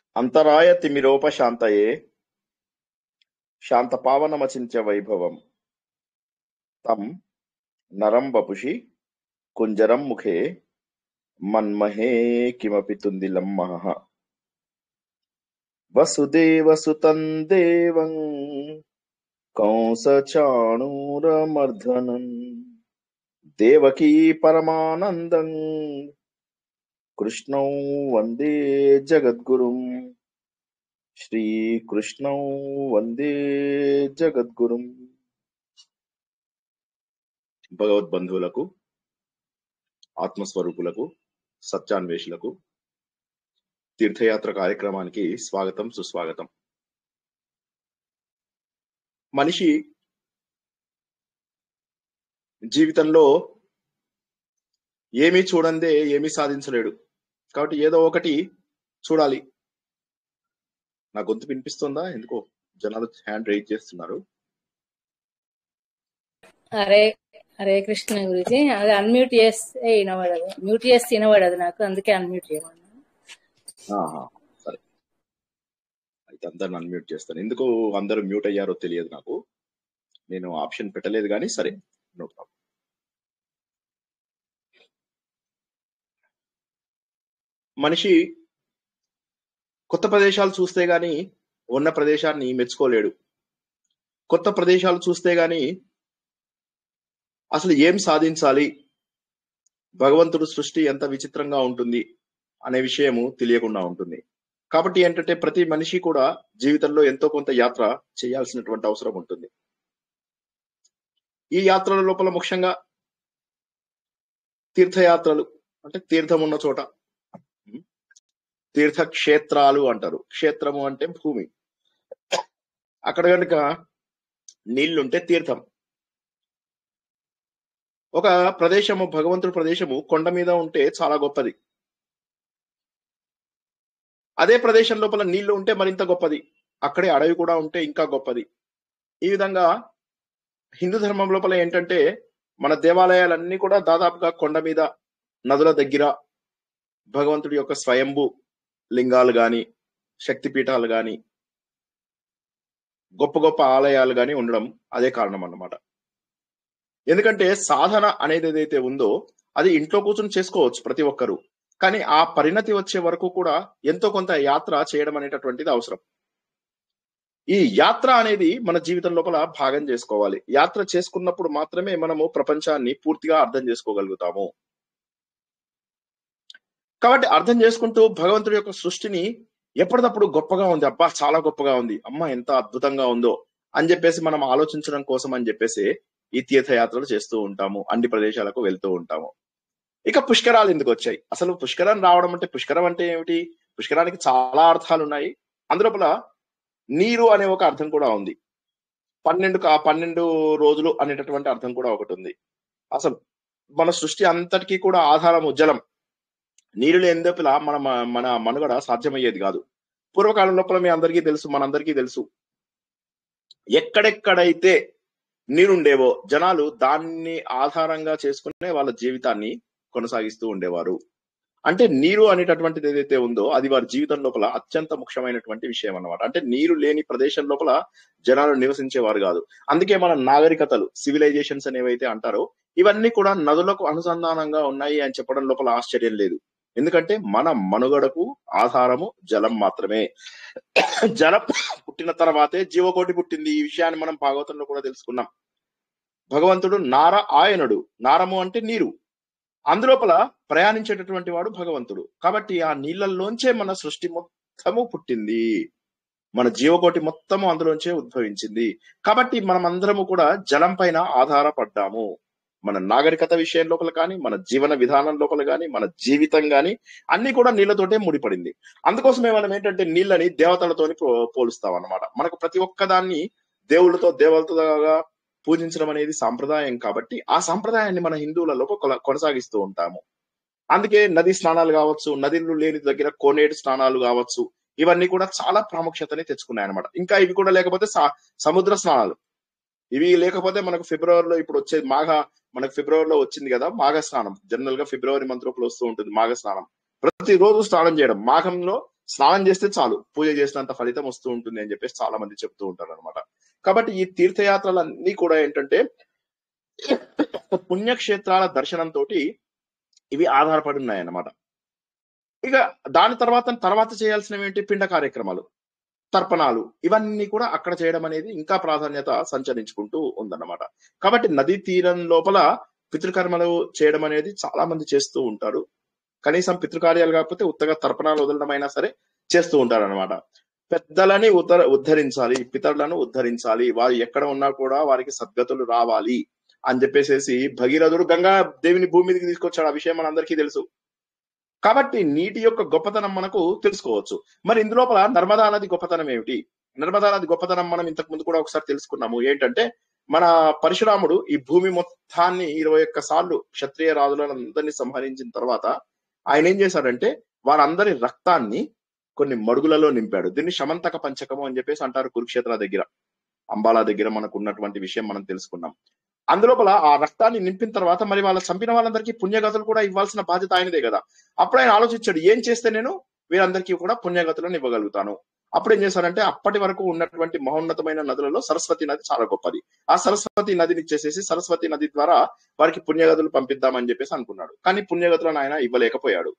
అంతరాయ తిమిరోపశాంతయే శాంతపావనమచింత్య వైభవం తం నరం వపుషి కుంజరం ముఖే మన్మహే కిమపి తుందిలం మహః వసుదేవసుతం దేవం కంసచాణూరమర్ధనం దేవకీ పరమానందం కృష్ణౌ వందే జగద్గురుం శ్రీకృష్ణౌ వందే జగద్గురుం భగవద్బంధువులకు ఆత్మస్వరూపులకు సత్యాన్వేషులకు తీర్థయాత్ర కార్యక్రమానికి స్వాగతం సుస్వాగతం మనిషి జీవితంలో ఏమీ చూడందే ఏమీ సాధించలేడు కాబట్టి ఏదో ఒకటి చూడాలి నా గొంతు వినిపిస్తుందా ఎందుకో జనాలు హ్యాండ్ రైజ్ చేస్తున్నారు హరే హరే కృష్ణ గురించి అది అన్మ్యూట్ చేస్తే వినబడదు మ్యూట్ చేస్తే వినబడదు నాకు అందుకే అన్మ్యూట్ చేయమన్నా ఆహా, సరే అయితే అందరిని అన్మ్యూట్ చేస్తాను ఎందుకు అందరూ మ్యూట్ అయ్యారో తెలియదు నాకు నేను ఆప్షన్ పెట్టలేదు కానీ సరే నో ప్రాబ్లం మనిషి కొత్త ప్రదేశాలు చూస్తే గాని ఉన్న ప్రదేశాన్ని మెచ్చుకోలేడు కొత్త ప్రదేశాలు చూస్తే గాని అసలు ఏం సాధించాలి భగవంతుడు సృష్టి ఎంత విచిత్రంగా ఉంటుంది అనే విషయము తెలియకుండా ఉంటుంది కాబట్టి ఏంటంటే ప్రతి మనిషి కూడా జీవితంలో ఎంతో కొంత యాత్ర చేయాల్సినటువంటి అవసరం ఉంటుంది ఈ యాత్రల లోపల ముఖ్యంగా తీర్థయాత్రలు అంటే తీర్థం ఉన్న చోట ఉం, తీర్థక్షేత్రాలు అంటారు క్షేత్రము అంటే భూమి అక్కడ కనుక నీళ్లుంటే తీర్థం ఒక ప్రదేశము భగవంతుడి ప్రదేశము కొండ మీద ఉంటే చాలా గొప్పది అదే ప్రదేశం లోపల నీళ్లు ఉంటే మరింత గొప్పది అక్కడే అడవి కూడా ఉంటే ఇంకా గొప్పది ఈ విధంగా హిందూ ధర్మం లోపల ఏంటంటే మన దేవాలయాలన్నీ కూడా దాదాపుగా కొండ మీద నదుల దగ్గర భగవంతుడి యొక్క స్వయంభూ లింగాలు గాని శక్తిపీఠాలు గాని గొప్ప గొప్ప ఆలయాలు గాని ఉండడం అదే కారణం అన్నమాట ఎందుకంటే సాధన అనేది ఏదైతే ఉందో అది ఇంట్లో కూర్చొని చేసుకోవచ్చు ప్రతి ఒక్కరూ కానీ ఆ పరిణతి వచ్చే వరకు కూడా ఎంతో కొంత యాత్ర చేయడం అనేటటువంటిది అవసరం ఈ యాత్ర అనేది మన జీవితం లోపల భాగం చేసుకోవాలి యాత్ర చేసుకున్నప్పుడు మాత్రమే మనము ప్రపంచాన్ని పూర్తిగా అర్థం చేసుకోగలుగుతాము కాబట్టి అర్థం చేసుకుంటూ భగవంతుడి యొక్క సృష్టిని ఎప్పటికప్పుడు గొప్పగా ఉంది అబ్బా చాలా గొప్పగా ఉంది అమ్మ ఎంత అద్భుతంగా ఉందో అని చెప్పేసి మనం ఆలోచించడం కోసం అని చెప్పేసి ఈ తీర్థయాత్రలు చేస్తూ ఉంటాము అన్ని ప్రదేశాలకు వెళ్తూ ఉంటాము ఇక పుష్కరాలు ఎందుకు వచ్చాయి అసలు పుష్కరం రావడం అంటే పుష్కరం అంటే ఏమిటి పుష్కరానికి చాలా అర్థాలు ఉన్నాయి అందులోపల నీరు అనే ఒక అర్థం కూడా ఉంది పన్నెండు కా- పన్నెండు రోజులు అనేటటువంటి అర్థం కూడా ఒకటి ఉంది అసలు మన సృష్టి అంతటికీ కూడా ఆధారము జలం నీరు లేని లోపల మన మన మనుగడ సాధ్యమయ్యేది కాదు పూర్వకాలం లోపల మీ అందరికీ తెలుసు మనందరికీ తెలుసు ఎక్కడెక్కడైతే నీరుండేవో జనాలు దాన్ని ఆధారంగా చేసుకునే వాళ్ళ జీవితాన్ని కొనసాగిస్తూ ఉండేవారు అంటే నీరు అనేటటువంటిది ఏదైతే ఉందో అది వారి జీవితం లోపల అత్యంత ముఖ్యమైనటువంటి విషయం అన్నమాట అంటే నీరు లేని ప్రదేశం లోపల జనాలు నివసించేవారు కాదు అందుకే మన నాగరికతలు సివిలైజేషన్స్ అనేవైతే అంటారో ఇవన్నీ కూడా నదులకు అనుసంధానంగా ఉన్నాయి అని చెప్పడం లోపల ఆశ్చర్యం లేదు ఎందుకంటే మన మనుగడకు ఆధారము జలం మాత్రమే జలం పుట్టిన తర్వాతే జీవకోటి పుట్టింది ఈ విషయాన్ని మనం భాగవతంలో కూడా తెలుసుకున్నాం భగవంతుడు నార ఆయనుడు నారము అంటే నీరు అందులోపల ప్రయాణించేటటువంటి వాడు భగవంతుడు కాబట్టి ఆ నీళ్ళల్లోంచే మన సృష్టి మొత్తము పుట్టింది మన జీవకోటి మొత్తము అందులోంచే ఉద్భవించింది కాబట్టి మనం అందరము కూడా జలం పైన ఆధారపడ్డాము మన నాగరికత విషయం లోపల కానీ మన జీవన విధానం లోపల కానీ మన జీవితం కానీ అన్ని కూడా నీళ్లతోటే ముడిపడింది అందుకోసమే మనం ఏంటంటే నీళ్ళని దేవతలతోని పో- పోలుస్తాం అన్నమాట మనకు ప్రతి ఒక్క దాన్ని దేవుళ్ళతో దేవతలుగా పూజించడం అనేది సాంప్రదాయం కాబట్టి ఆ సాంప్రదాయాన్ని మన హిందువులలో కొల- కొనసాగిస్తూ ఉంటాము అందుకే నది స్నానాలు కావచ్చు నదిలు లేని దగ్గర కోనేటి స్నానాలు కావచ్చు ఇవన్నీ కూడా చాలా ప్రాముఖ్యతని తెచ్చుకున్నాయి అనమాట ఇంకా ఇవి కూడా లేకపోతే స- సముద్ర స్నానాలు ఇవి లేకపోతే మనకు ఫిబ్రవరిలో ఇప్పుడు వచ్చేది మాఘ మనకు ఫిబ్రవరిలో వచ్చింది కదా మాఘ స్నానం జనరల్ గా ఫిబ్రవరి మంత్ లోపల వస్తూ ఉంటుంది మాఘ స్నానం ప్రతి రోజు స్నానం చేయడం మాఘంలో స్నానం చేస్తే చాలు పూజ చేసినంత ఫలితం వస్తూ ఉంటుంది అని చెప్పేసి చాలా మంది చెప్తూ ఉంటారు అనమాట కాబట్టి ఈ తీర్థయాత్రలన్నీ కూడా ఏంటంటే పుణ్యక్షేత్రాల దర్శనంతో ఇవి ఆధారపడి ఉన్నాయి అన్నమాట ఇక దాని తర్వాత తర్వాత చేయాల్సినవి ఏంటి పిండ కార్యక్రమాలు తర్పణాలు ఇవన్నీ కూడా అక్కడ చేయడం అనేది ఇంకా ప్రాధాన్యత సంచరించుకుంటూ ఉందన్నమాట కాబట్టి నదీ తీరం లోపల పితృకర్మలు చేయడం అనేది చాలా మంది చేస్తూ ఉంటారు కనీసం పితృకార్యాలు కాకపోతే ఉత్తగా తర్పణాలు వదలడం అయినా సరే చేస్తూ ఉంటారు అనమాట పెద్దలని ఉద్ధ ఉద్ధరించాలి పితరులను ఉద్ధరించాలి వారు ఎక్కడ ఉన్నా కూడా వారికి సద్గతులు రావాలి అని చెప్పేసేసి భగీరథుడు గంగా దేవిని భూమి మీదకి తీసుకొచ్చాడు ఆ విషయం మనందరికీ తెలుసు కాబట్టి నీటి యొక్క గొప్పతనం మనకు తెలుసుకోవచ్చు మరి ఇందులోపల నర్మదా నది గొప్పతనం ఏమిటి నర్మదా నది గొప్పతనం మనం ఇంతకు ముందు కూడా ఒకసారి తెలుసుకున్నాము ఏంటంటే మన పరశురాముడు ఈ భూమి మొత్తాన్ని ఇరవై ఒక్క సార్లు క్షత్రియ రాజులందరినీ సంహరించిన తర్వాత ఆయన ఏం చేశాడంటే వారందరి రక్తాన్ని కొన్ని మడుగులలో నింపాడు దీన్ని శమంతక పంచకము అని చెప్పేసి అంటారు కురుక్షేత్ర దగ్గర అంబాలా దగ్గర మనకు ఉన్నటువంటి విషయం మనం తెలుసుకున్నాం అందులోపల ఆ రక్తాన్ని నింపిన తర్వాత మరి వాళ్ళ చంపిన వాళ్ళందరికీ పుణ్యగతులు కూడా ఇవ్వాల్సిన బాధ్యత ఆయనదే కదా అప్పుడు ఆయన ఆలోచించాడు ఏం చేస్తే నేను వీరందరికీ కూడా పుణ్యగతులను ఇవ్వగలుగుతాను అప్పుడు ఏం చేశారంటే అప్పటి వరకు ఉన్నటువంటి మహోన్నతమైన నదులలో సరస్వతి నది చాలా గొప్పది ఆ సరస్వతి నదిని ఇచ్చేసేసి సరస్వతి నది ద్వారా వారికి పుణ్యగతులు పంపిద్దామని చెప్పేసి అనుకున్నాడు కానీ పుణ్యగతులను ఆయన ఇవ్వలేకపోయాడు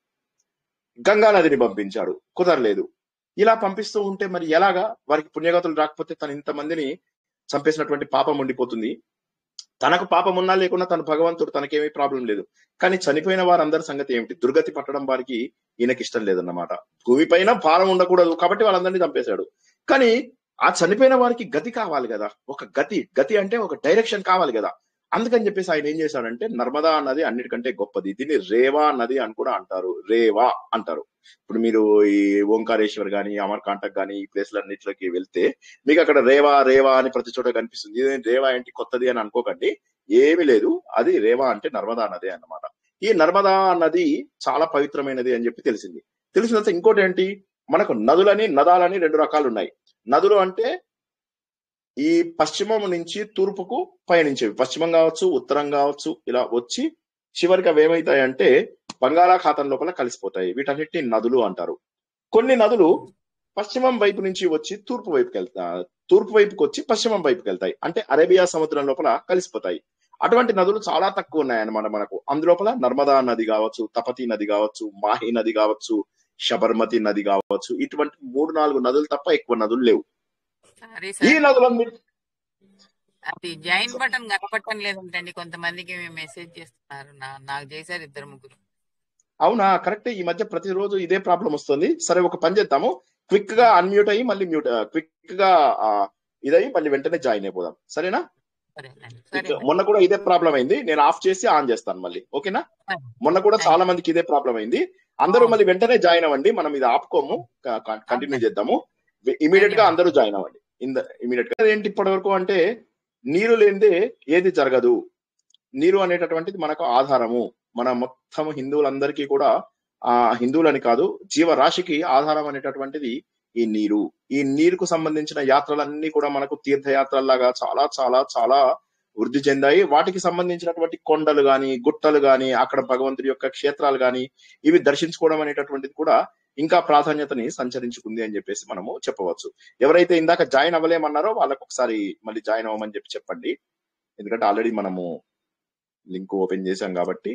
గంగా నదిని పంపించాడు కుదరలేదు ఇలా పంపిస్తూ ఉంటే మరి ఎలాగా వారికి పుణ్యగతులు రాకపోతే తను ఇంతమందిని చంపేసినటువంటి పాపం ఉండిపోతుంది తనకు పాపం ఉన్నా లేకున్నా తన భగవంతుడు తనకేమీ ప్రాబ్లం లేదు కానీ చనిపోయిన వారందరి సంగతి ఏమిటి దుర్గతి పట్టడం వారికి ఈయనకి ఇష్టం లేదన్నమాట భూమి పైన భారం ఉండకూడదు కాబట్టి వాళ్ళందరినీ చంపేశాడు కానీ ఆ చనిపోయిన వారికి గతి కావాలి కదా ఒక గతి గతి అంటే ఒక డైరెక్షన్ కావాలి కదా అందుకని చెప్పేసి ఆయన ఏం చేశాడంటే నర్మదా నది అన్నిటికంటే గొప్పది దీన్ని రేవా నది అని కూడా అంటారు రేవా అంటారు ఇప్పుడు మీరు ఈ ఓంకారేశ్వర్ గాని అమర్కాంటక్ గాని ఈ ప్లేస్లన్నిటిలోకి వెళ్తే మీకు అక్కడ రేవా రేవా అని ప్రతి చోట కనిపిస్తుంది ఇదేంటి రేవా ఏంటి కొత్తది అని అనుకోకండి ఏమీ లేదు అది రేవా అంటే నర్మదా నది అన్నమాట ఈ నర్మదా నది చాలా పవిత్రమైనది అని చెప్పి తెలిసింది తెలిసిన తర్వాత ఇంకోటి ఏంటి మనకు నదులని నదాలని రెండు రకాలు ఉన్నాయి నదులు అంటే ఈ పశ్చిమం నుంచి తూర్పుకు పయనించేవి పశ్చిమం కావచ్చు ఉత్తరం కావచ్చు ఇలా వచ్చి చివరికి అవి ఏమవుతాయంటే బంగాళాఖాతం లోపల కలిసిపోతాయి వీటన్నిటిని నదులు అంటారు కొన్ని నదులు పశ్చిమం వైపు నుంచి వచ్చి తూర్పు వైపుకి వెళ్తా తూర్పు వైపుకి వచ్చి పశ్చిమం వైపుకి వెళ్తాయి అంటే అరేబియా సముద్రం లోపల కలిసిపోతాయి అటువంటి నదులు చాలా తక్కువ ఉన్నాయన్నమాట మనకు అందులోపల నర్మదా నది కావచ్చు తపతి నది కావచ్చు మాహి నది కావచ్చు శబర్మతి నది కావచ్చు ఇటువంటి మూడు నాలుగు నదులు తప్ప ఎక్కువ నదులు లేవు సారీ ఈ సార్ నదులన్నీ అది జాయిన్ బటన్ కనపడటం లేదంటండి కొంతమందికి మెసేజ్ చేస్తున్నారు నా నాకు చేశారు ఇద్దరు ముగ్గురు అవునా కరెక్ట్ ఈ మధ్య ప్రతిరోజు ఇదే ప్రాబ్లం వస్తుంది సరే ఒక పని చేద్దాము క్విక్ గా అన్మ్యూట్ అయ్యి మళ్ళీ మ్యూట్ క్విక్ గా ఆ, ఇదయ్యి మళ్ళీ వెంటనే జాయిన్ అయిపోదాం సరేనా సరేనండి Quick- సరేనండి మొన్న కూడా ఇదే ప్రాబ్లం అయింది నేను ఆఫ్ చేసి ఆన్ చేస్తాను మళ్ళీ ఓకేనా మొన్న కూడా చాలా మందికి ఇదే ప్రాబ్లం అయింది అందరూ మళ్ళీ వెంటనే జాయిన్ అవ్వండి మనం ఇది ఆపుకోము కంటిన్యూ చేద్దాము ఇమీడియట్ గా అందరూ జాయిన్ అవ్వండి ఇంద ఇమీడియట్ గా ఏంటి ఇప్పటి వరకు అంటే నీరు లేనిదే ఏది జరగదు నీరు అనేటటువంటిది మనకు ఆధారము మన మొత్తం హిందువులందరికీ కూడా ఆ హిందువులని కాదు జీవరాశికి ఆధారం అనేటటువంటిది ఈ నీరు ఈ నీరుకు సంబంధించిన యాత్రలన్నీ కూడా మనకు తీర్థయాత్రల్లాగా చాలా చాలా చాలా వృద్ధి చెందాయి వాటికి సంబంధించినటువంటి కొండలు గాని గుట్టలు గాని అక్కడ భగవంతుడి యొక్క క్షేత్రాలు గాని ఇవి దర్శించుకోవడం అనేటటువంటిది కూడా ఇంకా ప్రాధాన్యతని సంచరించుకుంది అని చెప్పేసి మనము చెప్పవచ్చు ఎవరైతే ఇందాక జాయిన్ అవ్వలేమన్నారో వాళ్ళకి ఒకసారి మళ్ళీ జాయిన్ అవ్వమని చెప్పి చెప్పండి ఎందుకంటే ఆల్రెడీ మనము లింక్ ఓపెన్ చేశాం కాబట్టి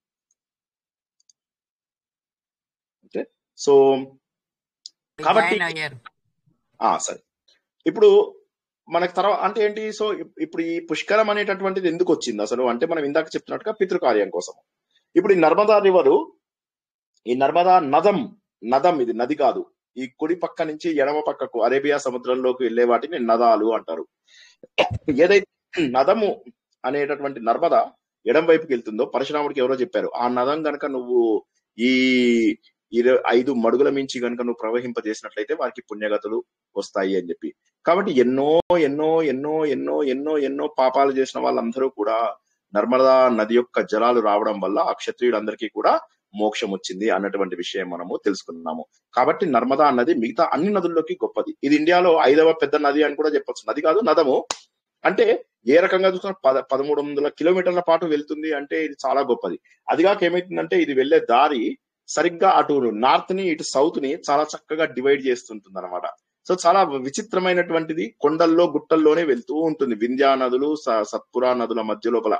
ఓకే సో కాబట్టి జాయిన్ అయ్యారు ఆ సరే ఇప్పుడు మనకు తర్వాత అంటే ఏంటి సో ఇప్- ఇప్పుడు ఈ పుష్కరం అనేటటువంటిది ఎందుకు వచ్చింది అసలు అంటే మనం ఇందాక చెప్తున్నట్టుగా పితృకార్యం కోసం ఇప్పుడు ఈ నర్మదా రివరు ఈ నర్మదా నదం నదం ఇది నది కాదు ఈ కుడి పక్క నుంచి ఎడమ పక్కకు అరేబియా సముద్రంలోకి వెళ్లే వాటిని నదాలు అంటారు ఏదైతే నదము అనేటటువంటి నర్మద ఎడం వైపుకి వెళ్తుందో పరశురాముడికి ఎవరో చెప్పారు ఆ నదం గనక నువ్వు ఈ ఇర ఐదు మడుగుల మించి గనుక నువ్వు ప్రవహింపజేసినట్లయితే వారికి పుణ్యగతులు వస్తాయి అని చెప్పి కాబట్టి ఎన్నో ఎన్నో ఎన్నో ఎన్నో ఎన్నో ఎన్నో పాపాలు చేసిన వాళ్ళందరూ కూడా నర్మదా నది యొక్క జలాలు రావడం వల్ల ఆ క్షత్రియులందరికీ కూడా మోక్షం వచ్చింది అన్నటువంటి విషయం మనము తెలుసుకున్నాము కాబట్టి నర్మదా నది మిగతా అన్ని నదుల్లోకి గొప్పది ఇది ఇండియాలో ఐదవ పెద్ద నది అని కూడా చెప్పొచ్చు నది కాదు నదము అంటే ఏ రకంగా చూసినా పద పదమూడు వందల కిలోమీటర్ల పాటు వెళ్తుంది అంటే ఇది చాలా గొప్పది అదిగాక ఏమైతుందంటే ఇది వెళ్లే దారి సరిగ్గా అటు నార్త్ ని ఇటు సౌత్ ని చాలా చక్కగా డివైడ్ చేస్తుంటుంది అనమాట సో చాలా విచిత్రమైనటువంటిది కొండల్లో గుట్టల్లోనే వెళ్తూ ఉంటుంది వింధ్యా నదులు స- సత్పురా నదుల మధ్య లోపల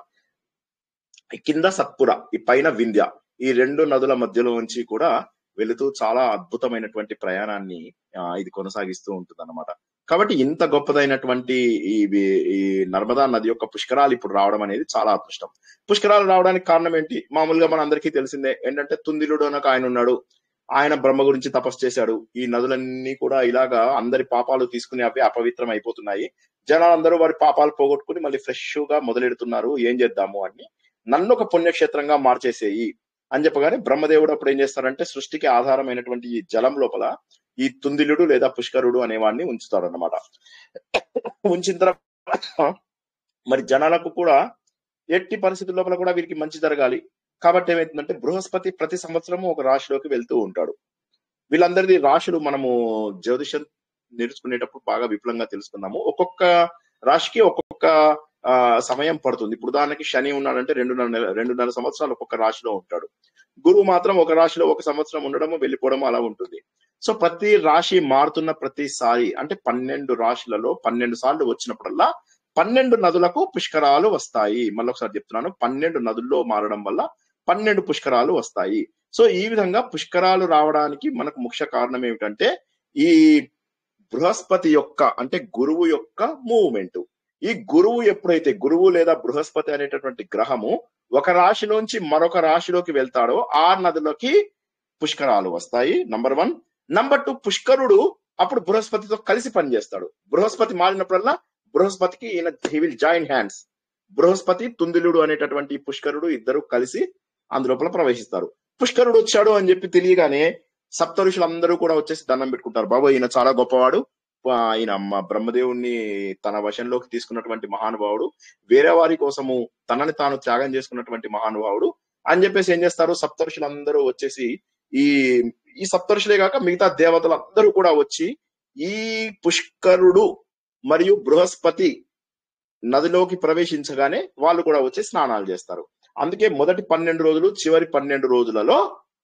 ఈ కింద సత్పుర ఈ పైన వింధ్య ఈ రెండు నదుల మధ్యలో నుంచి కూడా వెళుతూ చాలా అద్భుతమైనటువంటి ప్రయాణాన్ని ఆ, ఇది కొనసాగిస్తూ ఉంటుంది అనమాట కాబట్టి ఇంత గొప్పదైనటువంటి ఈ వి- ఈ నర్మదా నది యొక్క పుష్కరాలు ఇప్పుడు రావడం అనేది చాలా అదృష్టం పుష్కరాలు రావడానికి కారణం ఏంటి మామూలుగా మన అందరికీ తెలిసిందే ఏంటంటే తుందిలుడు అనక ఆయన ఉన్నాడు ఆయన బ్రహ్మ గురించి తపస్సు చేశాడు ఈ నదులన్నీ కూడా ఇలాగా అందరి పాపాలు తీసుకుని అవి అపవిత్రం అయిపోతున్నాయి జనాలందరూ వారి పాపాలు పోగొట్టుకుని మళ్ళీ ఫ్రెష్ గా మొదలెడుతున్నారు ఏం చేద్దాము అని నన్ను ఒక పుణ్యక్షేత్రంగా మార్చేసేయి అని చెప్పగానే బ్రహ్మదేవుడు అప్పుడు ఏం చేస్తారంటే సృష్టికి ఆధారమైనటువంటి ఈ జలం లోపల ఈ తుందిలుడు లేదా పుష్కరుడు అనేవాడిని ఉంచుతాడు అనమాట ఉంచిన తర్వాత మరి జనాలకు కూడా ఎట్టి పరిస్థితుల లోపల కూడా వీరికి మంచి జరగాలి కాబట్టి ఏమైతుందంటే బృహస్పతి ప్రతి సంవత్సరము ఒక రాశిలోకి వెళ్తూ ఉంటాడు వీళ్ళందరిది రాశులు మనము జ్యోతిషం నేర్చుకునేటప్పుడు బాగా విపులంగా తెలుసుకున్నాము ఒక్కొక్క రాశికి ఒక్కొక్క ఆ, సమయం పడుతుంది ఇప్పుడు ఉదాహరణకి శని ఉన్నాడంటే రెండున్నర నెల రెండున్నర సంవత్సరాలు ఒక్కొక్క రాశిలో ఉంటాడు గురువు మాత్రం ఒక రాశిలో ఒక సంవత్సరం ఉండడము వెళ్ళిపోవడము అలా ఉంటుంది సో ప్రతి రాశి మారుతున్న ప్రతిసారి అంటే పన్నెండు రాశులలో పన్నెండు సార్లు వచ్చినప్పుడల్లా పన్నెండు నదులకు పుష్కరాలు వస్తాయి మళ్ళీ ఒకసారి చెప్తున్నాను పన్నెండు నదుల్లో మారడం వల్ల పన్నెండు పుష్కరాలు వస్తాయి సో ఈ విధంగా పుష్కరాలు రావడానికి మనకు ముఖ్య కారణం ఏమిటంటే ఈ బృహస్పతి యొక్క అంటే గురువు యొక్క మూవ్మెంట్ ఈ గురువు ఎప్పుడైతే గురువు లేదా బృహస్పతి అనేటటువంటి గ్రహము ఒక రాశిలోంచి మరొక రాశిలోకి వెళ్తాడో ఆ నదులకి పుష్కరాలు వస్తాయి నంబర్ వన్ నంబర్ టూ పుష్కరుడు అప్పుడు బృహస్పతితో కలిసి పనిచేస్తాడు బృహస్పతి మారినప్పుడల్లా బృహస్పతికి ఈయన హీ విల్ జాయిన్ హ్యాండ్స్ బృహస్పతి తుందిలుడు అనేటటువంటి పుష్కరుడు ఇద్దరు కలిసి అందులోపల ప్రవేశిస్తారు పుష్కరుడు వచ్చాడు అని చెప్పి తెలియగానే సప్త ఋషులందరూ కూడా వచ్చేసి దండం పెట్టుకుంటారు బాబు ఈయన చాలా గొప్పవాడు ఆ, ఆయన మా బ్రహ్మదేవుణ్ణి తన వశంలోకి తీసుకున్నటువంటి మహానుభావుడు వేరే వారి కోసము తనని తాను త్యాగం చేసుకున్నటువంటి మహానుభావుడు అని చెప్పేసి ఏం చేస్తారు సప్త ఋషులందరూ వచ్చేసి ఈ ఈ సప్త ఋషులే కాక మిగతా దేవతలందరూ కూడా వచ్చి ఈ పుష్కరుడు మరియు బృహస్పతి నదిలోకి ప్రవేశించగానే వాళ్ళు కూడా వచ్చి స్నానాలు చేస్తారు అందుకే మొదటి పన్నెండు రోజులు చివరి పన్నెండు రోజులలో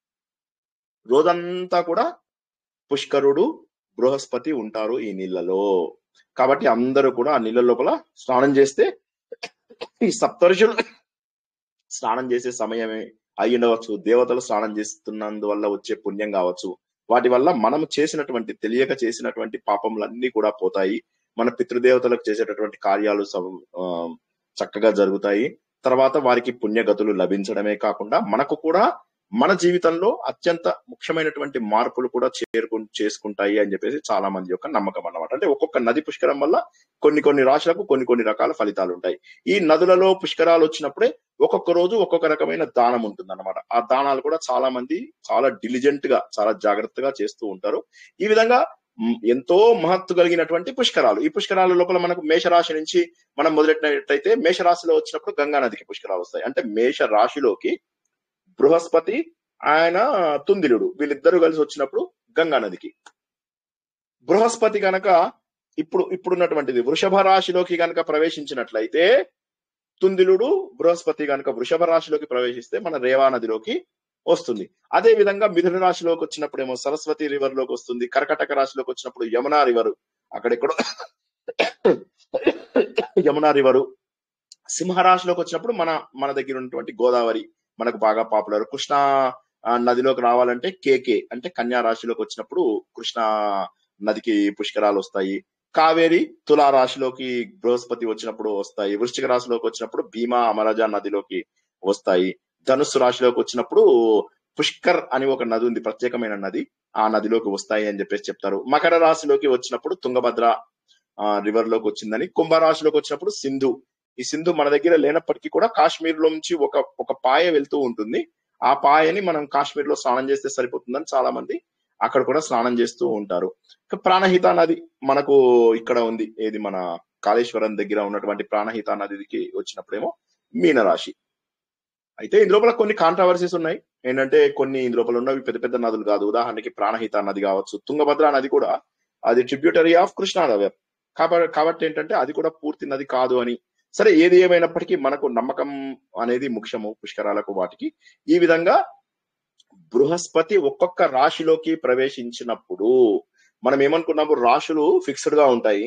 రోజంతా కూడా పుష్కరుడు బృహస్పతి ఉంటారు ఈ నీళ్ళలో కాబట్టి అందరూ కూడా ఆ నీళ్ళ లోపల స్నానం చేస్తే ఈ సప్తరుషులు స్నానం చేసే సమయమే అయి ఉండవచ్చు దేవతలు స్నానం చేస్తున్నందువల్ల వచ్చే పుణ్యం కావచ్చు వాటి వల్ల మనం చేసినటువంటి తెలియక చేసినటువంటి పాపములన్నీ కూడా పోతాయి మన పితృదేవతలకు చేసేటటువంటి కార్యాలు సవ- ఆ, చక్కగా జరుగుతాయి తర్వాత వారికి పుణ్యగతులు లభించడమే కాకుండా మనకు కూడా మన జీవితంలో అత్యంత ముఖ్యమైనటువంటి మార్పులు కూడా చేరుకు చేసుకుంటాయి అని చెప్పేసి చాలా మంది యొక్క నమ్మకం అన్నమాట అంటే ఒక్కొక్క నది పుష్కరం వల్ల కొన్ని కొన్ని రాశులకు కొన్ని కొన్ని రకాల ఫలితాలు ఉంటాయి ఈ నదులలో పుష్కరాలు వచ్చినప్పుడే ఒక్కొక్క రోజు ఒక్కొక్క రకమైన దానం ఉంటుంది అనమాట ఆ దానాలు కూడా చాలా మంది చాలా డిలిజెంట్ గా చాలా జాగ్రత్తగా చేస్తూ ఉంటారు ఈ విధంగా మ్, ఎంతో మహత్తు కలిగినటువంటి పుష్కరాలు ఈ పుష్కరాల లోపల మనకు మేషరాశి నుంచి మనం మొదలెట్టినట్టయితే మేషరాశిలో వచ్చినప్పుడు గంగా నదికి పుష్కరాలు వస్తాయి అంటే మేష రాశిలోకి బృహస్పతి ఆయన తుందిలుడు వీళ్ళిద్దరూ కలిసి వచ్చినప్పుడు గంగా నదికి బృహస్పతి గనక ఇప్పుడు ఇప్పుడున్నటువంటిది వృషభ రాశిలోకి గనక ప్రవేశించినట్లయితే తుందిలుడు బృహస్పతి గనక వృషభ రాశిలోకి ప్రవేశిస్తే మన రేవా నదిలోకి వస్తుంది అదే విధంగా మిథున రాశిలోకి వచ్చినప్పుడు ఏమో సరస్వతి రివర్ లోకి వస్తుంది కర్కటక రాశిలోకి వచ్చినప్పుడు యమునా రివర్ అక్కడెక్కడో యమునా రివరు సింహరాశిలోకి వచ్చినప్పుడు మన మన దగ్గర ఉన్నటువంటి గోదావరి మనకు బాగా పాపులర్ కృష్ణా ఆ, నదిలోకి రావాలంటే కేకే అంటే కన్యా రాశిలోకి వచ్చినప్పుడు కృష్ణా నదికి పుష్కరాలు వస్తాయి కావేరి తులా రాశిలోకి బృహస్పతి వచ్చినప్పుడు వస్తాయి వృశ్చిక రాశిలోకి వచ్చినప్పుడు భీమా అమరజా నదిలోకి వస్తాయి ధనుస్సు రాశిలోకి వచ్చినప్పుడు పుష్కర్ అని ఒక నది ఉంది ప్రత్యేకమైన నది ఆ నదిలోకి వస్తాయి అని చెప్పేసి చెప్తారు మకర రాశిలోకి వచ్చినప్పుడు తుంగభద్ర రివర్ లోకి వచ్చిందని కుంభరాశిలోకి వచ్చినప్పుడు సింధు ఈ సింధు మన దగ్గర లేనప్పటికీ కూడా కాశ్మీర్ నుంచి ఒక ఒక పాయ వెళ్తూ ఉంటుంది ఆ పాయని మనం కాశ్మీర్ లో స్నానం చేస్తే సరిపోతుందని చాలా మంది అక్కడ కూడా స్నానం చేస్తూ ఉంటారు ఇక ప్రాణహిత నది మనకు ఇక్కడ ఉంది ఏది మన కాళేశ్వరం దగ్గర ఉన్నటువంటి ప్రాణహిత నదికి వచ్చినప్పుడేమో మీనరాశి అయితే ఇందులోపల కొన్ని కాంట్రవర్సీస్ ఉన్నాయి ఏంటంటే కొన్ని ఇందులోపల ఉన్నవి పెద్ద పెద్ద నదులు కాదు ఉదాహరణకి ప్రాణహిత నది కావచ్చు తుంగభద్ర నది కూడా అది ట్రిబ్యూటరీ ఆఫ్ కృష్ణా నది కాబట్టి కాబట్టి ఏంటంటే అది కూడా పూర్తి నది కాదు అని సరే ఏది ఏమైనప్పటికీ మనకు నమ్మకం అనేది ముఖ్యము పుష్కరాలకు వాటికి ఈ విధంగా బృహస్పతి ఒక్కొక్క రాశిలోకి ప్రవేశించినప్పుడు మనం ఏమనుకున్నాము రాశులు ఫిక్స్డ్ గా ఉంటాయి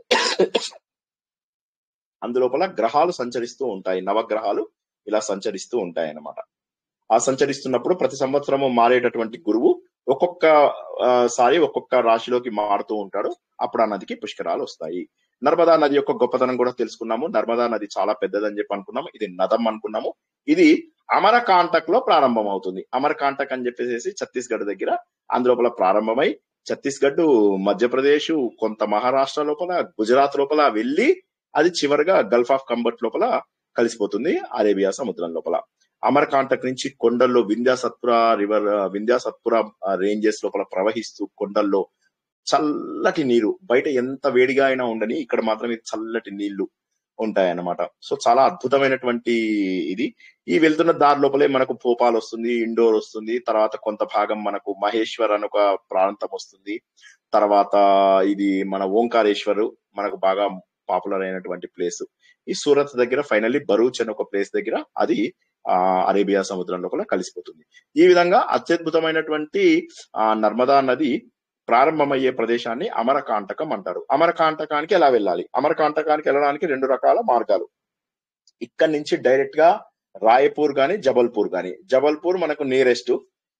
అందులోపల గ్రహాలు సంచరిస్తూ ఉంటాయి నవగ్రహాలు ఇలా సంచరిస్తూ ఉంటాయి అన్నమాట ఆ సంచరిస్తున్నప్పుడు ప్రతి సంవత్సరము మారేటటువంటి గురువు ఒక్కొక్క ఆ, సారి ఒక్కొక్క రాశిలోకి మారుతూ ఉంటాడు అప్పుడు ఆ నదికి పుష్కరాలు వస్తాయి నర్మదా నది యొక్క గొప్పతనం కూడా తెలుసుకున్నాము నర్మదా నది చాలా పెద్దదని చెప్పి అనుకున్నాము ఇది నదం అనుకున్నాము ఇది అమరకాంటక్ లో ప్రారంభం అవుతుంది అమరకాంటక్ అని చెప్పేసి ఛత్తీస్గఢ్ దగ్గర అందులోపల ప్రారంభమై ఛత్తీస్గఢ్ మధ్యప్రదేశ్ కొంత మహారాష్ట్ర లోపల గుజరాత్ లోపల వెళ్ళి అది చివరిగా గల్ఫ్ ఆఫ్ కంబట్ లోపల కలిసిపోతుంది అరేబియా సముద్రం లోపల అమరకాంటక్ నుంచి కొండల్లో వింధ్యా సత్పుర రివర్ వింధ్యా సత్పుర రేంజెస్ లోపల ప్రవహిస్తూ కొండల్లో చల్లటి నీరు బయట ఎంత వేడిగా అయినా ఉండని ఇక్కడ మాత్రం ఇది చల్లటి నీళ్లు ఉంటాయి అన్నమాట సో చాలా అద్భుతమైనటువంటి ఇది ఈ వెళ్తున్న దారి లోపలే మనకు భోపాల్ వస్తుంది ఇండోర్ వస్తుంది తర్వాత కొంత భాగం మనకు మహేశ్వర్ అని ఒక ప్రాంతం వస్తుంది తర్వాత ఇది మన ఓంకారేశ్వర్ మనకు బాగా పాపులర్ అయినటువంటి ప్లేస్ ఈ సూరత్ దగ్గర ఫైనల్లీ బరూచ్ అని ఒక ప్లేస్ దగ్గర అది ఆ అరేబియా సముద్రం లోపల కలిసిపోతుంది ఈ విధంగా అత్యద్భుతమైనటువంటి ఆ నర్మదా నది ప్రారంభమయ్యే ప్రదేశాన్ని అమరకాంటకం అంటారు అమరకాంటకానికి ఎలా వెళ్ళాలి అమరకాంటకానికి వెళ్ళడానికి రెండు రకాల మార్గాలు ఇక్కడి నుంచి డైరెక్ట్ గా రాయపూర్ గాని జబల్పూర్ గాని జబల్పూర్ మనకు నియరెస్ట్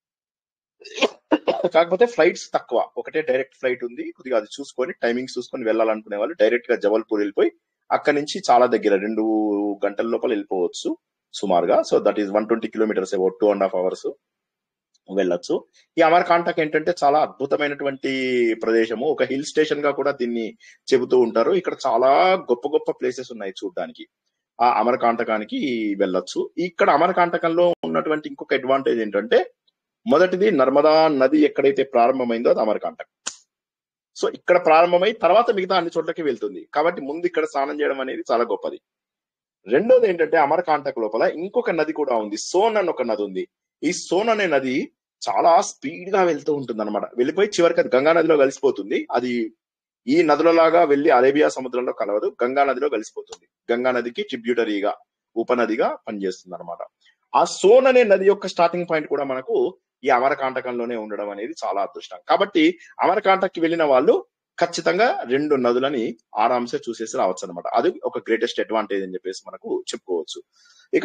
కాకపోతే ఫ్లైట్స్ తక్కువ ఒకటే డైరెక్ట్ ఫ్లైట్ ఉంది కొద్దిగా అది చూసుకొని టైమింగ్స్ చూసుకొని వెళ్ళాలనుకునే వాళ్ళు డైరెక్ట్ గా జబల్పూర్ వెళ్ళిపోయి అక్కడి నుంచి చాలా దగ్గర రెండు గంటల లోపల వెళ్ళిపోవచ్చు సుమారుగా so that is one twenty kilometres about two and half hours వెళ్ళొచ్చు ఈ అమర్కాంటక్ ఏంటంటే చాలా అద్భుతమైనటువంటి ప్రదేశము ఒక హిల్ స్టేషన్ గా కూడా దీన్ని చెబుతూ ఉంటారు ఇక్కడ చాలా గొప్ప గొప్ప ప్లేసెస్ ఉన్నాయి చూడడానికి ఆ అమరకాంటకానికి వెళ్ళొచ్చు ఇక్కడ అమరకాంటకంలో ఉన్నటువంటి ఇంకొక అడ్వాంటేజ్ ఏంటంటే మొదటిది నర్మదా నది ఎక్కడైతే ప్రారంభమైందో అది అమరకాంటక్ సో ఇక్కడ ప్రారంభమై తర్వాత మిగతా అన్ని చోట్లకి వెళ్తుంది కాబట్టి ముందు ఇక్కడ స్నానం చేయడం అనేది చాలా గొప్పది రెండోది ఏంటంటే అమరకాంటక్ లోపల ఇంకొక నది కూడా ఉంది సోన్ అని ఒక నది ఉంది ఈ సోన్ అనే నది చాలా స్పీడ్ గా వెళ్తూ ఉంటుంది అనమాట వెళ్ళిపోయి చివరికి అది గంగా నదిలో కలిసిపోతుంది అది ఈ నదులలాగా వెళ్లి అరేబియా సముద్రంలో కలవదు గంగా నదిలో కలిసిపోతుంది గంగా నదికి ట్రిబ్యూటరీగా ఉపనదిగా పనిచేస్తుంది అనమాట ఆ సోన్ అనే నది యొక్క స్టార్టింగ్ పాయింట్ కూడా మనకు ఈ అమరకాంటకంలోనే ఉండడం అనేది చాలా అదృష్టం కాబట్టి అమరకాంటకి వెళ్ళిన వాళ్ళు ఖచ్చితంగా రెండు నదులని ఆరాంసే చూసేసి రావచ్చు అనమాట అది ఒక గ్రేటెస్ట్ అడ్వాంటేజ్ అని చెప్పేసి మనకు చెప్పుకోవచ్చు ఇక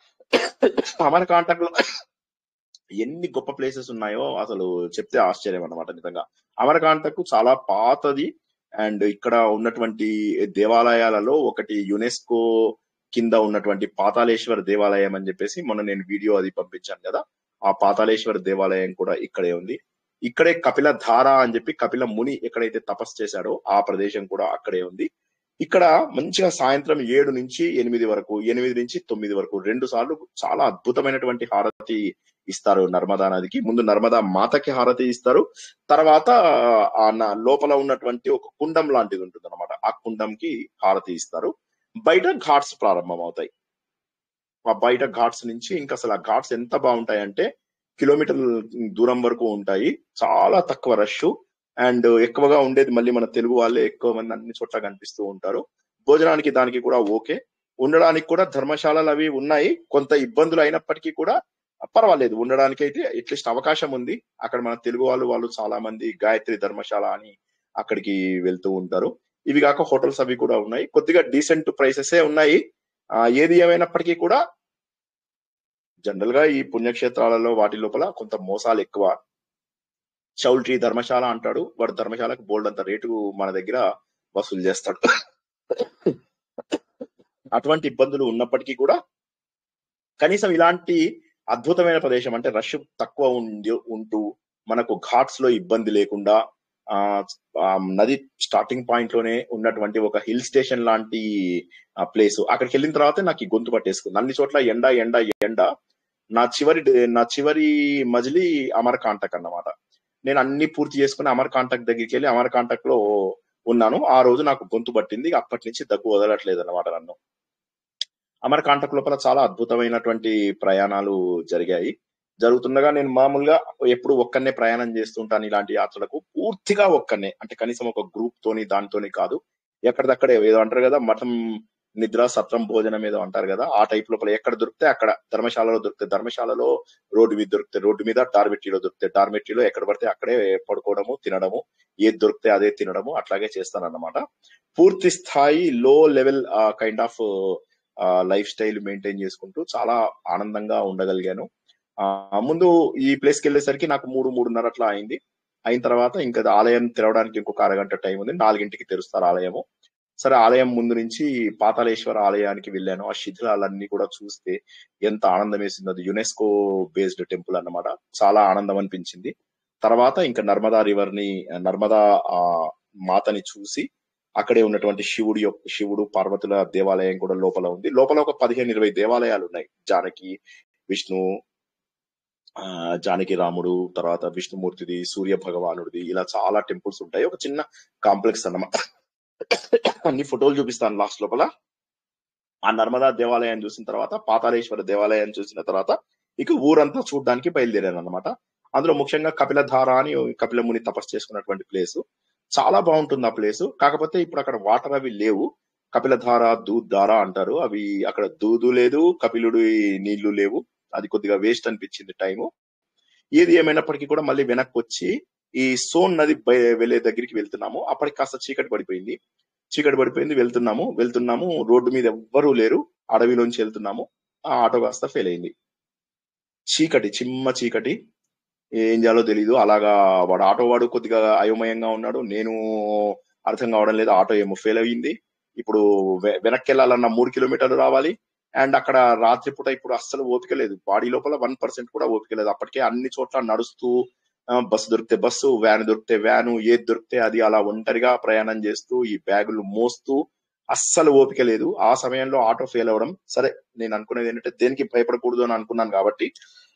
అమరకాంటకంలో ఎన్ని గొప్ప ప్లేసెస్ ఉన్నాయో అసలు చెప్తే ఆశ్చర్యం అన్నమాట నిజంగా అమరకాంటకు చాలా పాతది అండ్ ఇక్కడ ఉన్నటువంటి దేవాలయాలలో ఒకటి యునెస్కో కింద ఉన్నటువంటి పాతాళేశ్వర దేవాలయం అని చెప్పేసి మొన్న నేను వీడియో అది పంపించాను కదా ఆ పాతాళేశ్వర దేవాలయం కూడా ఇక్కడే ఉంది ఇక్కడే కపిల ధార అని చెప్పి కపిల ముని ఎక్కడైతే తపస్సు చేశాడో ఆ ప్రదేశం కూడా అక్కడే ఉంది ఇక్కడ మంచిగా సాయంత్రం ఏడు నుంచి ఎనిమిది వరకు ఎనిమిది నుంచి తొమ్మిది వరకు రెండు సార్లు చాలా అద్భుతమైనటువంటి హారతి ఇస్తారు నర్మదా నదికి ముందు నర్మదా మాతకి హారతి ఇస్తారు తర్వాత ఆ న- లోపల ఉన్నటువంటి ఒక కుండం లాంటిది ఉంటుంది అనమాట ఆ కుండంకి హారతి ఇస్తారు బయట ఘాట్స్ ప్రారంభం అవుతాయి ఆ బయట ఘాట్స్ నుంచి ఇంకా అసలు ఆ ఘాట్స్ ఎంత బాగుంటాయంటే కిలోమీటర్ల దూరం వరకు ఉంటాయి చాలా తక్కువ రష్ అండ్ ఎక్కువగా ఉండేది మళ్ళీ మన తెలుగు వాళ్ళే ఎక్కువ మంది అన్ని చోట్ల కనిపిస్తూ ఉంటారు భోజనానికి దానికి కూడా ఓకే ఉండడానికి కూడా ధర్మశాలలు అవి ఉన్నాయి కొంత ఇబ్బందులు అయినప్పటికీ కూడా పర్వాలేదు ఉండడానికి అయితే అట్లీస్ట్ అవకాశం ఉంది అక్కడ మన తెలుగు వాళ్ళు వాళ్ళు చాలా మంది గాయత్రి ధర్మశాల అని అక్కడికి వెళ్తూ ఉంటారు ఇవి కాక హోటల్స్ అవి కూడా ఉన్నాయి కొద్దిగా డీసెంట్ ప్రైసెస్ ఉన్నాయి ఆ, ఏది ఏమైనప్పటికీ కూడా జనరల్ గా ఈ పుణ్యక్షేత్రాలలో వాటి లోపల కొంత మోసాలు ఎక్కువ చౌల్ట్రీ ధర్మశాల అంటాడు వాడు ధర్మశాలకు బోల్డ్ అంత రేటు మన దగ్గర వసూలు చేస్తాడు అటువంటి ఇబ్బందులు ఉన్నప్పటికీ కూడా కనీసం ఇలాంటి అద్భుతమైన ప్రదేశం అంటే రష్ తక్కువ ఉండి ఉంటూ మనకు ఘాట్స్ లో ఇబ్బంది లేకుండా ఆ ఆ నది స్టార్టింగ్ పాయింట్ లోనే ఉన్నటువంటి ఒక హిల్ స్టేషన్ లాంటి ప్లేస్ అక్కడికి వెళ్ళిన తర్వాత నాకు ఈ గొంతు పట్టేసుకుంది అన్ని చోట్ల ఎండ ఎండ ఎండ నా చివరి డే- నా చివరి మజిలీ అమరకాంటక్ అన్నమాట నేను అన్ని పూర్తి చేసుకుని అమరకాంటక్ దగ్గరికి వెళ్ళి అమరకాంటక్ లో ఉన్నాను ఆ రోజు నాకు గొంతు పట్టింది అప్పటి నుంచి దగ్గు వదలట్లేదు అన్నమాట నన్ను అమరకాంటక్ లోపల చాలా అద్భుతమైనటువంటి ప్రయాణాలు జరిగాయి జరుగుతుండగా నేను మామూలుగా ఎప్పుడు ఒక్కనే ప్రయాణం చేస్తుంటాను ఇలాంటి యాత్రలకు పూర్తిగా ఒక్కనే అంటే కనీసం ఒక గ్రూప్ తోని దానితోని కాదు ఎక్కడిదక్కడే ఏదో అంటారు కదా మఠం నిద్ర సత్రం భోజనం ఏదో అంటారు కదా ఆ టైప్ లోపల ఎక్కడ దొరికితే అక్కడ ధర్మశాలలో దొరికితే ధర్మశాలలో రోడ్డు మీద దొరికితే రోడ్డు మీద డార్మెట్రీలో దొరికితే డార్మెట్రీలో ఎక్కడ పడితే అక్కడే పడుకోవడము తినడము ఏది దొరికితే అదే తినడము అట్లాగే చేస్తాను అన్నమాట పూర్తి స్థాయి లో level kind of lifestyle maintain చేసుకుంటూ చాలా ఆనందంగా ఉండగలిగాను ఆ, ముందు ఈ ప్లేస్ కి వెళ్ళేసరికి నాకు మూడు మూడున్నర అట్లా అయింది అయిన తర్వాత ఇంకా అది ఆలయం తెరవడానికి ఇంకొక అరగంట టైం ఉంది నాలుగింటికి తెరుస్తారు ఆలయము సరే ఆలయం ముందు నుంచి పాతాళేశ్వర ఆలయానికి వెళ్ళాను ఆ శిథిలాలన్నీ కూడా చూస్తే ఎంత ఆనందం వేసింది అది యునెస్కో బేస్డ్ టెంపుల్ అన్నమాట చాలా ఆనందం అనిపించింది తర్వాత ఇంకా నర్మదా రివర్ ని నర్మదా ఆ మాతని చూసి అక్కడే ఉన్నటువంటి శివుడి యొక్క శివుడు పార్వతుల దేవాలయం కూడా లోపల ఉంది లోపల ఒక పదిహేను ఇరవై దేవాలయాలు ఉన్నాయి జానకి విష్ణు ఆ జానకి రాముడు తర్వాత విష్ణుమూర్తిది సూర్య భగవానుడిది ఇలా చాలా టెంపుల్స్ ఉంటాయి ఒక చిన్న కాంప్లెక్స్ అన్నమాట అన్ని ఫోటోలు చూపిస్తాను లాస్ట్ లోపల ఆ నర్మదా దేవాలయాన్ని చూసిన తర్వాత పాతాళేశ్వర దేవాలయాన్ని చూసిన తర్వాత ఇక ఊరంతా చూడడానికి బయలుదేరాను అనమాట అందులో ముఖ్యంగా కపిలధార అని కపిల ముని తపస్సు చేసుకున్నటువంటి ప్లేస్ చాలా బాగుంటుంది ఆ ప్లేస్ కాకపోతే ఇప్పుడు అక్కడ వాటర్ అవి లేవు కపిలధార దూద్ ధార అంటారు అవి అక్కడ దూదు లేదు కపిలుడి నీళ్లు లేవు అది కొద్దిగా వేస్ట్ అనిపించింది టైము ఏది ఏమైనప్పటికీ కూడా మళ్ళీ వెనక్కి వచ్చి ఈ సోన్ నది బయ- వెళ్ళే దగ్గరికి వెళ్తున్నాము అప్పటికి కాస్త చీకటి పడిపోయింది చీకటి పడిపోయింది వెళ్తున్నాము వెళ్తున్నాము రోడ్డు మీద ఎవ్వరూ లేరు అడవిలోంచి వెళ్తున్నాము ఆ ఆటో కాస్త ఫెయిల్ అయింది చీకటి చిమ్మ చీకటి ఏం చేయాలో తెలియదు అలాగా వాడు ఆటో వాడు కొద్దిగా అయోమయంగా ఉన్నాడు నేను అర్థం కావడం లేదు ఆటో ఏమో ఫెయిల్ అయ్యింది ఇప్పుడు వె- వెనక్కి వెళ్ళాలన్న మూడు కిలోమీటర్లు రావాలి అండ్ అక్కడ రాత్రిపూట ఇప్పుడు అస్సలు ఓపిక లేదు బాడీ లోపల వన్ పర్సెంట్ కూడా ఓపిక లేదు అప్పటికే అన్ని చోట్ల నడుస్తూ ఆ, బస్సు దొరికితే బస్సు వ్యాన్ దొరికితే వ్యాను ఏది దొరికితే అది అలా ఒంటరిగా ప్రయాణం చేస్తూ ఈ బ్యాగులు మోస్తూ అస్సలు ఓపిక లేదు ఆ సమయంలో ఆటో ఫెయిల్ అవ్వడం సరే నేను అనుకునేది ఏంటంటే దేనికి భయపడకూడదు అని అనుకున్నాను కాబట్టి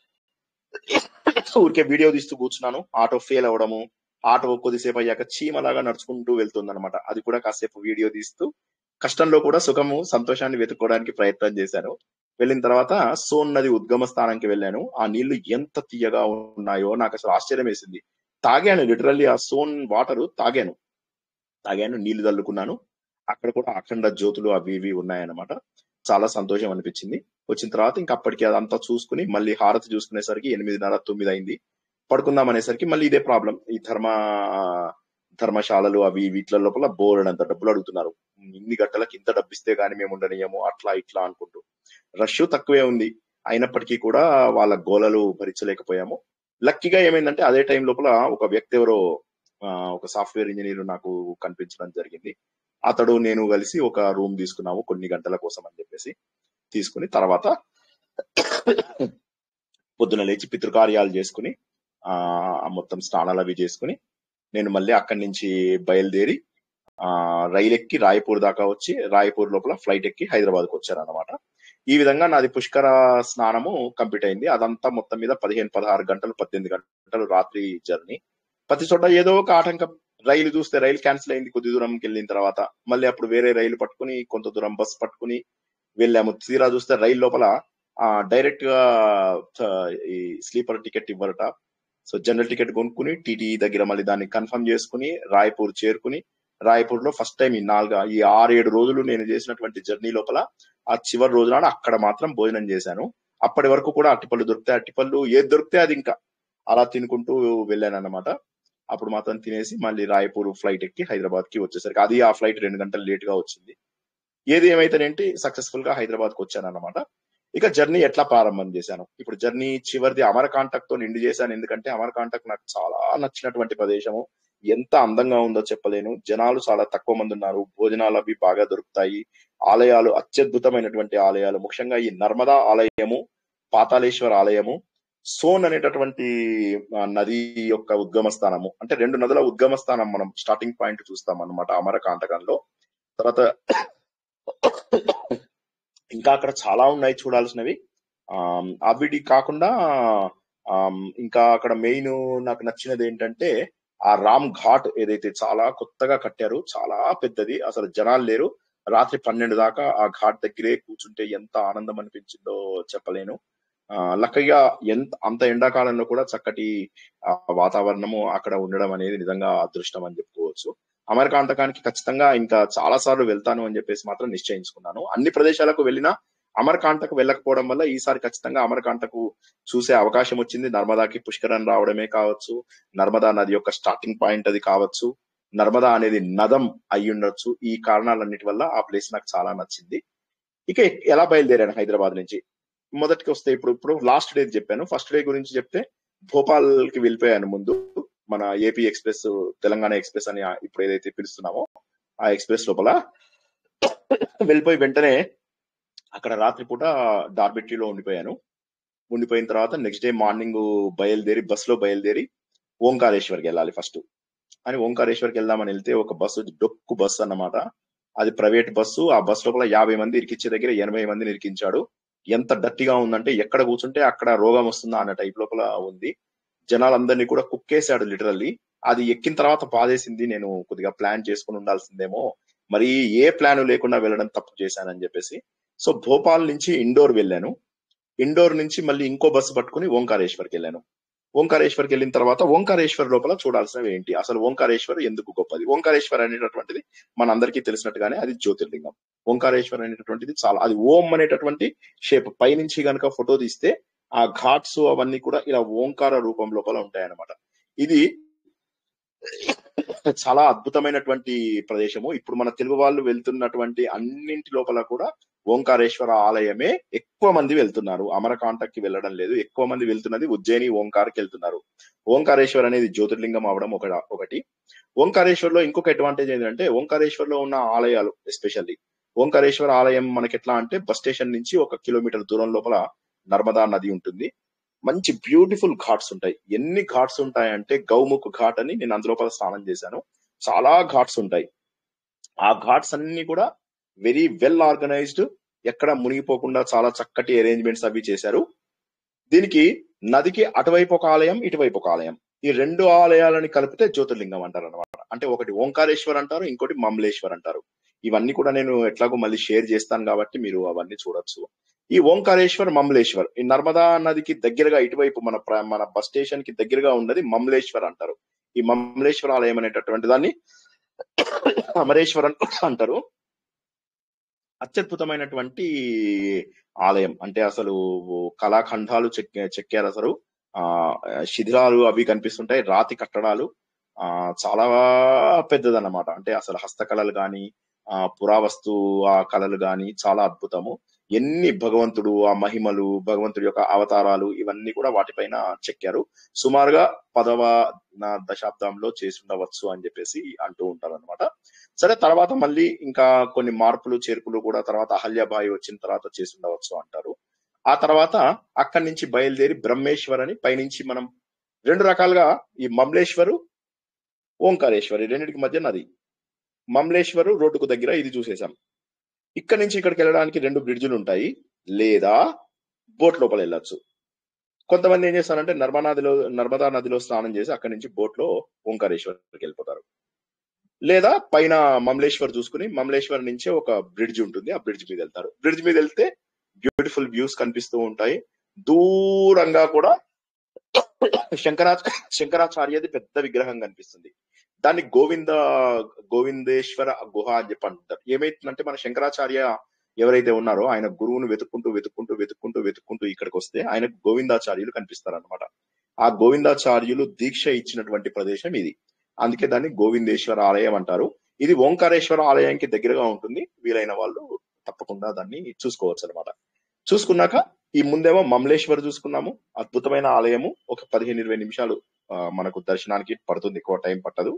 ఊరికే వీడియో తీస్తూ కూర్చున్నాను ఆటో ఫెయిల్ అవ్వడము ఆటో కొద్దిసేపు అయ్యాక చీమలాగా నడుచుకుంటూ వెళ్తుంది అనమాట అది కూడా కాసేపు వీడియో తీస్తూ కష్టంలో కూడా సుఖము సంతోషాన్ని వెతుక్కోవడానికి ప్రయత్నం చేశాను వెళ్ళిన తర్వాత సోన్ నది ఉద్గమ స్థానానికి వెళ్ళాను ఆ నీళ్లు ఎంత తీయగా ఉన్నాయో నాకు అసలు ఆశ్చర్యం వేసింది తాగాను లిటరల్లీ ఆ సోన్ వాటర్ తాగాను తాగాను నీళ్లు చల్లుకున్నాను అక్కడ కూడా అఖండ జ్యోతులు అవి ఇవి ఉన్నాయన్నమాట చాలా సంతోషం అనిపించింది వచ్చిన తర్వాత ఇంకా అప్పటికి అదంతా చూసుకుని మళ్ళీ హారతి చూసుకునేసరికి ఎనిమిదిన్నర తొమ్మిది అయింది పడుకుందాం అనేసరికి మళ్ళీ ఇదే ప్రాబ్లం ఈ ధర్మ ధర్మశాలలు అవి వీటిల లోపల బోర్డంత డబ్బులు అడుగుతున్నారు ఇన్ని గంటలకు ఇంత డబ్బు ఇస్తే గానీ మేము ఉండనియము అట్లా ఇట్లా అనుకుంటూ రష్ తక్కువే ఉంది అయినప్పటికీ కూడా వాళ్ళ గోలలు భరించలేకపోయాము లక్కీగా ఏమైందంటే అదే టైం లోపల ఒక వ్యక్తి ఎవరో ఆ, ఒక సాఫ్ట్వేర్ ఇంజనీర్ నాకు కనిపించడం జరిగింది అతడు నేను కలిసి ఒక రూమ్ తీసుకున్నాము కొన్ని గంటల కోసం అని చెప్పేసి తీసుకుని తర్వాత పొద్దున లేచి పితృకార్యాలు చేసుకుని ఆ మొత్తం స్నానాలు అవి చేసుకుని నేను మళ్ళీ అక్కడి నుంచి బయలుదేరి ఆ రైలు ఎక్కి రాయపూర్ దాకా వచ్చి రాయపూర్ లోపల ఫ్లైట్ ఎక్కి హైదరాబాద్ కు వచ్చాను అనమాట ఈ విధంగా నాది పుష్కర స్నానము కంప్లీట్ అయింది అదంతా మొత్తం మీద పదిహేను పదహారు గంటలు పద్దెనిమిది గంటలు రాత్రి జర్నీ ప్రతి చోట ఏదో ఒక ఆటంకం రైలు చూస్తే రైలు క్యాన్సిల్ అయింది కొద్ది దూరంకి వెళ్ళిన తర్వాత మళ్ళీ అప్పుడు వేరే రైలు పట్టుకుని కొంత దూరం బస్ పట్టుకుని వెళ్ళాము తీరా చూస్తే రైలు లోపల డైరెక్ట్ గా ఆ, ఈ స్లీపర్ టికెట్ ఇవ్వరట సో జనరల్ టికెట్ కొనుక్కుని టీటీ దగ్గర మళ్ళీ దాన్ని కన్ఫర్మ్ చేసుకుని రాయపూర్ చేరుకుని రాయపూర్ లో ఫస్ట్ టైం ఈ నాలుగు ఈ ఆరు ఏడు రోజులు నేను చేసినటువంటి జర్నీ లోపల ఆ చివరి రోజు నాడు అక్కడ మాత్రం భోజనం చేశాను అప్పటి వరకు కూడా అట్టిపళ్ళు దొరికితే అట్టిపళ్ళు ఏది దొరికితే అది ఇంకా అలా తినుకుంటూ వెళ్ళాను అనమాట అప్పుడు మాత్రం తినేసి మళ్ళీ రాయపూర్ ఫ్లైట్ ఎక్కి హైదరాబాద్ కి వచ్చేసరికి అది ఆ ఫ్లైట్ రెండు గంటలు లేట్ గా వచ్చింది ఏది ఏమైతేనేంటి సక్సెస్ఫుల్ గా హైదరాబాద్ కు వచ్చాను అనమాట ఇక జర్నీ ఎట్లా ప్రారంభం చేశాను ఇప్పుడు జర్నీ చివరిది అమరకాంటక్ తో నిండి చేశాను ఎందుకంటే అమరకాంటక్ నాకు చాలా నచ్చినటువంటి ప్రదేశము ఎంత అందంగా ఉందో చెప్పలేను జనాలు చాలా తక్కువ మంది ఉన్నారు భోజనాలు అవి బాగా దొరుకుతాయి ఆలయాలు అత్యద్భుతమైనటువంటి ఆలయాలు ముఖ్యంగా ఈ నర్మదా ఆలయము పాతాళేశ్వర ఆలయము సోన్ అనేటటువంటి ఆ, నది యొక్క ఉద్గమ స్థానము అంటే రెండు నదుల ఉద్గమ స్థానం మనం స్టార్టింగ్ పాయింట్ చూస్తాం అన్నమాట అమరకాంటకంలో తర్వాత ఇంకా అక్కడ చాలా ఉన్నాయి చూడాల్సినవి ఆమ్, అవిటి కాకుండా ఆమ్, ఇంకా అక్కడ మెయిన్ నాకు నచ్చినది ఏంటంటే ఆ రామ్ ఘాట్ ఏదైతే చాలా కొత్తగా కట్టారు చాలా పెద్దది అసలు జనాలు లేరు రాత్రి పన్నెండు దాకా ఆ ఘాట్ దగ్గరే కూర్చుంటే ఎంత ఆనందం అనిపించిందో చెప్పలేను లక్కగా ఎంత అంత ఎండాకాలంలో కూడా చక్కటి ఆ, వాతావరణము అక్కడ ఉండడం అనేది నిజంగా అదృష్టం అని చెప్పుకోవచ్చు అమరకాంతకానికి ఖచ్చితంగా ఇంకా చాలా సార్లు వెళ్తాను అని చెప్పేసి మాత్రం నిశ్చయించుకున్నాను అన్ని ప్రదేశాలకు వెళ్ళినా అమరకాంతకు వెళ్ళకపోవడం వల్ల ఈసారి ఖచ్చితంగా అమరకాంతకు చూసే అవకాశం వచ్చింది నర్మదాకి పుష్కరం రావడమే కావచ్చు నర్మదా నది యొక్క స్టార్టింగ్ పాయింట్ అది కావచ్చు నర్మదా అనేది నదం అయి ఉండొచ్చు ఈ కారణాలన్నిటి వల్ల ఆ ప్లేస్ నాకు చాలా నచ్చింది ఇక ఎలా బయలుదేరాను హైదరాబాద్ నుంచి మొదటికి వస్తే ఇప్పుడు ఇప్పుడు లాస్ట్ డే చెప్పాను ఫస్ట్ డే గురించి చెప్తే భోపాల్ కి వెళ్ళిపోయాను ముందు మన ఏపీ ఎక్స్ప్రెస్ తెలంగాణ ఎక్స్ప్రెస్ అని ఆ- ఇప్పుడు ఏదైతే పిలుస్తున్నామో ఆ ఎక్స్ప్రెస్ లోపల వెళ్ళిపోయి వెంటనే అక్కడ రాత్రిపూట డార్బెట్రీలో ఉండిపోయాను ఉండిపోయిన తర్వాత నెక్స్ట్ డే మార్నింగ్ బయలుదేరి బస్ లో బయలుదేరి ఓంకారేశ్వర్కి వెళ్ళాలి ఫస్ట్ అని ఓంకారేశ్వర్కి వెళ్దామని వెళ్తే ఒక బస్సు డొక్కు బస్సు అన్నమాట అది ప్రైవేట్ బస్సు ఆ బస్ లోపల యాభై మంది ఇరికించే దగ్గర ఎనభై మందిని ఇరికించాడు ఎంత డర్టీగా ఉందంటే ఎక్కడ కూర్చుంటే అక్కడ రోగం వస్తుందా అన్న టైప్ లోపల ఉంది జనాలందరినీ కూడా కుక్కేశాడు లిటరల్లీ అది ఎక్కిన తర్వాత బాధేసింది నేను కొద్దిగా ప్లాన్ చేసుకుని ఉండాల్సిందేమో మరి ఏ ప్లాన్ లేకుండా వెళ్ళడం తప్పు చేశానని చెప్పేసి సో భోపాల్ నుంచి ఇండోర్ వెళ్ళాను ఇండోర్ నుంచి మళ్ళీ ఇంకో బస్సు పట్టుకుని ఓంకారేశ్వర్కి వెళ్ళాను ఓంకారేశ్వర్కి వెళ్ళిన తర్వాత ఓంకారేశ్వర్ లోపల చూడాల్సినవి ఏంటి అసలు ఓంకారేశ్వర్ ఎందుకు గొప్పది ఓంకారేశ్వర్ అనేటటువంటిది మనందరికీ తెలిసినట్టుగానే అది జ్యోతిర్లింగం ఓంకారేశ్వర్ అనేటటువంటిది చాలా అది ఓం అనేటటువంటి షేప్ పైనుంచి గనక ఫోటో తీస్తే ఆ ఘాట్స్ అవన్నీ కూడా ఇలా ఓంకార రూపం లోపల ఉంటాయన్నమాట ఇది చాలా అద్భుతమైనటువంటి ప్రదేశము ఇప్పుడు మన తెలుగు వాళ్ళు వెళ్తున్నటువంటి అన్నింటి లోపల కూడా ఓంకారేశ్వర ఆలయమే ఎక్కువ మంది వెళ్తున్నారు అమరకాంటకి వెళ్ళడం లేదు ఎక్కువ మంది వెళ్తున్నది ఉజ్జయిని ఓంకార్కి వెళ్తున్నారు ఓంకారేశ్వర్ అనేది జ్యోతిర్లింగం అవడం ఒక ఒకటి ఓంకారేశ్వర్ లో ఇంకొక అడ్వాంటేజ్ ఏంటంటే ఓంకారేశ్వర్ లో ఉన్న ఆలయాలు ఎస్పెషల్లీ ఓంకారేశ్వర ఆలయం మనకి ఎట్లా అంటే బస్ స్టేషన్ నుంచి ఒక కిలోమీటర్ దూరం లోపల నర్మదా నది ఉంటుంది మంచి బ్యూటిఫుల్ ఘాట్స్ ఉంటాయి ఎన్ని ఘాట్స్ ఉంటాయంటే గౌముఖ్ ఘాట్ అని నేను అందులోపల స్నానం చేశాను చాలా ఘాట్స్ ఉంటాయి ఆ ఘాట్స్ అన్ని కూడా వెరీ వెల్ ఆర్గనైజ్డ్ ఎక్కడ మునిగిపోకుండా చాలా చక్కటి అరేంజ్మెంట్స్ అవి చేశారు దీనికి నదికి అటువైపు ఒక ఆలయం ఇటువైపు ఒక ఆలయం ఈ రెండు ఆలయాలని కలిపితే జ్యోతిర్లింగం అంటారు అనమాట అంటే ఒకటి ఓంకారేశ్వర్ అంటారు ఇంకోటి మమలేశ్వర్ అంటారు ఇవన్నీ కూడా నేను ఎట్లాగో మళ్ళీ షేర్ చేస్తాను కాబట్టి మీరు అవన్నీ చూడొచ్చు ఈ ఓంకారేశ్వర్ మమలేశ్వర్ ఈ నర్మదా నదికి దగ్గరగా ఇటువైపు మన ప్ర- మన బస్ స్టేషన్ కి దగ్గరగా ఉన్నది మమలేశ్వర్ అంటారు ఈ మమలేశ్వర ఆలయం అనేటటువంటి దాన్ని అమరేశ్వర్ అని అంటారు అత్యద్భుతమైనటువంటి ఆలయం అంటే అసలు కళాఖండాలు చెక్ చెక్కారు అసలు ఆ శిథిలాలు అవి కనిపిస్తుంటాయి రాతి కట్టడాలు ఆ చాలా పెద్దదన్నమాట అంటే అసలు హస్తకళలు గాని ఆ పురావస్తు ఆ కళలు గాని చాలా అద్భుతము ఎన్ని భగవంతుడు ఆ మహిమలు భగవంతుడి యొక్క అవతారాలు ఇవన్నీ కూడా వాటిపైన చెక్కారు సుమారుగా పదవ నా- దశాబ్దంలో చేసి ఉండవచ్చు అని చెప్పేసి అంటూ ఉంటారు అనమాట సరే తర్వాత మళ్ళీ ఇంకా కొన్ని మార్పులు చేర్పులు కూడా తర్వాత అహల్యాబాయి వచ్చిన తర్వాత చేసి ఉండవచ్చు అంటారు ఆ తర్వాత అక్కడి నుంచి బయలుదేరి బ్రహ్మేశ్వర్ అని పైనుంచి మనం రెండు రకాలుగా ఈ మమలేశ్వరు ఓంకారేశ్వరి రెండింటికి మధ్య నది మమలేశ్వరు రోడ్డుకు దగ్గర ఇది చూసేసాం ఇక్కడ నుంచి ఇక్కడికి వెళ్ళడానికి రెండు బ్రిడ్జులు ఉంటాయి లేదా బోట్ లోపల వెళ్ళొచ్చు కొంతమంది ఏం చేస్తారంటే నర్మదా నదిలో నర్మదా నదిలో స్నానం చేసి అక్కడి నుంచి బోట్ లో ఓంకారేశ్వర్కి వెళ్ళిపోతారు లేదా పైన మమలేశ్వర్ చూసుకుని మమలేశ్వర్ నుంచే ఒక బ్రిడ్జ్ ఉంటుంది ఆ బ్రిడ్జ్ మీద వెళ్తారు బ్రిడ్జ్ మీద వెళ్తే బ్యూటిఫుల్ వ్యూస్ కనిపిస్తూ ఉంటాయి దూరంగా కూడా శంకరాచ శంకరాచార్యది పెద్ద విగ్రహం కనిపిస్తుంది దాన్ని గోవింద గోవిందేశ్వర గుహ అని చెప్పి అంటారు ఏమైతుందంటే మన శంకరాచార్య ఎవరైతే ఉన్నారో ఆయన గురువును వెతుక్కుంటూ వెతుక్కుంటూ వెతుక్కుంటూ వెతుక్కుంటూ ఇక్కడికి వస్తే ఆయన గోవిందాచార్యులు కనిపిస్తారు అనమాట ఆ గోవిందాచార్యులు దీక్ష ఇచ్చినటువంటి ప్రదేశం ఇది అందుకే దాన్ని గోవిందేశ్వర ఆలయం అంటారు ఇది ఓంకారేశ్వర ఆలయానికి దగ్గరగా ఉంటుంది వీలైన వాళ్ళు తప్పకుండా దాన్ని చూసుకోవచ్చు అనమాట చూసుకున్నాక ఈ ముందేమో మమలేశ్వర్ చూసుకున్నాము అద్భుతమైన ఆలయము ఒక పదిహేను ఇరవై నిమిషాలు ఆ, మనకు దర్శనానికి పడుతుంది ఎక్కువ టైం పట్టదు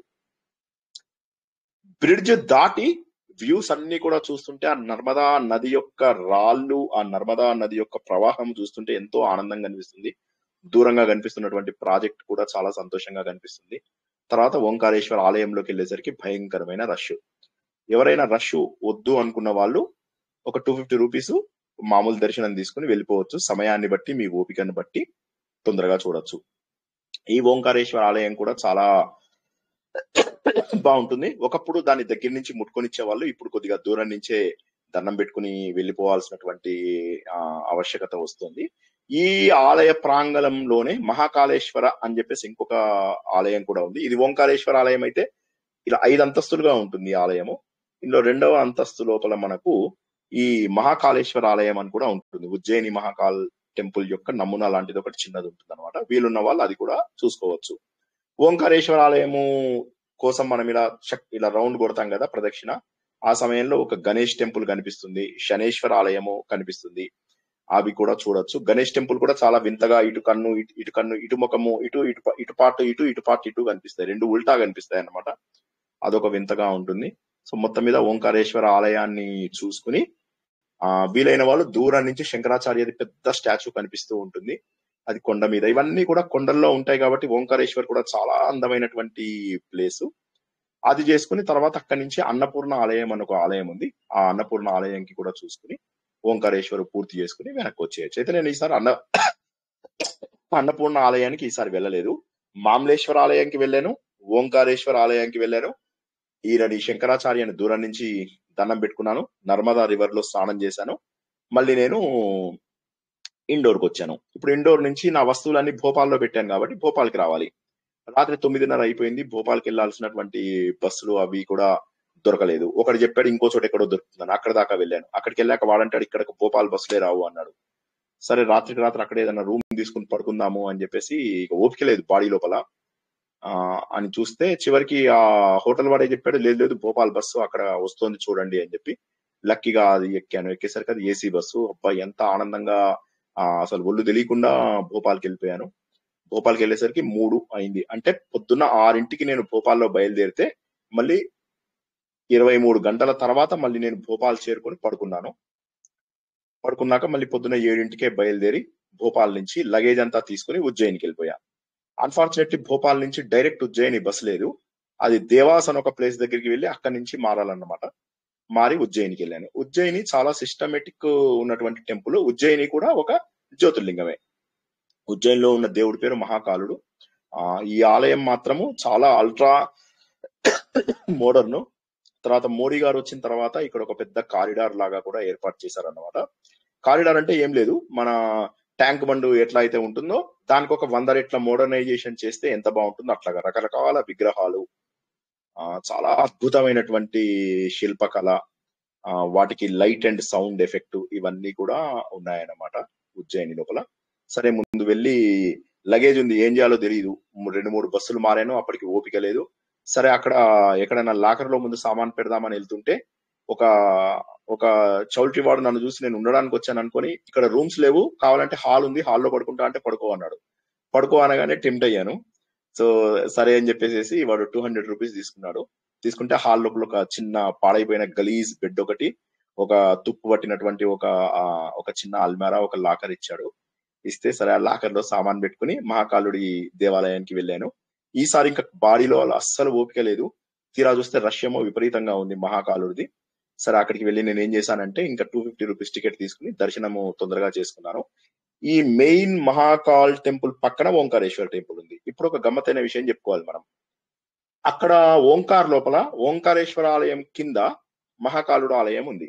బ్రిడ్జ్ దాటి వ్యూస్ అన్ని కూడా చూస్తుంటే ఆ నర్మదా నది యొక్క రాళ్ళు ఆ నర్మదా నది యొక్క ప్రవాహం చూస్తుంటే ఎంతో ఆనందంగా అనిపిస్తుంది దూరంగా కనిపిస్తున్నటువంటి ప్రాజెక్ట్ కూడా చాలా సంతోషంగా కనిపిస్తుంది తర్వాత ఓంకారేశ్వర ఆలయంలోకి వెళ్ళేసరికి భయంకరమైన రష్ ఎవరైనా రష్ వద్దు అనుకున్న వాళ్ళు ఒక టూ ఫిఫ్టీ రూపీస్ మామూలు దర్శనం తీసుకుని వెళ్ళిపోవచ్చు సమయాన్ని బట్టి మీ ఓపికను బట్టి తొందరగా చూడొచ్చు ఈ ఓంకారేశ్వర ఆలయం కూడా చాలా బాగుంటుంది ఒకప్పుడు దాని దగ్గర నుంచి ముట్టుకొనిచ్చే వాళ్ళు ఇప్పుడు కొద్దిగా దూరం నుంచే దండం పెట్టుకుని వెళ్ళిపోవాల్సినటువంటి ఆ, ఆవశ్యకత వస్తుంది ఈ ఆలయ ప్రాంగణంలోనే మహాకాళేశ్వర అని చెప్పేసి ఇంకొక ఆలయం కూడా ఉంది ఇది ఓంకారేశ్వర ఆలయం అయితే ఇలా ఐదు అంతస్తులుగా ఉంటుంది ఈ ఆలయము ఇందులో రెండవ అంతస్తు లోపల మనకు ఈ మహాకాళేశ్వర ఆలయం అని కూడా ఉంటుంది ఉజ్జయిని మహాకాల్ టెంపుల్ యొక్క నమూనా లాంటిది ఒకటి చిన్నది ఉంటుంది అనమాట వీలున్న వాళ్ళు అది కూడా చూసుకోవచ్చు ఓంకారేశ్వర ఆలయము కోసం మనం ఇలా చక్- ఇలా రౌండ్ కొడతాం కదా ప్రదక్షిణ ఆ సమయంలో ఒక గణేష్ టెంపుల్ కనిపిస్తుంది శనేశ్వర ఆలయము కనిపిస్తుంది అవి కూడా చూడొచ్చు గణేష్ టెంపుల్ కూడా చాలా వింతగా ఇటు కన్ను ఇటు ఇటు కన్ను ఇటు ముఖము ఇటు ఇటు ప- ఇటు పాటు ఇటు ఇటు పాటు ఇటు కనిపిస్తాయి రెండు ఉల్టా కనిపిస్తాయి అన్నమాట అదొక వింతగా ఉంటుంది సో మొత్తం మీద ఓంకారేశ్వర ఆలయాన్ని చూసుకుని ఆ వీలైన వాళ్ళు దూరం నుంచి శంకరాచార్యది పెద్ద స్టాచ్యూ కనిపిస్తూ ఉంటుంది అది కొండ మీద ఇవన్నీ కూడా కొండల్లో ఉంటాయి కాబట్టి ఓంకారేశ్వర్ కూడా చాలా అందమైనటువంటి ప్లేస్ అది చేసుకుని తర్వాత అక్కడి నుంచి అన్నపూర్ణ ఆలయం అని ఒక ఆలయం ఉంది ఆ అన్నపూర్ణ ఆలయంకి కూడా చూసుకుని ఓంకారేశ్వర్ పూర్తి చేసుకుని వెనక్కి వచ్చేయచ్చు అయితే నేను ఈసారి అన్న అన్నపూర్ణ ఆలయానికి ఈసారి వెళ్ళలేదు మామలేశ్వర ఆలయానికి వెళ్ళాను ఓంకారేశ్వర ఆలయానికి వెళ్ళాను ఈయనని శంకరాచార్యని దూరం నుంచి దండం పెట్టుకున్నాను నర్మదా రివర్ లో స్నానం చేశాను మళ్ళీ నేను ఇండోర్ కి వచ్చాను ఇప్పుడు ఇండోర్ నుంచి నా వస్తువులన్నీ భోపాల్లో పెట్టాను కాబట్టి భోపాల్కి రావాలి రాత్రి తొమ్మిదిన్నర అయిపోయింది భోపాల్కి వెళ్ళాల్సినటువంటి బస్సులు అవి కూడా దొరకలేదు ఒకటి చెప్పాడు ఇంకో చోట ఎక్కడో దొరుకుతుందని అక్కడ దాకా వెళ్ళాను అక్కడికి వెళ్ళాక వాడంటాడు ఇక్కడ భోపాల్ బస్సులే రావు అన్నాడు సరే రాత్రికి రాత్రి అక్కడ ఏదైనా రూమ్ తీసుకుని పడుకుందాము అని చెప్పేసి ఇక ఓపిక లేదు బాడీ లోపల ఆ అని చూస్తే చివరికి ఆ హోటల్ వాడే చెప్పాడు లేదు లేదు భోపాల్ బస్సు అక్కడ వస్తోంది చూడండి అని చెప్పి లక్కీగా అది ఎక్కాను ఎక్కేసరికి అది ఏసీ బస్సు అబ్బా ఎంత ఆనందంగా ఆ, అసలు ఒళ్ళు తెలియకుండా భోపాల్కి వెళ్ళిపోయాను భోపాల్కి వెళ్ళేసరికి మూడు అయింది అంటే పొద్దున్న ఆరింటికి నేను భోపాల్లో బయలుదేరితే మళ్ళీ ఇరవై మూడు గంటల తర్వాత మళ్ళీ నేను భోపాల్ చేరుకొని పడుకున్నాను పడుకున్నాక మళ్ళీ పొద్దున్న ఏడింటికే బయలుదేరి భోపాల్ నుంచి లగేజ్ అంతా తీసుకుని ఉజ్జయినికి వెళ్ళిపోయా అన్ఫార్చునేట్లీ భోపాల్ నుంచి డైరెక్ట్ ఉజ్జయిని బస్ లేదు అది దేవాస్ అని ఒక ప్లేస్ దగ్గరికి వెళ్ళి అక్కడి నుంచి మారాలన్నమాట మారి ఉజ్జయినికి వెళ్ళాను ఉజ్జయిని చాలా సిస్టమేటిక్ ఉన్నటువంటి టెంపుల్ ఉజ్జయిని కూడా ఒక జ్యోతిర్లింగమే ఉజ్జయినిలో ఉన్న దేవుడి పేరు మహాకాలుడు ఆ ఈ ఆలయం మాత్రము చాలా అల్ట్రా మోడర్న్ తర్వాత మోడీ గారు వచ్చిన తర్వాత ఇక్కడ ఒక పెద్ద కారిడార్ లాగా కూడా ఏర్పాటు చేశారన్నమాట కారిడార్ అంటే ఏం లేదు మన ట్యాంక్ బండ్ ఎట్లా అయితే ఉంటుందో దానికి ఒక వంద రెట్ల మోడర్నైజేషన్ చేస్తే ఎంత బాగుంటుందో అట్లాగా రకరకాల విగ్రహాలు ఆ చాలా అద్భుతమైనటువంటి శిల్పకళ ఆ వాటికి లైట్ అండ్ సౌండ్ ఎఫెక్ట్ ఇవన్నీ కూడా ఉన్నాయన్నమాట ఉజ్జయిని లోపల సరే ముందు వెళ్ళి లగేజ్ ఉంది ఏం చేయాలో తెలియదు రెండు మూడు బస్సులు మారాను అప్పటికి ఓపిక లేదు సరే అక్కడ ఎక్కడైనా లాకర్ లో ముందు సామాన్ పెడదామని వెళ్తుంటే ఒక ఒక చౌల్ట్రీ వాడు నన్ను చూసి నేను ఉండడానికి వచ్చాను అనుకొని ఇక్కడ రూమ్స్ లేవు కావాలంటే హాల్ ఉంది హాల్లో పడుకుంటా అంటే పడుకో అన్నాడు పడుకో అనగానే టెంప్ట్ అయ్యాను సో సరే అని చెప్పేసి వాడు టూ హండ్రెడ్ రూపీస్ తీసుకున్నాడు తీసుకుంటే హాల్ లోపల ఒక చిన్న పాడైపోయిన గలీజ్ బెడ్ ఒకటి ఒక తుప్పు పట్టినటువంటి ఒక ఆ, ఒక చిన్న అల్మారా ఒక లాకర్ ఇచ్చాడు ఇస్తే సరే ఆ లాకర్ లో సామాన్ పెట్టుకుని మహాకాలుడి దేవాలయానికి వెళ్ళాను ఈసారి ఇంకా బాడీలో అలా అస్సలు ఓపిక లేదు తీరా చూస్తే రష్ ఏమో విపరీతంగా ఉంది మహాకాలుడిది సరే అక్కడికి వెళ్ళి నేను ఏం చేశానంటే ఇంకా టూ ఫిఫ్టీ రూపీస్ టికెట్ తీసుకుని దర్శనము తొందరగా చేసుకున్నాను ఈ మెయిన్ మహాకాల్ టెంపుల్ పక్కన ఓంకారేశ్వర టెంపుల్ ఉంది ఇప్పుడు ఒక గమ్మతైన విషయం చెప్పుకోవాలి మనం అక్కడ ఓంకార్ లోపల ఓంకారేశ్వర ఆలయం కింద మహాకాలుడు ఆలయం ఉంది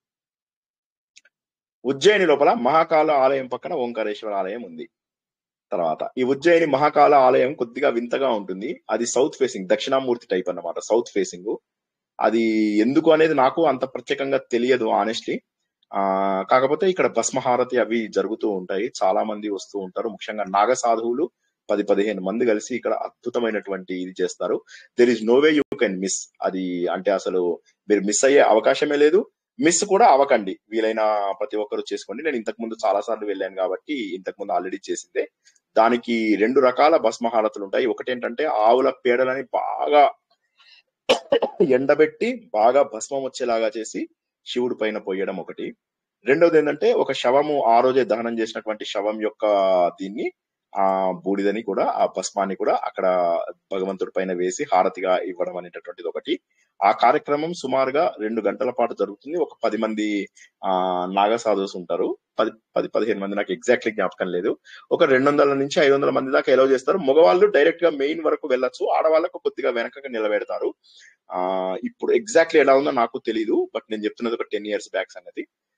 ఉజ్జయిని లోపల మహాకాల ఆలయం పక్కన ఓంకారేశ్వర ఆలయం ఉంది తర్వాత ఈ ఉజ్జయిని మహాకాల ఆలయం కొద్దిగా వింతగా ఉంటుంది అది సౌత్ ఫేసింగ్ దక్షిణామూర్తి టైప్ అన్నమాట సౌత్ ఫేసింగ్ అది ఎందుకు అనేది నాకు అంత ప్రత్యేకంగా తెలియదు ఆనెస్ట్లీ ఆ కాకపోతే ఇక్కడ భస్మహారతి అవి జరుగుతూ ఉంటాయి చాలా మంది వస్తూ ఉంటారు ముఖ్యంగా నాగ సాధువులు పది పదిహేను మంది కలిసి ఇక్కడ అద్భుతమైనటువంటి ఇది చేస్తారు there is no way you can miss అది అంటే అసలు మీరు మిస్ అయ్యే అవకాశమే లేదు మిస్ కూడా అవ్వకండి వీలైన ప్రతి ఒక్కరు చేసుకోండి నేను ఇంతకు ముందు చాలా సార్లు వెళ్ళాను కాబట్టి ఇంతకు ముందు ఆల్రెడీ చేసిందే దానికి రెండు రకాల భస్మహారతులు ఉంటాయి ఒకటి ఏంటంటే ఆవుల పేడలని బాగా ఎండబెట్టి బాగా భస్మం వచ్చేలాగా చేసి శివుడి పైన పోయడం ఒకటి రెండవది ఏంటంటే ఒక శవము ఆ రోజే దహనం చేసినటువంటి శవం యొక్క దీన్ని ఆ బూడిదని కూడా ఆ భస్మాన్ని కూడా అక్కడ భగవంతుడి పైన వేసి హారతిగా ఇవ్వడం అనేటటువంటిది ఒకటి ఆ కార్యక్రమం సుమారుగా రెండు గంటల పాటు జరుగుతుంది ఒక పది మంది ఆ నాగ సాధుస్ ఉంటారు పది పది పదిహేను మంది నాకు ఎగ్జాక్ట్లీ జ్ఞాపకం లేదు ఒక రెండు వందల నుంచి ఐదు వందల మంది దాకా ఎలవ్ చేస్తారు మగవాళ్ళు డైరెక్ట్ గా మెయిన్ వరకు వెళ్ళొచ్చు ఆడవాళ్ళకు కొద్దిగా వెనకగా నిలబెడతారు ఆ ఇప్పుడు ఎగ్జాక్ట్లీ ఎలా ఉందో నాకు తెలియదు బట్ నేను చెప్తున్నది ఒక టెన్ ఇయర్స్ బ్యాక్ సంగతి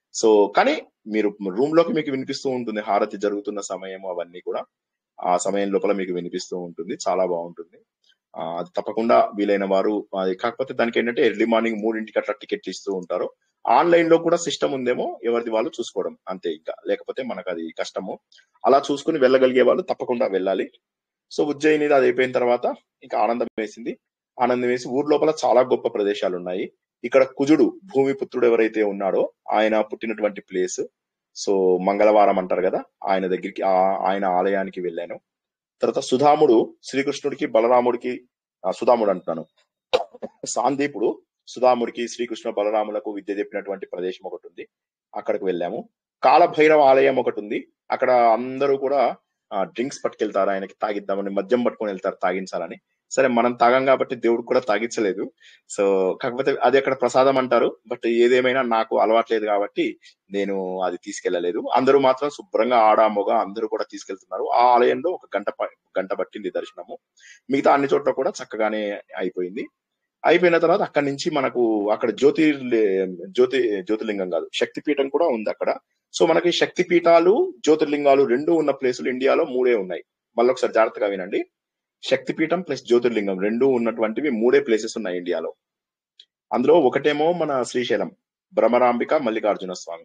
సో కానీ మీరు రూమ్ లోకి మీకు వినిపిస్తూ ఉంటుంది హారతి జరుగుతున్న సమయం అవన్నీ కూడా ఆ సమయం లోపల మీకు వినిపిస్తూ ఉంటుంది చాలా బాగుంటుంది ఆ, అది తప్పకుండా వీలైన వారు అది కాకపోతే దానికి ఏంటంటే ఎర్లీ మార్నింగ్ మూడింటికి అట్లా టికెట్లు ఇస్తూ ఉంటారు ఆన్లైన్ లో కూడా సిస్టమ్ ఉందేమో ఎవరిది వాళ్ళు చూసుకోవడం అంతే ఇంకా లేకపోతే మనకు అది కష్టము అలా చూసుకుని వెళ్ళగలిగే వాళ్ళు తప్పకుండా వెళ్ళాలి సో ఉజ్జయిని అది అయిపోయిన తర్వాత ఇంకా ఆనందం వేసింది ఆనందం వేసి ఊరు లోపల చాలా గొప్ప ప్రదేశాలు ఉన్నాయి ఇక్కడ కుజుడు భూమి పుత్రుడు ఎవరైతే ఉన్నాడో ఆయన పుట్టినటువంటి ప్లేస్ సో మంగళవారం అంటారు కదా ఆయన దగ్గరికి ఆ- ఆయన ఆలయానికి వెళ్ళాను తర్వాత సుధాముడు శ్రీకృష్ణుడికి బలరాముడికి ఆ, సుధాముడు అంటున్నాను సాందీపుడు సుధాముడికి శ్రీకృష్ణ బలరాములకు విద్య చెప్పినటువంటి ప్రదేశం ఒకటి ఉంది అక్కడికి వెళ్ళాము కాలభైరవ ఆలయం ఒకటి ఉంది అక్కడ అందరూ కూడా డ్రింక్స్ పట్టుకెళ్తారు ఆయనకి తాగిద్దామని మద్యం పట్టుకొని వెళ్తారు తాగించాలని సరే మనం తాగం కాబట్టి దేవుడు కూడా తాగించలేదు సో కాకపోతే అది అక్కడ ప్రసాదం అంటారు బట్ ఏదేమైనా నాకు అలవాట్లేదు కాబట్టి నేను అది తీసుకెళ్లలేదు అందరూ మాత్రం శుభ్రంగా ఆడ మొగ అందరూ కూడా తీసుకెళ్తున్నారు ఆ ఆలయంలో ఒక గంట ప- గంట పట్టింది దర్శనము మిగతా అన్ని చోట్ల కూడా చక్కగానే అయిపోయింది అయిపోయిన తర్వాత అక్కడి నుంచి మనకు అక్కడ జ్యోతి జ్యోతి జ్యోతిర్లింగం కాదు శక్తి పీఠం కూడా ఉంది అక్కడ సో మనకి శక్తి పీఠాలు జ్యోతిర్లింగాలు రెండు ఉన్న ప్లేసులు ఇండియాలో మూడే ఉన్నాయి మళ్ళీ ఒకసారి జాగ్రత్తగా వినండి శక్తి పీఠం ప్లస్ జ్యోతిర్లింగం రెండు ఉన్నటువంటివి మూడే ప్లేసెస్ ఉన్నాయి ఇండియాలో అందులో ఒకటేమో మన శ్రీశైలం భ్రమరాంబిక మల్లికార్జున స్వామి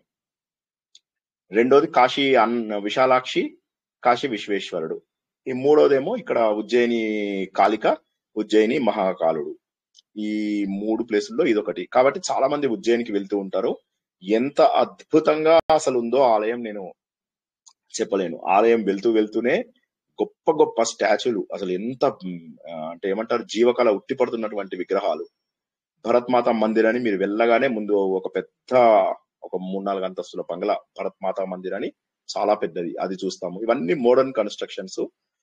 రెండోది కాశీ అన్ విశాలాక్షి కాశీ విశ్వేశ్వరుడు ఈ మూడోదేమో ఇక్కడ ఉజ్జయిని కాళిక ఉజ్జయిని మహాకాలుడు ఈ మూడు ప్లేసుల్లో ఇదొకటి కాబట్టి చాలా మంది ఉజ్జయినికి వెళ్తూ ఉంటారు ఎంత అద్భుతంగా అసలు ఉందో ఆలయం నేను చెప్పలేను ఆలయం వెళ్తూ వెళ్తూనే గొప్ప గొప్ప స్టాచ్యూలు అసలు ఎంత మ్, ఆ, అంటే ఏమంటారు జీవకళ ఉట్టిపడుతున్నటువంటి విగ్రహాలు భరత్ మాత మందిర్ అని మీరు వెళ్ళగానే ముందు ఒక పెద్ద ఒక మూడు నాలుగు అంతస్తుల బంగ్లా భరత్ మాతా మందిర్ అని చాలా పెద్దది అది చూస్తాము ఇవన్నీ మోడర్న్ కన్స్ట్రక్షన్స్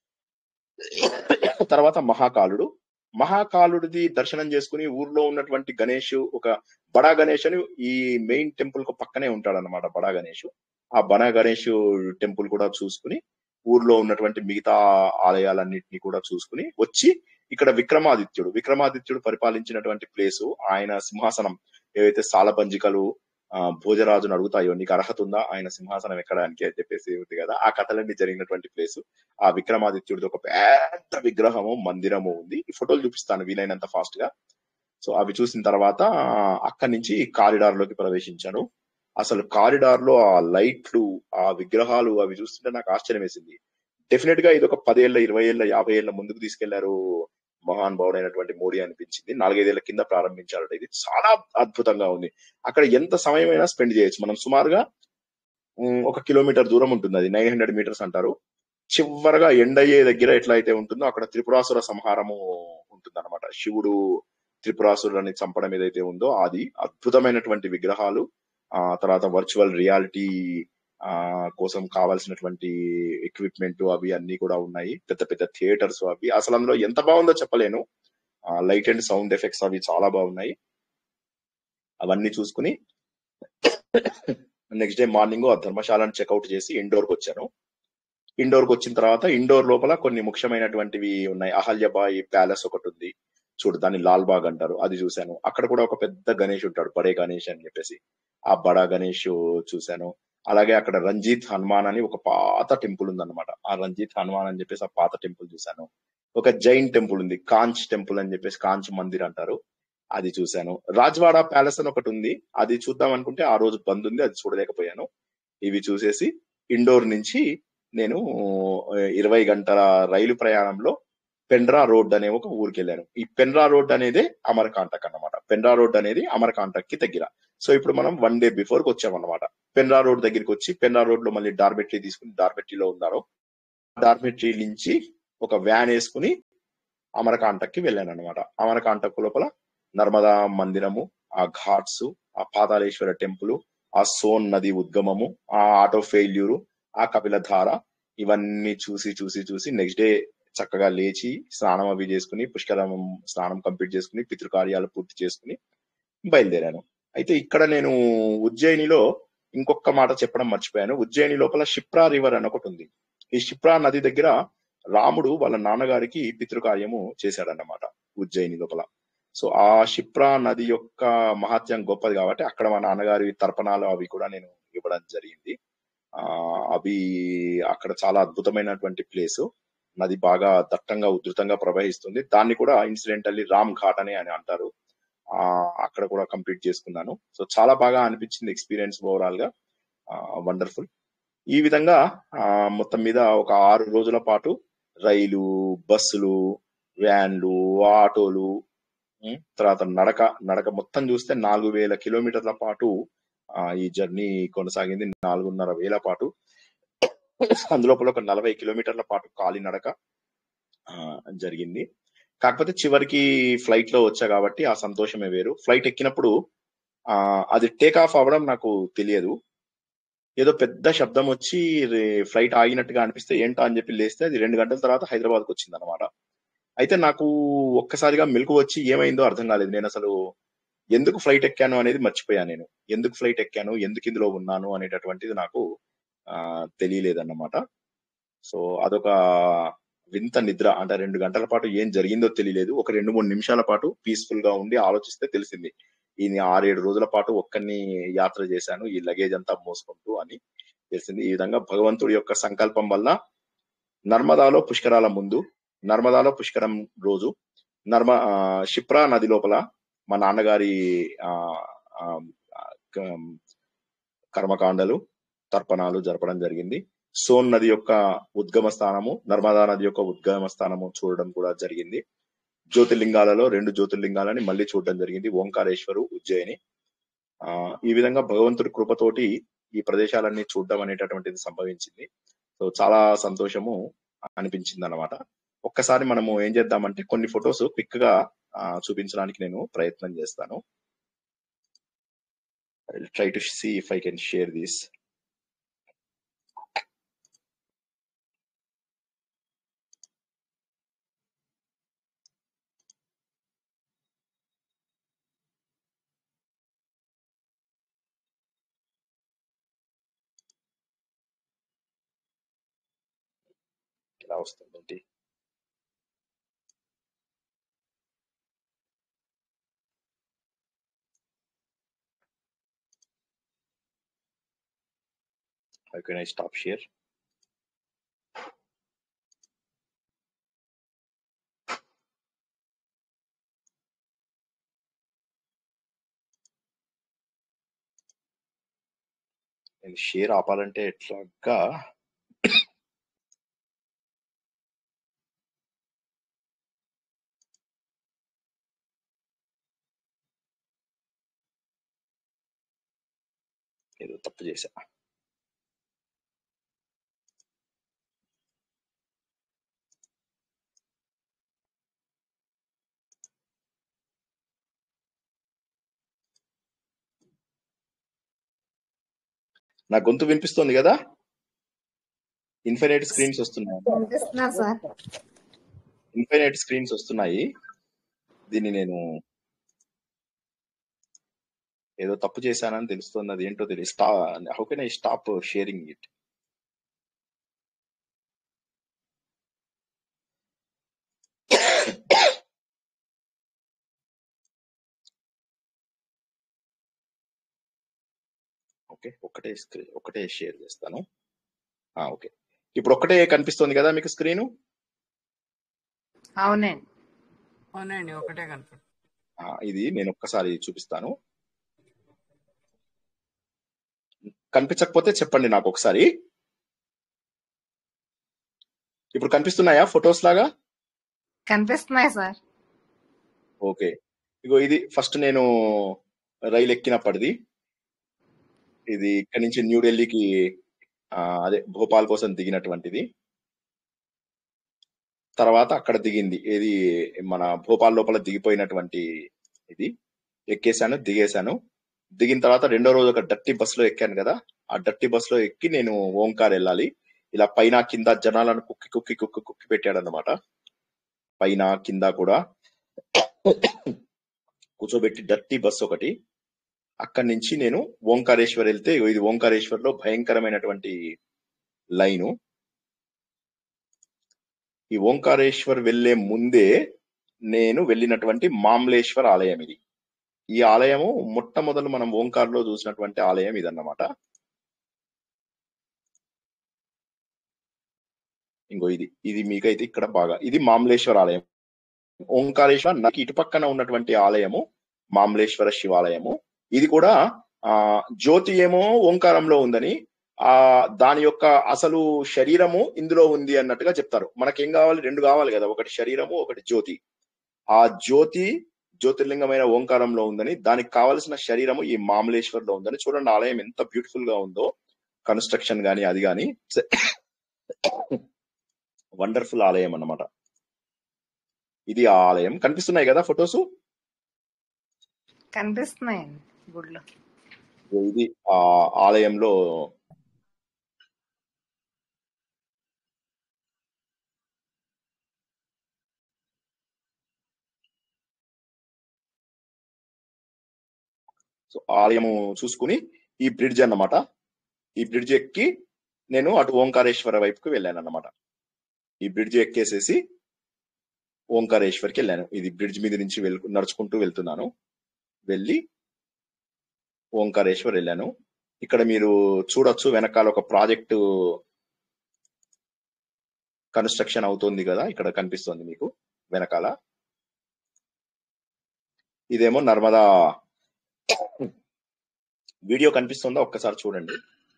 తర్వాత మహాకాలుడు మహాకాలుడిది దర్శనం చేసుకుని ఊర్లో ఉన్నటువంటి గణేష్ ఒక బడా గణేష్ అని ఈ మెయిన్ టెంపుల్ కు పక్కనే ఉంటాడు అనమాట బడా గణేష్ ఆ బడా గణేష్ టెంపుల్ కూడా చూసుకుని ఊర్లో ఉన్నటువంటి మిగతా ఆలయాలన్నింటినీ కూడా చూసుకుని వచ్చి ఇక్కడ విక్రమాదిత్యుడు విక్రమాదిత్యుడు పరిపాలించినటువంటి ప్లేసు ఆయన సింహాసనం ఏవైతే సాలబంజికలు ఆ, భోజరాజును అడుగుతాయో నీకు అర్హత ఉందా ఆయన సింహాసనం ఎక్కడానికి అని చెప్పేసి ఉంది కదా ఆ కథలన్నీ జరిగినటువంటి ప్లేసు ఆ విక్రమాదిత్యుడిది ఒక పెద్ద విగ్రహము మందిరము ఉంది ఈ ఫోటోలు చూపిస్తాను వీలైనంత ఫాస్ట్ గా సో అవి చూసిన తర్వాత ఆ, అక్కడి నుంచి కారిడార్ లోకి ప్రవేశించాను అసలు కారిడార్ లో ఆ లైట్లు ఆ విగ్రహాలు అవి చూస్తుంటే నాకు ఆశ్చర్యం వేసింది డెఫినెట్ గా ఇది ఒక పదేళ్ల ఇరవై ఏళ్ల యాభై ఏళ్ల ముందుకు తీసుకెళ్లారు మహాన్ భావుడైనటువంటి మోడీ అనిపించింది నాలుగైదేళ్ల కింద ప్రారంభించారట ఇది చాలా అద్భుతంగా ఉంది అక్కడ ఎంత సమయమైనా స్పెండ్ చేయొచ్చు మనం సుమారుగా ఉమ్, ఒక కిలోమీటర్ దూరం ఉంటుంది అది నైన్ హండ్రెడ్ మీటర్స్ అంటారు చివరగా ఎండయ్యే దగ్గర ఎట్లా అయితే ఉంటుందో అక్కడ త్రిపురాసుర సంహారము ఉంటుందన్నమాట శివుడు త్రిపురాసురులని చంపడం ఏదైతే ఉందో అది అద్భుతమైనటువంటి విగ్రహాలు ఆ తర్వాత వర్చువల్ రియాలిటీ ఆ కోసం కావాల్సినటువంటి ఎక్విప్మెంట్ అవి అన్ని కూడా ఉన్నాయి పెద్ద పెద్ద థియేటర్స్ అవి అసలు అందులో ఎంత బాగుందో చెప్పలేను లైట్ అండ్ సౌండ్ ఎఫెక్ట్స్ అవి చాలా బాగున్నాయి అవన్నీ చూసుకుని నెక్స్ట్ డే మార్నింగ్ ఆ ధర్మశాలను చెక్అవుట్ చేసి ఇండోర్ కి వచ్చాను ఇండోర్ కి వచ్చిన తర్వాత ఇండోర్ లోపల కొన్ని ముఖ్యమైనటువంటివి ఉన్నాయి అహల్యబాయి ప్యాలెస్ ఒకటి ఉంది చూడు దాన్ని లాల్ బాగ్ అంటారు అది చూశాను అక్కడ కూడా ఒక పెద్ద గణేష్ ఉంటాడు బడే గణేష్ అని చెప్పేసి ఆ బడా గణేష్ చూశాను అలాగే అక్కడ రంజిత్ హనుమాన్ అని ఒక పాత టెంపుల్ ఉందన్నమాట ఆ రంజిత్ హనుమాన్ అని చెప్పేసి ఆ పాత టెంపుల్ చూశాను ఒక జైన్ టెంపుల్ ఉంది కాంచ్ టెంపుల్ అని చెప్పేసి కాంచ్ మందిర్ అంటారు అది చూశాను రాజ్వాడ ప్యాలెస్ అని ఒకటి ఉంది అది చూద్దాం అనుకుంటే ఆ రోజు బంద్ ఉంది అది చూడలేకపోయాను ఇవి చూసేసి ఇండోర్ నుంచి నేను ఆ, ఇరవై గంటల రైలు ప్రయాణంలో పెండ్రా రోడ్ అనే ఒక ఊరికి వెళ్ళాను ఈ పెండ్రా రోడ్ అనేది అమర్కాంటక్ అన్నమాట పెండ్రా రోడ్ అనేది అమర్కాంటక్ కి దగ్గర సో ఇప్పుడు మనం వన్ డే బిఫోర్ కి వచ్చామన్నమాట పెండ్రా రోడ్ దగ్గరికి వచ్చి పెండ్రా రోడ్ లో మళ్ళీ డార్మెట్రీ తీసుకుని డార్మెట్రీలో ఉన్నారు డార్మెట్రీ నుంచి ఒక వ్యాన్ వేసుకుని అమరకాంటక్ కి వెళ్ళాను అనమాట అమరకాంటక్ లోపల నర్మదా మందిరము ఆ ఘాట్స్ ఆ పాతాళేశ్వర టెంపుల్ ఆ సోన్ నది ఉద్గమము ఆ ఆటో ఫెయిల్యూరు ఆ కపిల ధార ఇవన్నీ చూసి చూసి చూసి నెక్స్ట్ డే చక్కగా లేచి స్నానం అవి చేసుకుని పుష్కరం స్నానం కంప్లీట్ చేసుకుని పితృకార్యాలు పూర్తి చేసుకుని బయలుదేరాను అయితే ఇక్కడ నేను ఉజ్జయినిలో ఇంకొక మాట చెప్పడం మర్చిపోయాను ఉజ్జయిని లోపల షిప్రా రివర్ అని ఒకటి ఉంది ఈ షిప్రా నది దగ్గర రాముడు వాళ్ళ నాన్నగారికి పితృకార్యము చేశాడన్నమాట ఉజ్జయిని లోపల సో ఆ క్షిప్రా నది యొక్క మహత్యం గొప్పది కాబట్టి అక్కడ మా నాన్నగారి తర్పణాలు అవి కూడా నేను ఇవ్వడం జరిగింది ఆ అవి అక్కడ చాలా అద్భుతమైనటువంటి ప్లేస్ నది బాగా దట్టంగా ఉధృతంగా ప్రవహిస్తుంది దాన్ని కూడా ఇన్సిడెంటల్లీ రామ్ ఘాట్ అని అని అంటారు ఆ అక్కడ కూడా కంప్లీట్ చేసుకున్నాను సో చాలా బాగా అనిపించింది ఎక్స్పీరియన్స్ ఓవరాల్ గా వండర్ఫుల్ ఈ విధంగా ఆ మొత్తం మీద ఒక ఆరు రోజుల పాటు రైలు బస్సులు వ్యాన్లు ఆటోలు ఉం, తర్వాత నడక నడక మొత్తం చూస్తే నాలుగు వేల కిలోమీటర్ల పాటు ఆ, ఈ జర్నీ కొనసాగింది నాలుగున్నర వేల పాటు అందులోపల ఒక నలభై కిలోమీటర్ల పాటు కాలి నడక ఆ, జరిగింది కాకపోతే చివరికి ఫ్లైట్ లో వచ్చా కాబట్టి ఆ సంతోషమే వేరు ఫ్లైట్ ఎక్కినప్పుడు ఆ అది టేక్ ఆఫ్ అవ్వడం నాకు తెలియదు ఏదో పెద్ద శబ్దం వచ్చి ఫ్లైట్ ఆగినట్టుగా అనిపిస్తే ఏంటా అని చెప్పి లేస్తే అది రెండు గంటల తర్వాత హైదరాబాద్కి వచ్చింది అనమాట అయితే నాకు ఒక్కసారిగా మెలకు వచ్చి ఏమైందో అర్థం కాలేదు నేను అసలు ఎందుకు ఫ్లైట్ ఎక్కాను అనేది మర్చిపోయాను నేను ఎందుకు ఫ్లైట్ ఎక్కాను ఎందుకు ఇందులో ఉన్నాను అనేటటువంటిది నాకు ఆ తెలియలేదన్నమాట సో అదొక వింత నిద్ర అంటే రెండు గంటల పాటు ఏం జరిగిందో తెలియలేదు ఒక రెండు మూడు నిమిషాల పాటు పీస్ఫుల్ గా ఉండి ఆలోచిస్తే తెలిసింది ఈ ఆరేడు రోజుల పాటు ఒక్కరిని యాత్ర చేశాను ఈ లగేజ్ అంతా మోసుకుంటూ అని తెలిసింది ఈ విధంగా భగవంతుడి యొక్క సంకల్పం వల్ల నర్మదాలో పుష్కరాల ముందు నర్మదాలో పుష్కరం రోజు నర్మ ఆ, షిప్రా నది లోపల మా నాన్నగారి ఆ, ఆ, క- కర్మకాండలు తర్పణాలు జరపడం జరిగింది సోన్ నది యొక్క ఉద్గమ స్థానము నర్మదా నది యొక్క ఉద్గమ స్థానము చూడడం కూడా జరిగింది జ్యోతిర్లింగాలలో రెండు జ్యోతిర్లింగాలని మళ్ళీ చూడడం జరిగింది ఓంకారేశ్వరు ఉజ్జయిని ఆ ఈ విధంగా భగవంతుడి కృపతోటి ఈ ప్రదేశాలన్నీ చూడడం అనేటటువంటిది సంభవించింది సో చాలా సంతోషము అనిపించింది అనమాట ఒక్కసారి మనము ఏం చేద్దామంటే కొన్ని ఫొటోస్ క్విక్ గా ఆ, చూపించడానికి నేను ప్రయత్నం చేస్తాను try to see if I can share this ఎలా వస్తుందండి how can I stop share నేను షేర్ ఆపాలంటే ఎట్లాగా ఏదో తప్పు చేశా నా గొంతు వినిపిస్తుంది కదా ఇన్ఫైనైట్ స్క్రీన్స్ వస్తున్నాయి వినిపిస్తున్నా సార్ ఇన్ఫైనైట్ స్క్రీన్స్ వస్తున్నాయి దీన్ని నేను ఏదో తప్పు చేశానని తెలుస్తుంది అది ఏంటో తెలియదు స్టా how can I stop sharing it okay ఒకటే స్క్రీన్ ఒకటే షేర్ చేస్తాను ఆ, ఓకే ఇప్పుడు ఒక్కటే కనిపిస్తుంది కదా మీకు స్క్రీను అవునండి అవునండి ఒకటే కనపడు ఆ, ఇది నేను ఒక్కసారి చూపిస్తాను కనిపించకపోతే చెప్పండి నాకు ఒకసారి ఇప్పుడు కనిపిస్తున్నాయా ఫొటోస్ లాగా కనిపిస్తున్నాయి సార్ ఓకే ఇగో ఇది ఫస్ట్ నేను రైలు ఎక్కినప్పటిది ఇది ఇక్కడ నుంచి న్యూఢిల్లీకి ఆ, అదే భోపాల్ కోసం దిగినటువంటిది తర్వాత అక్కడ దిగింది ఏది మన భోపాల్ లోపల దిగిపోయినటువంటి ఇది ఎక్కేసాను దిగేశాను దిగిన తర్వాత రెండో రోజు ఒక డట్టి బస్ లో ఎక్కాను కదా ఆ డట్టి బస్ లో ఎక్కి నేను ఓంకార్ వెళ్ళాలి ఇలా పైన కింద జనాలను కుక్కి కుక్కి కుక్కి కుక్కి పెట్టాడు అనమాట పైన కింద కూడా కూర్చోబెట్టి డట్టి బస్ ఒకటి అక్కడి నుంచి నేను ఓంకారేశ్వర్ వెళ్తే ఇగో ఇది ఓంకారేశ్వర్ లో భయంకరమైనటువంటి లైను ఈ ఓంకారేశ్వర్ వెళ్లే ముందే నేను వెళ్ళినటువంటి మామ్లేశ్వర్ ఆలయం ఇది ఈ ఆలయము మొట్టమొదలు మనం ఓంకార్లో చూసినటువంటి ఆలయం ఇదన్నమాట ఇంకో ఇది ఇది మీకైతే ఇక్కడ బాగా ఇది మామలేశ్వర ఆలయం ఓంకారేశ్వర నాకు ఇటు పక్కన ఉన్నటువంటి ఆలయము మామలేశ్వర శివాలయము ఇది కూడా ఆ జ్యోతి ఏమో ఓంకారంలో ఉందని ఆ దాని యొక్క అసలు శరీరము ఇందులో ఉంది అన్నట్టుగా చెప్తారు మనకేం కావాలి రెండు కావాలి కదా ఒకటి శరీరము ఒకటి జ్యోతి ఆ జ్యోతి జ్యోతిర్లింగమైన ఓంకారంలో ఉందని దానికి కావలసిన శరీరము ఈ మామలేశ్వర్ లో ఉందని చూడండి ఆలయం ఎంత బ్యూటిఫుల్ గా ఉందో కన్స్ట్రక్షన్ గాని అది గాని వండర్ఫుల్ ఆలయం అన్నమాట ఇది ఆ ఆలయం కనిపిస్తున్నాయి కదా ఫొటోస్ కనిపిస్తున్నాయండి గుడిలో ఇది ఆ ఆలయంలో సో ఆలయము చూసుకుని ఈ బ్రిడ్జ్ అన్నమాట ఈ బ్రిడ్జ్ ఎక్కి నేను అటు ఓంకారేశ్వర వైపుకి వెళ్ళాను అన్నమాట ఈ బ్రిడ్జ్ ఎక్కేసేసి ఓంకారేశ్వర్కి వెళ్ళాను ఇది బ్రిడ్జ్ మీద నుంచి వెళ్ నడుచుకుంటూ వెళ్తున్నాను వెళ్ళి ఓంకారేశ్వర్ వెళ్ళాను ఇక్కడ మీరు చూడొచ్చు వెనకాల ఒక ప్రాజెక్టు కన్స్ట్రక్షన్ అవుతుంది కదా ఇక్కడ కనిపిస్తుంది మీకు వెనకాల ఇదేమో నర్మదా వీడియో కనిపిస్తుందా ఒక్కసారి చూడండి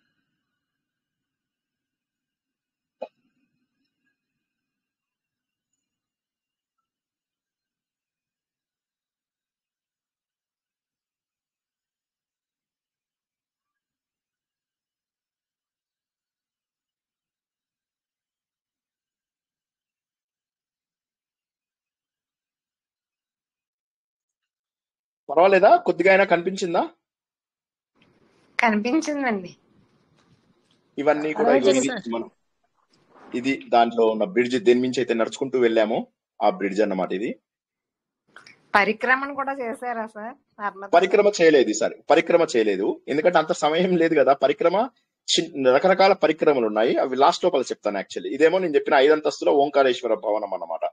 పర్వాలేదా కొద్దిగా అయినా కనిపించిందా కనిపించిందండి ఇవన్నీ కూడా ఇగో పర్వాలేదు ఇది సార్. మనం ఇది దాంట్లో ఉన్న బ్రిడ్జ్ దేని నుంచి అయితే నడుచుకుంటూ వెళ్ళామో ఆ బ్రిడ్జ్ అన్నమాట ఇది పరిక్రమణ కూడా చేశారా సార్ నర్మదా పరిక్రమ చేయలేదు ఈసారి పరిక్రమ చేయలేదు ఎందుకంటే అంత సమయం లేదు కదా పరిక్రమ చిన్- రకరకాల పరిక్రమలు ఉన్నాయి అవి లాస్ట్ లోపల చెప్తాను యాక్చువల్లీ ఇదేమో నేను చెప్పిన ఐదంతస్తుల ఓంకారేశ్వర భవనం అన్నమాట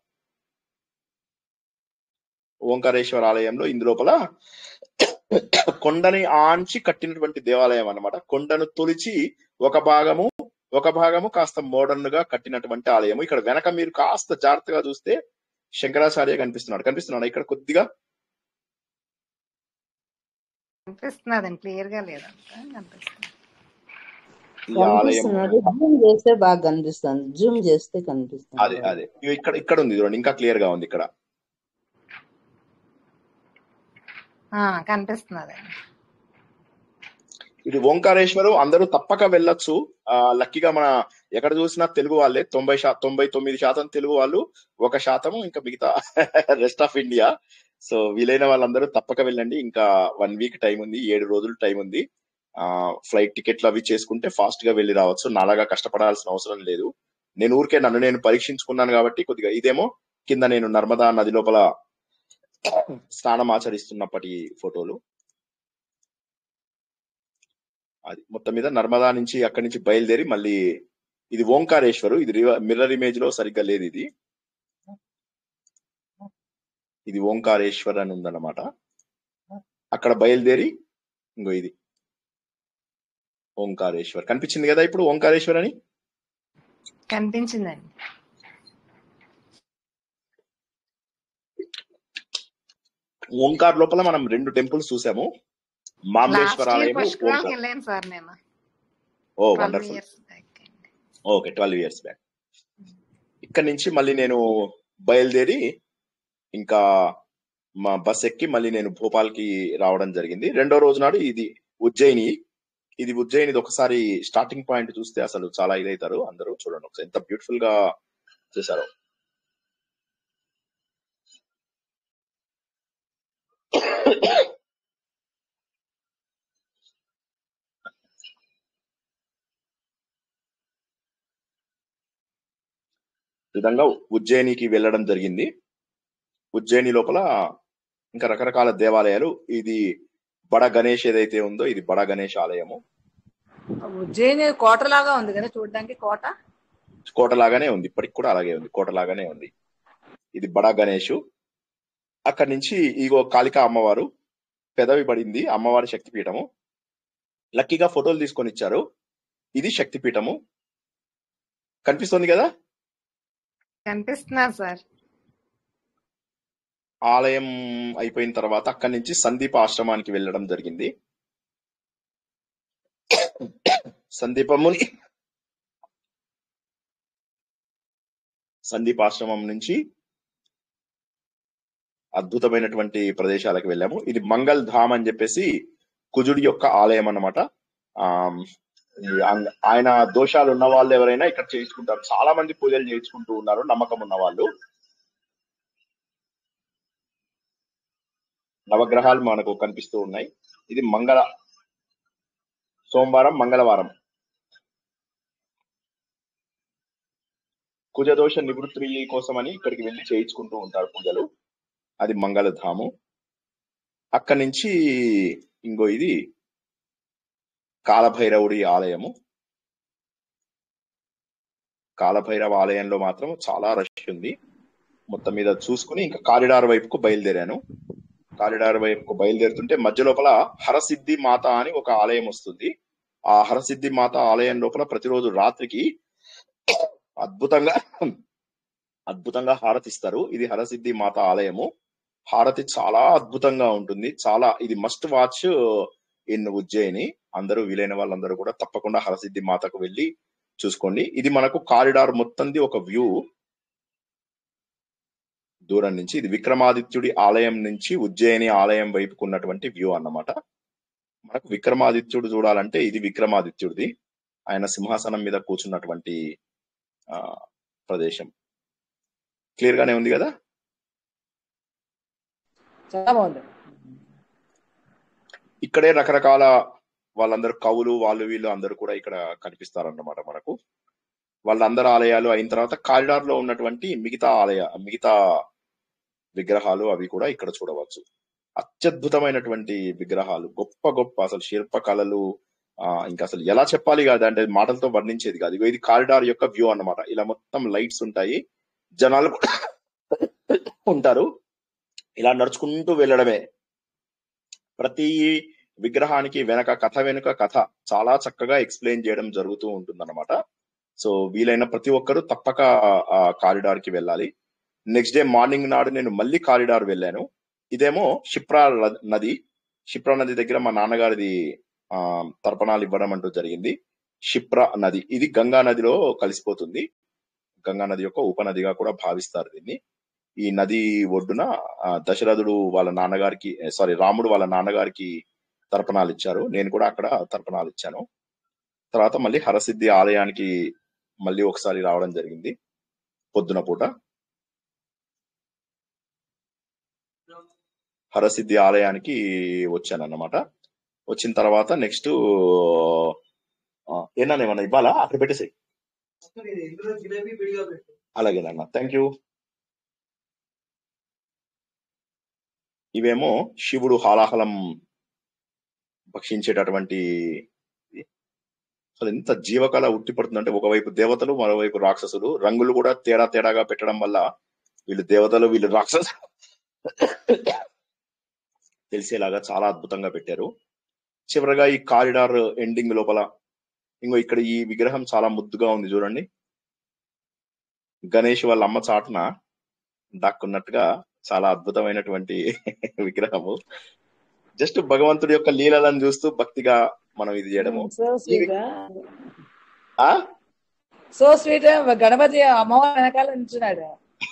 ఓంకారేశ్వర ఆలయంలో ఇందు లోపల కొండని ఆంచి కట్టినటువంటి దేవాలయం అన్నమాట కొండను తొలిచి ఒక భాగము ఒక భాగము కాస్త మోడర్న్ గా కట్టినటువంటి ఆలయము ఇక్కడ వెనక మీరు కాస్త జాగ్రత్తగా చూస్తే శంకరాచార్య కనిపిస్తున్నాడు కనిపిస్తున్నాడు ఇక్కడ కొద్దిగా కనిపిస్తున్నదండి క్లియర్ గా లేదంట కనిపిస్తుంది ఈ ఆలయం కనిపిస్తున్నాడు జూమ్ చేస్తే బాగా కనిపిస్తుంది జూమ్ చేస్తే అదే కనిపిస్తుంది అదే ఇగో ఇక్కడ ఇక్కడ ఉంది చూడండి ఇంకా క్లియర్ గా ఉంది ఇక్కడ ఆ, కనిపిస్తున్నదండి ఇది ఓంకారేశ్వరం అందరూ తప్పక వెళ్ళొచ్చు ఆ లక్కీగా మన ఎక్కడ చూసినా తెలుగు వాళ్ళే తొంభై శా తొంభై తొమ్మిది శాతం తెలుగు వాళ్ళు ఒక శాతం ఇంకా మిగతా రెస్ట్ ఆఫ్ ఇండియా సో వీలైన వాళ్ళందరూ తప్పక వెళ్ళండి ఇంకా వన్ వీక్ టైం ఉంది ఏడు రోజులు టైం ఉంది ఆ ఫ్లైట్ టికెట్లు అవి చేసుకుంటే ఫాస్ట్ గా వెళ్ళి రావచ్చు నాలాగా కష్టపడాల్సిన అవసరం లేదు నేను ఊరికే నన్ను నేను పరీక్షించుకున్నాను కాబట్టి కొద్దిగా ఇదేమో కింద నేను నర్మదా నది లోపల స్నానం ఆచరిస్తున్నప్పటి ఫోటోలు అది మొత్తం మీద నర్మదా నుంచి అక్కడి నుంచి బయలుదేరి మళ్ళీ ఇది ఓంకారేశ్వరు ఇది మిర్రర్ ఇమేజ్ లో సరిగ్గా లేదు ఇది ఇది ఓంకారేశ్వర్ అని ఉందన్నమాట అక్కడ బయలుదేరి ఇంకో ఇది ఓంకారేశ్వర్ కనిపించింది కదా ఇప్పుడు ఓంకారేశ్వర్ అని కనిపించిందండి ఓంకార్ లోపల మనం రెండు టెంపుల్స్ చూసాము లాస్ట్ మామలేశ్వర ఇయర్ ఆలయము పుష్కరాలకు ఓంకార్ వెళ్ళాను సార్ నేను ఓ ట్వెల్వ్ వండర్ఫుల్ ఇయర్స్ బ్యాక్ అండి ఓకే ట్వెల్వ్ ఇయర్స్ బ్యాక్ ఇక్కడ నుంచి మళ్ళీ నేను బయలుదేరి ఇంకా మా బస్ ఎక్కి మళ్ళీ నేను భోపాల్కి రావడం జరిగింది రెండో రోజు నాడు ఇది ఉజ్జయిని ఇది ఉజ్జయినిది ఒకసారి స్టార్టింగ్ పాయింట్ చూస్తే అసలు చాలా ఇదవుతారు అందరూ చూడండి ఒకసారి ఎంత బ్యూటిఫుల్ గా చేశారు ఈ విధంగా ఉజ్జయినికి వెళ్ళడం జరిగింది ఉజ్జయిని లోపల ఇంకా రకరకాల దేవాలయాలు ఇది బడ గణేష్ ఏదైతే ఉందో ఇది బడ గణేష్ ఆలయము ఉజ్జయిని కోటలాగా ఉంది కదా చూడడానికి కోట కోట లాగానే ఉంది ఇప్పటికి కూడా అలాగే ఉంది కోట లాగానే ఉంది ఇది బడా గణేష్ అక్కడి నుంచి ఇగో కాళికా అమ్మవారు పెదవి పడింది అమ్మవారి శక్తిపీఠము లక్కీగా ఫోటోలు తీసుకొని ఇచ్చారు ఇది శక్తిపీఠము కనిపిస్తుంది కదా కనిపిస్తున్నారు సార్ ఆలయం అయిపోయిన తర్వాత అక్కడి నుంచి సందీప ఆశ్రమానికి వెళ్ళడం జరిగింది సందీపముని సందీప ఆశ్రమం నుంచి అద్భుతమైనటువంటి ప్రదేశాలకు వెళ్ళాము ఇది మంగళ్ ధామ్ అని చెప్పేసి కుజుడి యొక్క ఆలయం అన్నమాట ఆ ఈ ఆంగ- ఆయన దోషాలు ఉన్న వాళ్ళు ఎవరైనా ఇక్కడ చేయించుకుంటారు చాలా మంది పూజలు చేయించుకుంటూ ఉన్నారు నమ్మకం ఉన్న వాళ్ళు నవగ్రహాలు మనకు కనిపిస్తూ ఉన్నాయి ఇది మంగళ సోమవారం మంగళవారం కుజదోష నివృత్తి కోసమని ఇక్కడికి వెళ్ళి చేయించుకుంటూ ఉంటారు పూజలు అది మంగళధాము అక్కడి నుంచి ఇంకో ఇది కాలభైరవుడి ఆలయము కాలభైరవ ఆలయంలో మాత్రం చాలా రష్ ఉంది మొత్తం మీద చూసుకుని ఇంకా కారిడార్ వైపుకు బయలుదేరాను కారిడార్ వైపుకు బయలుదేరుతుంటే మధ్య లోపల హరసిద్ధి మాత అని ఒక ఆలయం వస్తుంది ఆ హరసిద్ధి మాత ఆలయం లోపల ప్రతిరోజు రాత్రికి అద్భుతంగా అద్భుతంగా హారతిస్తారు ఇది హరసిద్ధి మాత ఆలయము హారతి చాలా అద్భుతంగా ఉంటుంది చాలా ఇది మస్ట్ వాచ్ ఇన్ ఉజ్జయిని అందరూ వీలైన వాళ్ళందరూ కూడా తప్పకుండా హరసిద్ధి మాతకు వెళ్ళి చూసుకోండి ఇది మనకు కారిడార్ మొత్తంది ఒక వ్యూ దూరం నుంచి ఇది విక్రమాదిత్యుడి ఆలయం నుంచి ఉజ్జయిని ఆలయం వైపుకు ఉన్నటువంటి వ్యూ అన్నమాట మనకు విక్రమాదిత్యుడు చూడాలంటే ఇది విక్రమాదిత్యుడిది ఆయన సింహాసనం మీద కూర్చున్నటువంటి ఆ, ప్రదేశం క్లియర్ గానే ఉంది కదా చాలా బాగుంది ఇక్కడే రకరకాల వాళ్ళందరూ కవులు వాళ్ళు వీళ్ళు అందరూ కూడా ఇక్కడ కనిపిస్తారన్నమాట మనకు వాళ్ళందరి ఆలయాలు అయిన తర్వాత కారిడార్ లో ఉన్నటువంటి మిగతా ఆలయ మిగతా విగ్రహాలు అవి కూడా ఇక్కడ చూడవచ్చు అత్యద్భుతమైనటువంటి విగ్రహాలు గొప్ప గొప్ప అసలు శిల్పకళలు ఆ, ఇంకా అసలు ఎలా చెప్పాలి కాదు అంటే మాటలతో వర్ణించేది కాదు ఇగో ఇది కారిడార్ యొక్క వ్యూ అన్నమాట ఇలా మొత్తం లైట్స్ ఉంటాయి జనాలు కూడా ఉంటారు ఇలా నడుచుకుంటూ వెళ్ళడమే ప్రతి విగ్రహానికి వెనక కథ వెనుక కథ చాలా చక్కగా ఎక్స్ప్లెయిన్ చేయడం జరుగుతూ ఉంటుందన్నమాట సో వీలైన ప్రతి ఒక్కరూ తప్పక ఆ కారిడార్ కి వెళ్ళాలి నెక్స్ట్ డే మార్నింగ్ నాడు నేను మళ్ళీ కారిడార్ వెళ్ళాను ఇదేమో షిప్రా ల- నది షిప్రా నది దగ్గర మా నాన్నగారిది ఆ తర్పణాలు ఇవ్వడం అంటూ జరిగింది షిప్రా నది ఇది గంగా నదిలో కలిసిపోతుంది గంగా నది యొక్క ఉపనదిగా కూడా భావిస్తారు దీన్ని ఈ నది ఒడ్డున ఆ, దశరథుడు వాళ్ళ నాన్నగారికి సారీ రాముడు వాళ్ళ నాన్నగారికి తర్పణాలు ఇచ్చారు నేను కూడా అక్కడ తర్పణాలు ఇచ్చాను తర్వాత మళ్ళీ హరసిద్ధి ఆలయానికి మళ్ళీ ఒకసారి రావడం జరిగింది పొద్దున పూట హరసిద్ధి ఆలయానికి వచ్చాను అన్నమాట వచ్చిన తర్వాత నెక్స్ట్ ఏనా ఏమన్నా ఇవ్వాలా అక్కడ పెట్టేసాయి అలాగేనన్నా థ్యాంక్ యూ ఇవేమో శివుడు హాలాహలం భక్షించేటటువంటి ఇది. అసలు ఎంత జీవకళ ఉట్టిపడుతుందంటే ఒకవైపు దేవతలు మరోవైపు రాక్షసులు రంగులు కూడా తేడా తేడాగా పెట్టడం వల్ల వీళ్ళు దేవతలు వీళ్ళు రాక్షసులు తెలిసేలాగా చాలా అద్భుతంగా పెట్టారు చివరగా ఈ కారిడార్ ఎండింగ్ లోపల ఇంకో ఇక్కడ ఈ విగ్రహం చాలా ముద్దుగా ఉంది చూడండి గణేష్ వాళ్ళ అమ్మ చాటున దాక్కున్నట్టుగా చాలా అద్భుతమైనటువంటి విగ్రహము జస్ట్ భగవంతుడి యొక్క లీలలను చూస్తూ భక్తిగా మనం ఇది చేయడము సో ఈ స్వీట్ వి- ఆ సో స్వీట్ గణపతి అమ్మవారి వెనకాల నిల్చున్నాడు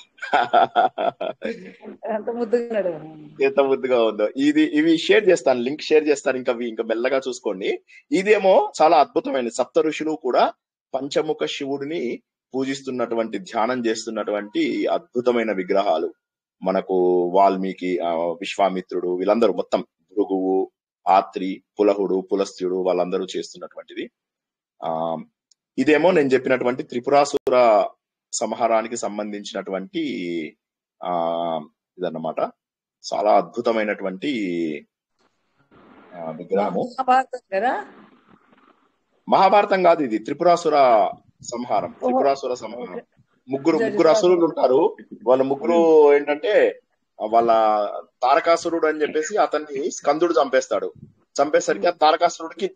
ఎంత ముద్దుగా ఉన్నాడు ఎంత ముద్దుగా ఉందో ఇది ఇవి షేర్ చేస్తాను లింక్ షేర్ చేస్తాను ఇంకా ఇవి ఇంకా మెల్లగా చూసుకోండి ఇదేమో చాలా అద్భుతమైన సప్త ఋషులు కూడా పంచముఖ శివుడిని పూజిస్తున్నటువంటి ధ్యానం చేస్తున్నటువంటి అద్భుతమైన విగ్రహాలు మనకు వాల్మీకి ఆ, విశ్వామిత్రుడు వీళ్ళందరూ మొత్తం భృగువు ఆత్రి పులహుడు పులస్త్యుడు వాళ్ళందరూ చేస్తున్నటువంటిది ఆ ఇదేమో నేను చెప్పినటువంటి త్రిపురాసుర సంహారానికి సంబంధించినటువంటి ఆ ఇదన్నమాట చాలా అద్భుతమైనటువంటి ఆ, విగ్రహము మహాభారతం కదా మహాభారతం కాదు ఇది త్రిపురాసుర సంహారం ఓహో త్రిపురాసుర సంహారం ఓకే ముగ్గురు జడ్జి ముగ్గురు సార్ అసురులు ఉంటారు వాళ్ళ ముగ్గురు ఏంటంటే వాళ్ళ తారకాసురుడు అని చెప్పేసి అతన్ని స్కందుడు చంపేస్తాడు చంపేసరికి ఆ తారకాసురుడికి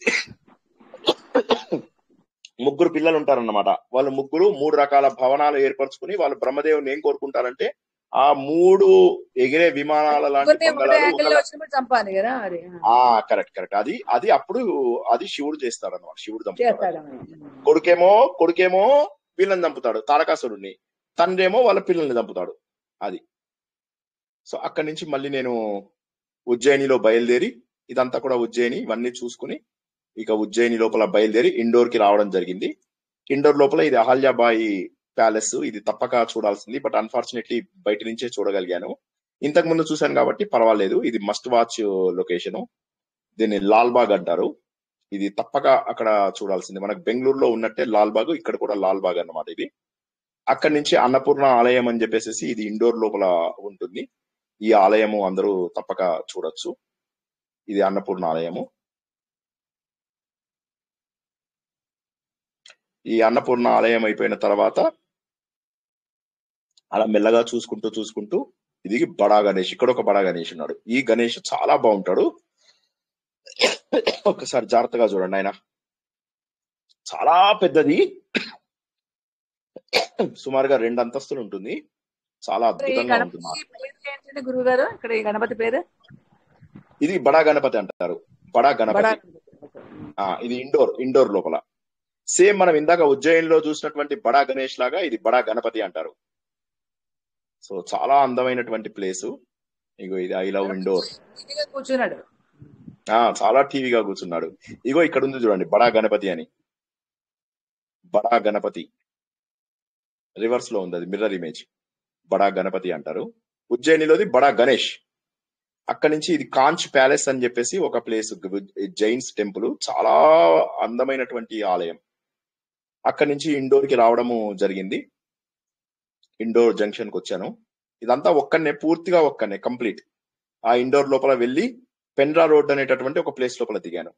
ముగ్గురు పిల్లలు ఉంటారన్నమాట వాళ్ళు ముగ్గురు మూడు రకాల భవనాలు ఏర్పరచుకుని వాళ్ళు బ్రహ్మదేవుని ఏం కోరుకుంటారంటే ఆ మూడు ఎగిరే విమానాల లాంటి ముగ్గురిని ఒకటే బంగళాలు యాంగిల్ లో ఒకలా వచ్చినప్పుడు చంపాలి కదా అది ఆ కరెక్ట్ కరెక్ట్ అది అది అప్పుడు అది శివుడు చేస్తాడు అనమాట శివుడు చంపుతాడు అది చేస్తాడు కొడుకేమో కొడుకేమో వీళ్ళని చంపుతాడు తారకాసురుడిని తండ్రేమో వాళ్ళ పిల్లల్ని చంపుతాడు అది సో అక్కడి నుంచి మళ్ళీ నేను ఉజ్జయినిలో బయలుదేరి ఇదంతా కూడా ఉజ్జయిని ఇవన్నీ చూసుకుని ఇక ఉజ్జయిని లోపల బయలుదేరి ఇండోర్ కి రావడం జరిగింది ఇండోర్ లోపల ఇది అహల్యాబాయి ప్యాలెస్ ఇది తప్పక చూడాల్సింది బట్ అన్ఫార్చునేట్లీ బయట నుంచే చూడగలిగాను ఇంతకు ముందు చూశాను కాబట్టి పర్వాలేదు ఇది మస్ట్ వాచ్ లొకేషన్ దీన్ని లాల్బాగ్ అంటారు ఇది తప్పక అక్కడ చూడాల్సింది మనకు బెంగళూరులో ఉన్నట్టే లాల్బాగ్ ఇక్కడ కూడా లాల్బాగ్ అన్నమాట ఇది అక్కడి నుంచి అన్నపూర్ణ ఆలయం అని చెప్పేసి ఇది ఇండోర్ లోపల ఉంటుంది ఈ ఆలయము అందరూ తప్పక చూడొచ్చు ఇది అన్నపూర్ణ ఆలయము ఈ అన్నపూర్ణ ఆలయం అయిపోయిన తర్వాత అలా మెల్లగా చూసుకుంటూ చూసుకుంటూ ఇది బడా గణేష్ ఇక్కడ ఒక బడా గణేష్ ఉన్నాడు ఈ గణేష్ చాలా బాగుంటాడు ఒక్కసారి జాగ్రత్తగా చూడండి ఆయన చాలా పెద్దది సుమారుగా రెండు అంతస్తులు ఉంటుంది చాలా ఇక్కడ ఈ అద్భుతంగా ఉంటుంది గణపతి పేరు ఏంటంటే గురువు గారు ఇక్కడ ఈ గణపతి పేరు ఇది బడా గణపతి అంటారు బడా బడా గణపతి గణపతి ఆ ఇది ఇండోర్ ఇండోర్ లోపల సేమ్ మనం ఇందాక ఉజ్జయిన్ లో చూసినటువంటి బడా గణేష్ లాగా ఇది బడా గణపతి అంటారు సో చాలా అందమైనటువంటి ప్లేస్ ఇగో ఇది ఐ లవ్ ఇండోర్ ఈజీగా కూర్చున్నాడు ఆ చాలా టీవీగా కూర్చున్నాడు ఇగో ఇక్కడ ఉంది చూడండి బడా గణపతి అని బడా గణపతి రివర్స్ లో ఉంది అది మిర్రర్ ఇమేజ్ బడా గణపతి అంటారు ఉజ్జయినిలోది బడా గణేష్ అక్కడి నుంచి ఇది కాంచ్ ప్యాలెస్ అని చెప్పేసి ఒక ప్లేస్ జైన్స్ టెంపుల్ చాలా అందమైనటువంటి ఆలయం అక్కడి నుంచి ఇండోర్ కి రావడము జరిగింది ఇండోర్ జంక్షన్ కి వచ్చాను ఇదంతా ఒక్కనే పూర్తిగా ఒక్కనే కంప్లీట్ ఆ ఇండోర్ లోపల వెళ్ళి పెండ్రా రోడ్ అనేటటువంటి ఒక ప్లేస్ లోపల దిగాను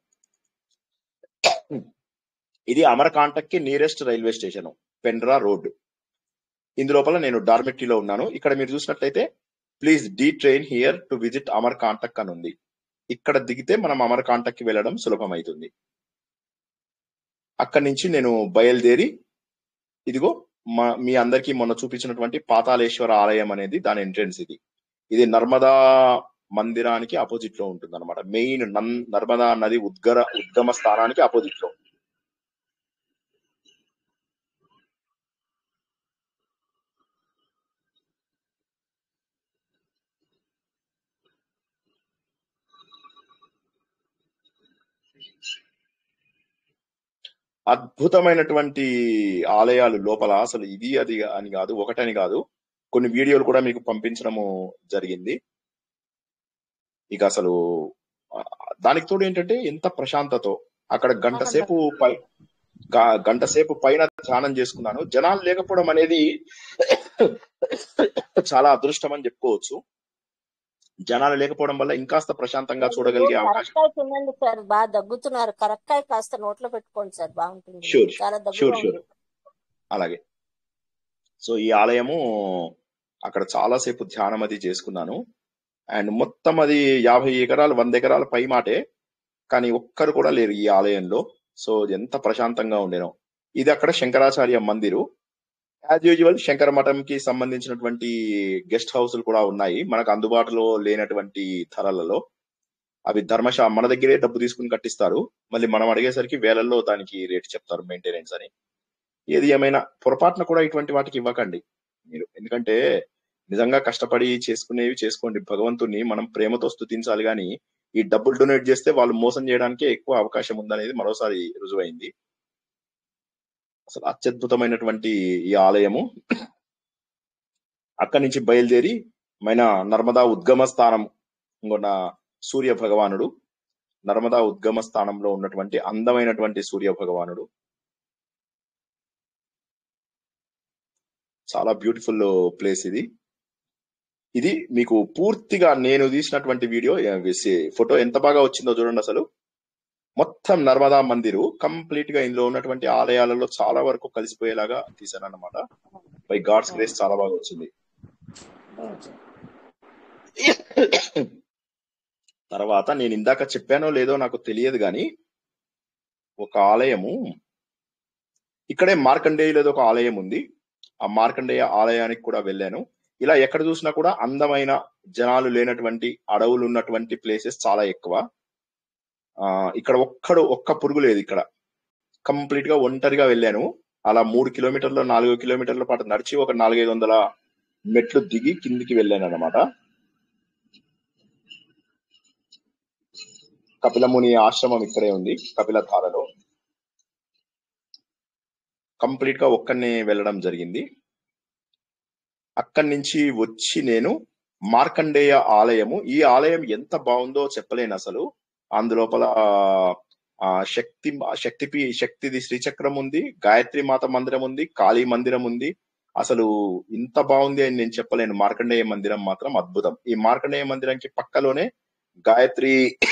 ఇది అమరకాంటక్ కి nearest railway station Pendra road ఇందులోపల నేను డార్మెట్రీలో ఉన్నాను ఇక్కడ మీరు చూసినట్లయితే please detrain here to visit Amarkantak అని ఉంది ఇక్కడ దిగితే మనం అమర్ కాంటక్ కి వెళ్ళడం సులభం అవుతుంది అక్కడి నుంచి నేను బయలుదేరి ఇదిగో మా మీ అందరికీ మొన్న చూపించినటువంటి పాతాళేశ్వర ఆలయం అనేది దాని ఎంట్రెన్స్ ఇది ఇది నర్మదా మందిరానికి అపోజిట్ లో ఉంటుంది అనమాట మెయిన్ నన్ నర్మదా నది ఉద్గర ఉద్గమ స్థానానికి అపోజిట్ లో అద్భుతమైనటువంటి ఆలయాలు లోపల అసలు ఇది అది అని కాదు ఒకటని కాదు కొన్ని వీడియోలు కూడా మీకు పంపించడము జరిగింది ఇక అసలు ఆ, దానికి తోడు ఏంటంటే ఎంత ప్రశాంతతో అక్కడ గంట సేపు పై గ- గంట సేపు పైన ధ్యానం చేసుకున్నాను జనాలు లేకపోవడం అనేది చాలా అదృష్టం అని చెప్పుకోవచ్చు జనాలు లేకపోవడం వల్ల ఇంకాస్త ప్రశాంతంగా చూడగలిగే అవకాశం కరక్కాయ తినండి సార్ బాగా దగ్గుతున్నారు కరక్కాయ కాస్త నోట్లో పెట్టుకోండి సార్ బాగుంటుంది షూర్ చాలా దగ్గుగా షూర్ షూర్ ఉంది అలాగే సో ఈ ఆలయము అక్కడ చాలా సేపు ధ్యానం అది చేసుకున్నాను అండ్ మొత్తం అది యాభై ఎకరాలు వంద ఎకరాల పై మాటే కానీ ఒక్కరు కూడా లేరు ఈ ఆలయంలో సో ఎంత ప్రశాంతంగా ఉండేనో ఇది అక్కడ శంకరాచార్య మందిరు యాజ్ యూజువల్ శంకర మఠంకి సంబంధించినటువంటి గెస్ట్ హౌస్లు కూడా ఉన్నాయి మనకు అందుబాటులో లేనటువంటి ధరలలో అవి ధర్మశా మన దగ్గరే డబ్బు తీసుకుని కట్టిస్తారు మళ్ళీ మనం అడిగేసరికి వేలల్లో దానికి రేట్ చెప్తారు మెయింటెనెన్స్ అని ఏది ఏమైనా పొరపాటున కూడా ఇటువంటి వాటికి ఇవ్వకండి మీరు ఎందుకంటే నిజంగా కష్టపడి చేసుకునేవి చేసుకోండి భగవంతుని మనం ప్రేమతో స్తుతించాలి కానీ ఈ డబ్బులు డొనేట్ చేస్తే వాళ్ళు మోసం చేయడానికే ఎక్కువ అవకాశం ఉందనేది మరోసారి రుజువైంది అసలు అత్యద్భుతమైనటువంటి ఈ ఆలయము అక్కడి నుంచి బయలుదేరి మైన నర్మదా ఉద్గమ స్థానం ఇంకొన్న సూర్య భగవానుడు నర్మదా ఉద్గమ స్థానంలో ఉన్నటువంటి అందమైనటువంటి సూర్య భగవానుడు చాలా బ్యూటిఫుల్ ప్లేస్ ఇది ఇది మీకు పూర్తిగా నేను తీసినటువంటి వీడియో ఫోటో ఎంత బాగా వచ్చిందో చూడండి అసలు మొత్తం నర్మదా మందిరు కంప్లీట్ గా ఇందులో ఉన్నటువంటి ఆలయాలలో చాలా వరకు కలిసిపోయేలాగా తీశాను అనమాట బై గాడ్స్ గ్రేస్ చాలా బాగా వచ్చింది తర్వాత నేను ఇందాక చెప్పానో లేదో నాకు తెలియదు కానీ ఒక ఆలయము ఇక్కడే మార్కండేయులు ఏదో ఒక ఆలయం ఉంది ఆ మార్కండేయ ఆలయానికి కూడా వెళ్ళాను ఇలా ఎక్కడ చూసినా కూడా అందమైన జనాలు లేనటువంటి అడవులు ఉన్నటువంటి ప్లేసెస్ చాలా ఎక్కువ ఆ ఇక్కడ ఒక్కడు ఒక్క పురుగు లేదు ఇక్కడ కంప్లీట్ గా ఒంటరిగా వెళ్ళాను అలా మూడు కిలోమీటర్లు నాలుగు కిలోమీటర్ల పాటు నడిచి ఒక నాలుగైదు వందల మెట్లు దిగి కిందికి వెళ్ళాను అనమాట కపిలముని ఆశ్రమం ఇక్కడే ఉంది కపిలధారలో కంప్లీట్ గా ఒక్కనే వెళ్ళడం జరిగింది అక్కడి నుంచి వచ్చి నేను మార్కండేయ ఆలయము ఈ ఆలయం ఎంత బాగుందో చెప్పలేను అసలు అందులోపల ఆ శక్తి శక్తి పీ- శక్తిది శ్రీచక్రం ఉంది గాయత్రి మాత మందిరం ఉంది కాళీ మందిరం ఉంది అసలు ఇంత బాగుంది అని నేను చెప్పలేను మార్కండేయ మందిరం మాత్రం అద్భుతం ఈ మార్కండేయ మందిరంకి పక్కలోనే గాయత్రి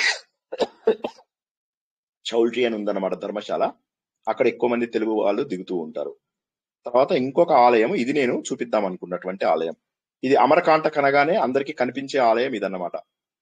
చౌల్ట్రీ అని ఉందన్నమాట ధర్మశాల అక్కడ ఎక్కువ మంది తెలుగు వాళ్ళు దిగుతూ ఉంటారు తర్వాత ఇంకొక ఆలయం ఇది నేను చూపిద్దాం అనుకున్నటువంటి ఆలయం ఇది అమరకాంట కనగానే అందరికీ కనిపించే ఆలయం ఇదన్నమాట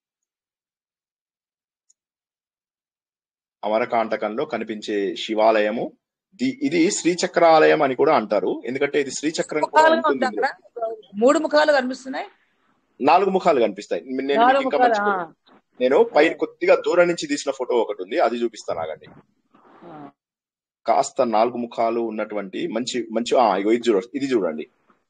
అమరకాంటకంలో కనిపించే శివాలయము ది- ఇది శ్రీచక్ర ఆలయం అని కూడా అంటారు ఎందుకంటే ఇది శ్రీచక్రం కూడా ముఖాలుగా ఉంటుంది ఉంది ఇందులో అక్కడ మూడు ముఖాలు కనిపిస్తున్నాయి నాలుగు ముఖాలు కనిపిస్తాయి నేను మీకు నాలుగు ఇంకా ముఖాలు మంచి ఆ, నేను పైన కొద్దిగా దూరం నుంచి తీసిన ఫోటో ఒకటి ఉంది అది చూపిస్తాను ఆగండి ఆ. కాస్త నాలుగు ముఖాలు ఉన్నటువంటి మంచి మంచి ఆ ఇగో ఇది చూడ ఇది చూడండి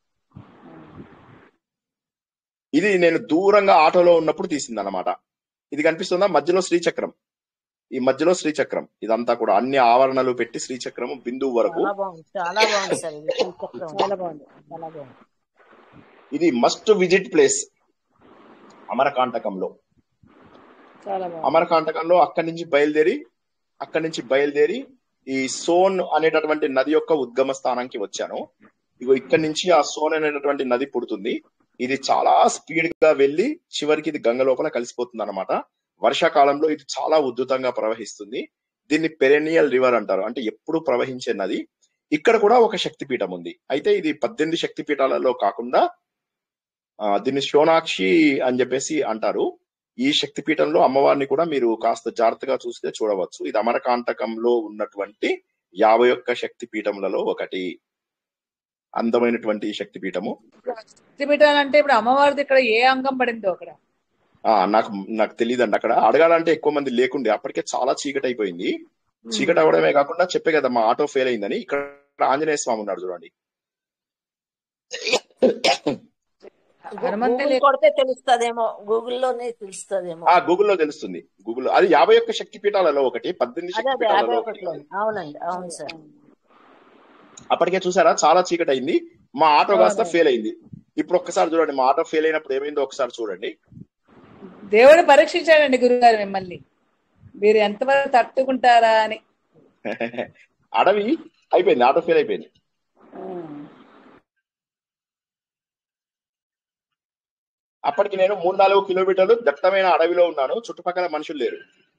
ఇది నేను దూరంగా ఆటోలో ఉన్నప్పుడు తీసింది అనమాట ఇది కనిపిస్తుందా మధ్యలో శ్రీచక్రం ఈ మధ్యలో శ్రీచక్రం ఇదంతా కూడా అన్ని ఆవరణలు పెట్టి శ్రీచక్రం బిందువు వరకు చాలా బాగుంది చాలా బాగుంది సార్ ఇది శ్రీచక్రం చాలా బాగుంది చాలా బాగుంది ఇది మస్ట్ విజిట్ ప్లేస్ అమరకాంటకంలో చాలా బాగుంది అమరకాంటకంలో అక్కడి నుంచి బయలుదేరి అక్కడి నుంచి బయలుదేరి ఈ సోన్ అనేటటువంటి నది యొక్క ఉద్గమ స్థానానికి వచ్చాను ఇగో ఇక్కడి నుంచి ఆ సోన్ అనేటటువంటి నది పుడుతుంది ఇది చాలా స్పీడ్ గా వెళ్లి చివరికి ఇది గంగ లోపల కలిసిపోతుంది అనమాట వర్షాకాలంలో ఇది చాలా ఉధృతంగా ప్రవహిస్తుంది దీన్ని పెరెనియల్ రివర్ అంటారు అంటే ఎప్పుడు ప్రవహించే నది ఇక్కడ కూడా ఒక శక్తిపీఠం ఉంది అయితే ఇది పద్దెనిమిది శక్తిపీఠాలలో కాకుండా ఆ, దీన్ని శోనాక్షి అని చెప్పేసి అంటారు ఈ శక్తిపీఠంలో అమ్మవారిని కూడా మీరు కాస్త జాగ్రత్తగా చూస్తే చూడవచ్చు ఇది అమరకాంటకంలో ఉన్నటువంటి యాభై ఒక్క శక్తి పీఠములలో ఒకటి అందమైనటువంటి ఈ శక్తిపీఠము శక్తిపీఠాలంటే ఇప్పుడు అమ్మవారిది ఇక్కడ ఏ అంగం పడిందో అక్కడ ఆ నాకు నాకు తెలియదండి అక్కడ అడగాలంటే ఎక్కువ మంది లేకుండే అప్పటికే చాలా చీకటి అయిపోయింది చీకటి అవడమే కాకుండా చెప్పే కదా మా ఆటో ఫెయిల్ అయిందని ఇక్కడ ఆంజనేయ స్వామి ఉన్నాడు చూడండి హనుమంతే గూగుల్ లేక కొడితే తెలుస్తుందేమో గూగుల్లోనే తెలుస్తుందేమో ఆ గూగుల్లో తెలుస్తుంది గూగుల్ అది యాభై ఒక్క శక్తి పీఠాలలో ఒకటి పద్దెనిమిది అదే శక్తి అదే యాభై పీఠాలలో ఒకటి ఒకటిలో అవునండి అవును సార్ అప్పటికే చూసారా చాలా చీకటి అయింది మా ఆటో కాస్త అవును. ఫెయిల్ అయింది ఇప్పుడు ఒక్కసారి చూడండి మా ఆటో ఫెయిల్ అయినప్పుడు ఏమైందో ఒకసారి చూడండి దేవుడు పరీక్షించాడండి గురుగారు మిమ్మల్ని మీరు ఎంతవరకు తట్టుకుంటారా అని అడవి అయిపోయింది ఆటో ఫెయిల్ అయిపోయింది అప్పటికి నేను మూడు నాలుగు కిలోమీటర్లు దట్టమైన అడవిలో ఉన్నాను చుట్టుపక్కల మనుషులు లేరు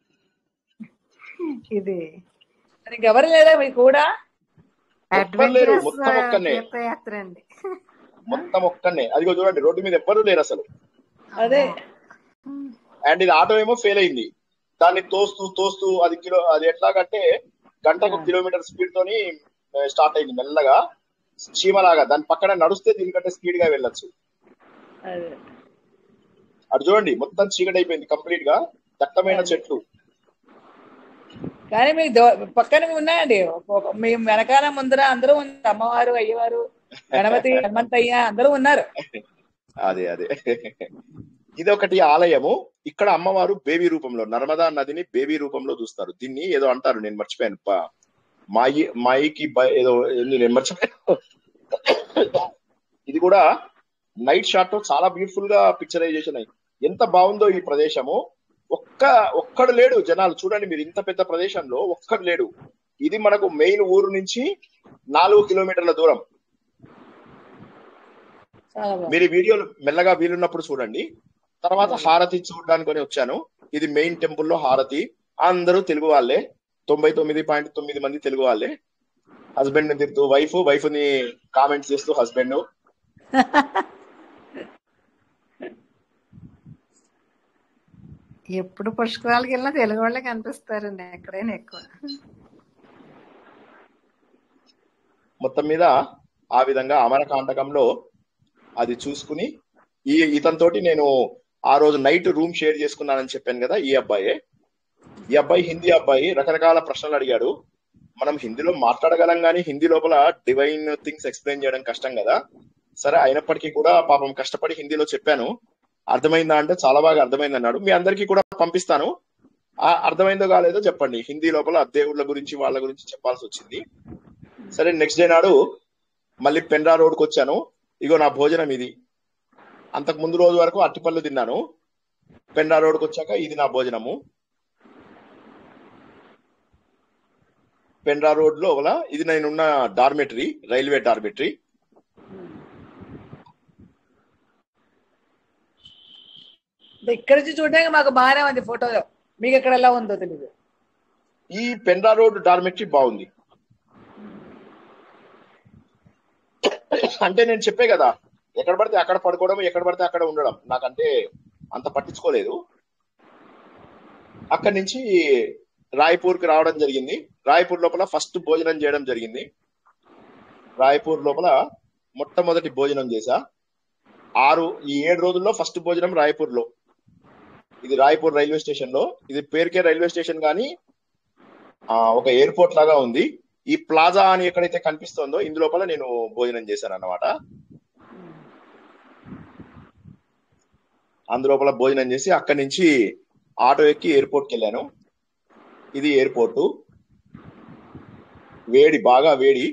ఇది ఎవరు లేదా మీకు కూడా ఎవ్వరు లేరు మొత్తం ఒక్కనే తీర్థయాత్ర అండి మొత్తం ఒక్కనే అదిగో చూడండి రోడ్డు మీద ఎవ్వరు లేరు అసలు అదే అండ్ ఇది ఆటో ఏమో ఫెయిల్ అయింది దాన్ని తోస్తూ తోస్తూ అది కిలో అది ఎట్లాగంటే గంటకు కిలోమీటర్ స్పీడ్ తోని స్టార్ట్ అయింది మెల్లగా చీమలాగా దాని పక్కన నడుస్తే దీనికంటే స్పీడ్ గా వెళ్ళొచ్చు అదే అటు చూడండి మొత్తం చీకటి అయిపోయింది కంప్లీట్ గా దట్టమైన చెట్లు కానీ మీకు దో- పక్కన ఉన్నాయండి ఒక- మీ వెనకాల ముందర అందరూ ఉన్నారు అమ్మవారు అయ్యవారు గణపతి హనుమంతయ్య అందరూ ఉన్నారు అదే అదే ఇది ఒకటి ఆలయము ఇక్కడ అమ్మవారు బేబీ రూపంలో నర్మదా నదిని బేబీ రూపంలో చూస్తారు దీన్ని ఏదో అంటారు నేను మర్చిపోయాను ప- మాయి మాయికి బ- ఏదో ఏంది నేను మర్చిపోయాను ఇది కూడా నైట్ షాట్ చాలా బ్యూటిఫుల్ గా పిక్చరైజేషన్ అయింది ఎంత బాగుందో ఈ ప్రదేశము ఒక్క ఒక్కడు లేడు జనాలు చూడండి మీరు ఇంత పెద్ద ప్రదేశంలో ఒక్కడు లేడు ఇది మనకు మెయిన్ ఊరు నుంచి నాలుగు కిలోమీటర్ల దూరం చాలా బాగుంది మీరు ఈ వీడియోలు మెల్లగా వీలున్నప్పుడు చూడండి తర్వాత హారతి చూడడానికి కొని వచ్చాను ఇది మెయిన్ టెంపుల్ లో హారతి అందరూ తెలుగు వాళ్ళే తొంభై తొమ్మిది పాయింట్ తొమ్మిది మంది తెలుగు వాళ్ళే హస్బెండ్ ని తిరుగుతూ వైఫ్ వైఫ్ ని కామెంట్స్ చేస్తూ హస్బెండ్ ఎప్పుడు పుష్కరాలకు వెళ్ళినా తెలుగు వాళ్ళే కనిపిస్తారండి ఎక్కడైనా ఎక్కువ మొత్తం మీద ఆ విధంగా అమరకాంటకంలో అది చూసుకుని ఈ ఇతనితోటి నేను ఆ రోజు నైట్ రూమ్ షేర్ చేసుకున్నానని చెప్పాను కదా ఈ అబ్బాయే ఈ అబ్బాయి హిందీ అబ్బాయి రకరకాల ప్రశ్నలు అడిగాడు మనం హిందీలో మాట్లాడగలం కానీ హిందీ లోపల డివైన్ థింగ్స్ ఎక్స్ప్లెయిన్ చేయడం కష్టం కదా సరే అయినప్పటికీ కూడా పాపం కష్టపడి హిందీలో చెప్పాను అర్థమైందా అంటే చాలా బాగా అర్థమైంది అన్నాడు మీ అందరికీ కూడా పంపిస్తాను ఆ అర్థమైందో కాలేదో చెప్పండి హిందీ లోపల దేవుళ్ళ గురించి వాళ్ళ గురించి చెప్పాల్సి వచ్చింది సరే నెక్స్ట్ డే నాడు మళ్ళీ పెండ్రా రోడ్కి వచ్చాను ఇగో నా భోజనం ఇది అంతకు ముందు రోజు వరకు అట్టిపళ్ళు తిన్నాను పెండ్రా రోడ్కి వచ్చాక ఇది నా భోజనము పెండ్రా రోడ్ లో ఒకలా ఇది నేనున్న డార్మెటరీ రైల్వే డార్మెటరీ ఇక్కడ నుంచి చూడడానికి మాకు బాగానే ఉంది ఫోటోలో మీకు ఎక్కడ ఎలా ఉందో తెలియదు ఈ పెండ్రా రోడ్ డార్మెటరీ బాగుంది అంటే నేను చెప్పే కదా ఎక్కడ పడితే అక్కడ పడుకోవడం ఎక్కడ పడితే అక్కడ ఉండడం నాకంటే అంత పట్టించుకోలేదు అక్కడి నుంచి రాయ్పూర్ కి రావడం జరిగింది రాయ్పూర్ లోపల ఫస్ట్ భోజనం చేయడం జరిగింది రాయ్పూర్ లోపల మొట్టమొదటి భోజనం చేశా ఆరు ఈ ఏడు రోజుల్లో ఫస్ట్ భోజనం రాయ్పూర్ లో ఇది రాయ్పూర్ రైల్వే స్టేషన్ లో ఇది పేరుకే రైల్వే స్టేషన్ కానీ ఆ, ఒక ఎయిర్పోర్ట్ లాగా ఉంది ఈ ప్లాజా అని ఎక్కడైతే కనిపిస్తుందో ఇందులోపల నేను భోజనం చేశాను అన్నమాట అందులోపల భోజనం చేసి అక్కడి నుంచి ఆటో ఎక్కి ఎయిర్పోర్ట్ కి వెళ్ళాను ఇది ఎయిర్పోర్ట్ వేడి బాగా వేడి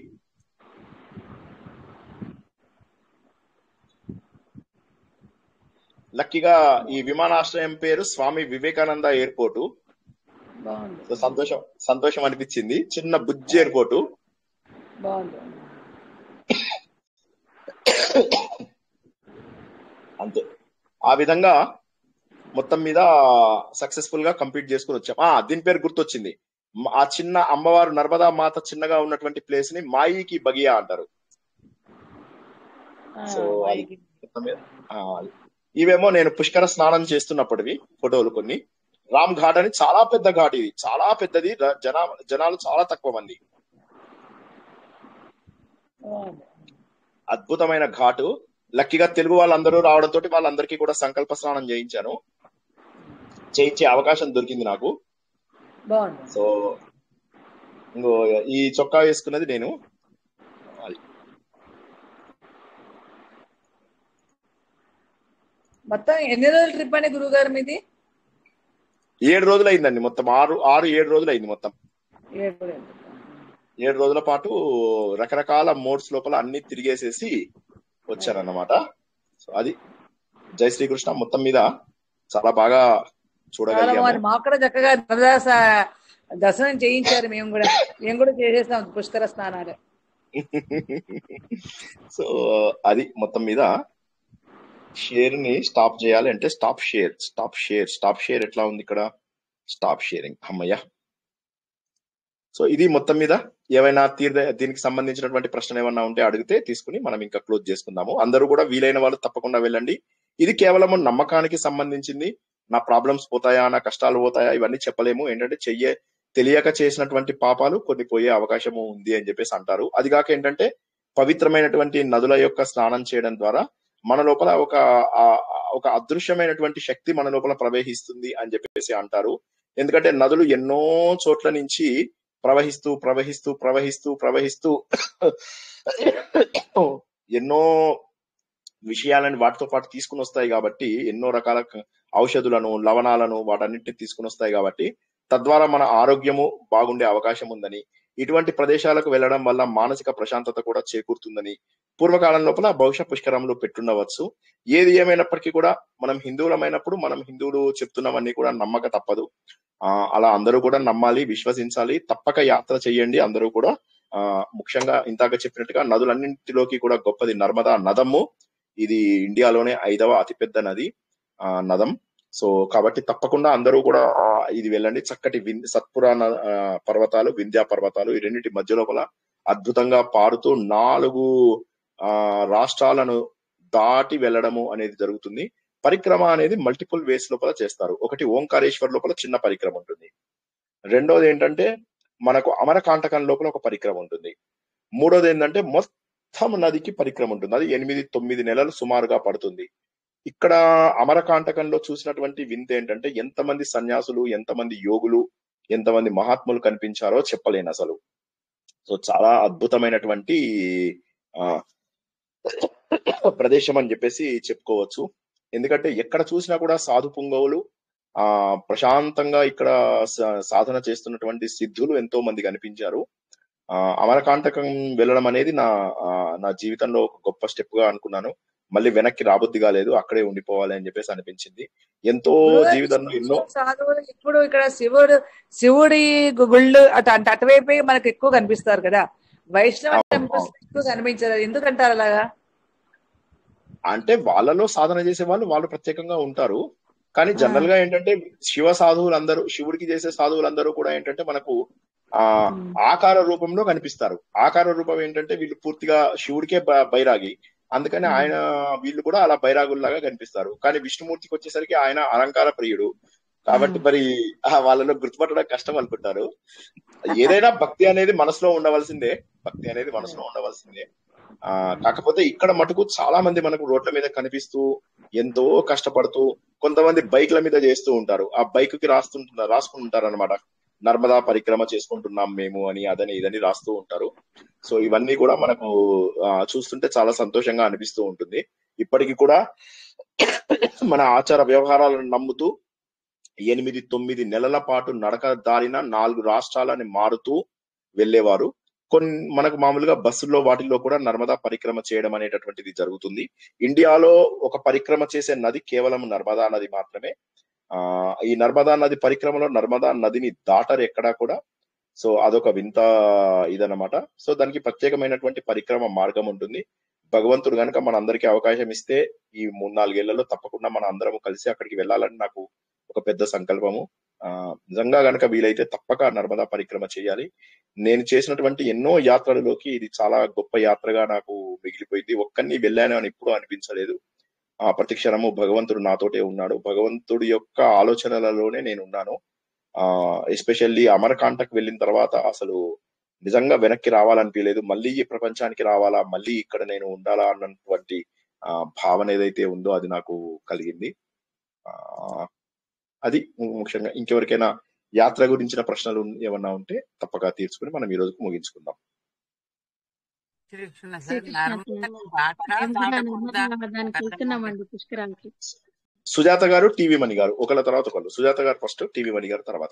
లక్కీగా ఈ విమానాశ్రయం పేరు స్వామి వివేకానంద ఎయిర్పోర్ట్ బాగుంది సో సంతోషం సంతోషం అనిపించింది చిన్న బుజ్జి ఎయిర్పోర్ట్ బాగుంది అంతే ఆ విధంగా మొత్తం మీద సక్సెస్ఫుల్ గా కంప్లీట్ చేసుకుని వచ్చాం ఆ దీని పేరు గుర్తొచ్చింది మ- ఆ చిన్న అమ్మవారు నర్మదా మాత చిన్నగా ఉన్నటువంటి ప్లేస్ ని మాయికి బగియా అంటారు ఆ, సో అది వాయికి. మొత్తం మీద ఆ, ఇవేమో నేను పుష్కర స్నానం చేస్తున్నప్పటివి ఫోటోలు కొన్ని రామ్ ఘాట్ అని చాలా పెద్ద ఘాట్ ఇది చాలా పెద్దది ర- జనా జనాలు చాలా తక్కువ మంది బాగుంది. అద్భుతమైన ఘాటు లక్కీగా తెలుగు వాళ్ళందరూ రావడంతో వాళ్ళందరికీ కూడా సంకల్ప స్నానం చేయించాను చేయించే అవకాశం దొరికింది నాకు బాగుంది సో ఇంకో ఈ చొక్కా వేసుకున్నది నేను అది మొత్తం ఎన్ని రోజుల ట్రిప్ అండి గురువు గారు మీది ఏడు రోజులు అయిందండి మొత్తం ఆరు ఆరు ఏడు రోజులు అయింది మొత్తం ఏడు రోజులు. ఏడు రోజుల పాటు రకరకాల మోడ్స్ లోపల అన్ని తిరిగేసేసి వచ్చారన్నమాట సో అది జై శ్రీకృష్ణ మొత్తం మీద చాలా బాగా చాలా చూడగలిగాము బాగుంది మాకు కూడా చక్కగా నవదాస దర్శనం చేయించారు మేము కూడా మేము కూడా చేసేసాం పుష్కర స్నానాలు సో అది మొత్తం మీద షేర్ ని స్టాప్ చేయాలి అంటే stop share stop share stop share ఎట్లా ఉంది ఇక్కడ స్టాప్ షేరింగ్ అమ్మయ్య సో ఇది మొత్తం మీద ఏవైనా తీర్థ దీనికి సంబంధించినటువంటి ప్రశ్న ఏమన్నా ఉంటే అడిగితే తీసుకుని మనం ఇంకా క్లోజ్ చేసుకుందాము అందరూ కూడా వీలైన వాళ్ళు తప్పకుండా వెళ్ళండి ఇది కేవలం నమ్మకానికి సంబంధించింది నా ప్రాబ్లమ్స్ పోతాయా నా కష్టాలు పోతాయా ఇవన్నీ చెప్పలేము ఏంటంటే చెయ్యే తెలియక చేసినటువంటి పాపాలు కొన్ని పోయే అవకాశము ఉంది అని చెప్పేసి అంటారు అది కాక ఏంటంటే పవిత్రమైనటువంటి నదుల యొక్క స్నానం చేయడం ద్వారా మన లోపల ఒక ఆ- ఆ- ఒక అదృశ్యమైనటువంటి శక్తి మన లోపల ప్రవహిస్తుంది అని చెప్పేసి అంటారు ఎందుకంటే నదులు ఎన్నో చోట్ల నుంచి ప్రవహిస్తూ ప్రవహిస్తూ ప్రవహిస్తూ ప్రవహిస్తూ ఎన్నో విషయాలను వాటితో పాటు తీసుకుని వస్తాయి కాబట్టి ఎన్నో రకాల క- ఔషధులను లవణాలను వాటన్నిటిని తీసుకుని వస్తాయి కాబట్టి తద్వారా మన ఆరోగ్యము బాగుండే అవకాశం ఉందని ఇటువంటి ప్రదేశాలకు వెళ్ళడం వల్ల మానసిక ప్రశాంతత కూడా చేకూరుతుందని పూర్వకాలం లోపల బహుశా పుష్కరంలో పెట్టుండవచ్చు ఏది ఏమైనప్పటికీ కూడా మనం హిందువులమైనప్పుడు మనం హిందువులు చెప్తున్నవన్నీ కూడా నమ్మక తప్పదు ఆ అలా అందరూ కూడా నమ్మాలి విశ్వసించాలి తప్పక యాత్ర చేయండి అందరూ కూడా ఆ ముఖ్యంగా ఇందాక చెప్పినట్టుగా నదులన్నింటిలోకి కూడా గొప్పది నర్మదా నదము ఇది ఇండియాలోనే ఐదవ అతిపెద్ద నది ఆ నదం సో కాబట్టి తప్పకుండా అందరూ కూడా ఆ, ఇది వెళ్ళండి చక్కటి విన్ సత్పురా న- ఆ, పర్వతాలు వింధ్యా పర్వతాలు ఈ రెండింటి మధ్య లోపల అద్భుతంగా పారుతూ నాలుగు ఆ రాష్ట్రాలను దాటి వెళ్ళడము అనేది జరుగుతుంది పరిక్రమ అనేది మల్టిపుల్ వేస్ లోపల చేస్తారు ఒకటి ఓంకారేశ్వర్ లోపల చిన్న పరిక్రమ ఉంటుంది రెండోది ఏంటంటే మనకు అమరకాంటకం లోపల ఒక పరిక్రమ ఉంటుంది మూడోది ఏంటంటే మొత్తం నదికి పరిక్రమ ఉంటుంది అది ఎనిమిది తొమ్మిది నెలలు సుమారుగా పడుతుంది ఇక్కడ అమరకాంటకంలో చూసినటువంటి వింత ఏంటంటే ఎంతమంది సన్యాసులు ఎంతమంది యోగులు ఎంతమంది మహాత్ములు కనిపించారో చెప్పలేను అసలు సో చాలా అద్భుతమైనటువంటి ఆ ప్రదేశం అని చెప్పేసి చెప్పుకోవచ్చు ఎందుకంటే ఎక్కడ చూసినా కూడా సాధు పుంగవులు ఆ ప్రశాంతంగా ఇక్కడ స- సాధన చేస్తున్నటువంటి సిద్ధులు ఎంతో మంది కనిపించారు ఆ అమరకాంటకం వెళ్ళడం అనేది నా ఆ, నా జీవితంలో ఒక గొప్ప స్టెప్ గా అనుకున్నాను మళ్ళీ వెనక్కి రాబుద్ది కాలేదు అక్కడే ఉండిపోవాలి అని చెప్పేసి అనిపించింది ఎంతో గురుగారు జీవితంలో ఎన్నో సాధువులు ఇప్పుడు ఇక్కడ శివుడు శివుడి గుళ్ళు అటు అటు అటువైపే మనకు ఎక్కువ కనిపిస్తారు కదా వైష్ణవ అవును, టెంపుల్స్ అవును. ఎక్కువ కనిపించారు ఎందుకంటారు అలాగా అంటే వాళ్ళలో సాధన చేసే వాళ్ళు వాళ్ళు ప్రత్యేకంగా ఉంటారు కానీ ఆ, జనరల్ గా ఏంటంటే శివ సాధువులందరూ శివుడికి చేసే సాధువులందరూ కూడా ఏంటంటే మనకు ఆ ఉమ్, ఆకార రూపంలో కనిపిస్తారు ఆకార రూపం ఏంటంటే వీళ్ళు పూర్తిగా శివుడికే బ- బైరాగి అందుకని ఉమ్, ఆయన వీళ్ళు కూడా అలా బైరాగుల్లాగా కనిపిస్తారు కానీ విష్ణుమూర్తికి వచ్చేసరికి ఆయన అలంకార ప్రియుడు కాబట్టి ఉమ్. మరి ఆ వాళ్ళలో గుర్తుపట్టడం కష్టం అనుకుంటారు ఏదైనా భక్తి అనేది మనసులో ఉండవలసిందే భక్తి అనేది మనసులో ఉండవలసిందే ఆ కాకపోతే ఇక్కడ మటుకు చాలా మంది మనకు రోడ్ల మీద కనిపిస్తూ ఎంతో కష్టపడుతూ కొంతమంది బైక్ల మీద చేస్తూ ఉంటారు ఆ బైక్ కి రాస్తుంటారు రాసుకుంటుంటారు అనమాట నర్మదా పరిక్రమ చేసుకుంటున్నాం మేము అని అదని ఇదని రాస్తూ ఉంటారు సో ఇవన్నీ కూడా మనకు ఆ, చూస్తుంటే చాలా సంతోషంగా అనిపిస్తూ ఉంటుంది ఇప్పటికి కూడా మన ఆచార వ్యవహారాలను నమ్ముతూ ఎనిమిది తొమ్మిది నెలల పాటు నడక దారిన నాలుగు రాష్ట్రాలని మారుతూ వెళ్ళేవారు కొన్ని మనకు మామూలుగా బస్సుల్లో వాటిల్లో కూడా నర్మదా పరిక్రమ చేయడం అనేటటువంటిది జరుగుతుంది ఇండియాలో ఒక పరిక్రమ చేసే నది కేవలం నర్మదా నది మాత్రమే ఆ ఈ నర్మదా నది పరిక్రమలో నర్మదా నదిని దాటరు ఎక్కడా కూడా సో అదొక వింత ఇదన్నమాట సో దానికి ప్రత్యేకమైనటువంటి పరిక్రమ మార్గం ఉంటుంది భగవంతుడు గనుక మన అందరికీ అవకాశం ఇస్తే ఈ మూడు నాలుగేళ్లలో తప్పకుండా మన అందరం కలిసి అక్కడికి వెళ్ళాలని నాకు ఒక పెద్ద సంకల్పము ఆ నిజంగా గనక వీలైతే తప్పక నర్మదా పరిక్రమ చేయాలి నేను చేసినటువంటి ఎన్నో యాత్రలలోకి ఇది చాలా గొప్ప యాత్రగా నాకు మిగిలిపోయింది ఒక్కరిని వెళ్ళాను అని ఎప్పుడూ అనిపించలేదు ఆ ప్రతి క్షణము భగవంతుడు నాతోటే ఉన్నాడు భగవంతుడి యొక్క ఆలోచనలలోనే నేను ఉన్నాను ఆ ఎస్పెషల్లీ అమరకాంటకు వెళ్ళిన తర్వాత అసలు నిజంగా వెనక్కి రావాలనిపించలేదు మళ్ళీ ఈ ప్రపంచానికి రావాలా మళ్ళీ ఇక్కడ నేను ఉండాలా అన్నటువంటి ఆ భావన ఏదైతే ఉందో అది నాకు కలిగింది ఆ అది ముఖ్యంగా ఇంకెవరికైనా యాత్ర గురించిన ప్రశ్నలు ఏమన్నా ఉంటే తప్పక తీర్చుకుని మనం ఈ రోజుకు ముగించుకుందాం శ్రీకృష్ణ సార్ శ్రీకృష్ణ నర్మదా దాటరా మేము కూడా దాటకూడదా నర్మదా దానికి అర్థం వెళ్తున్నామండి పుష్కరానికి సుజాత గారు టీవీ మణి గారు ఒకళ్ళ తర్వాత ఒకళ్ళు సుజాత గారు ఫస్ట్ టీవీ మణి గారు తర్వాత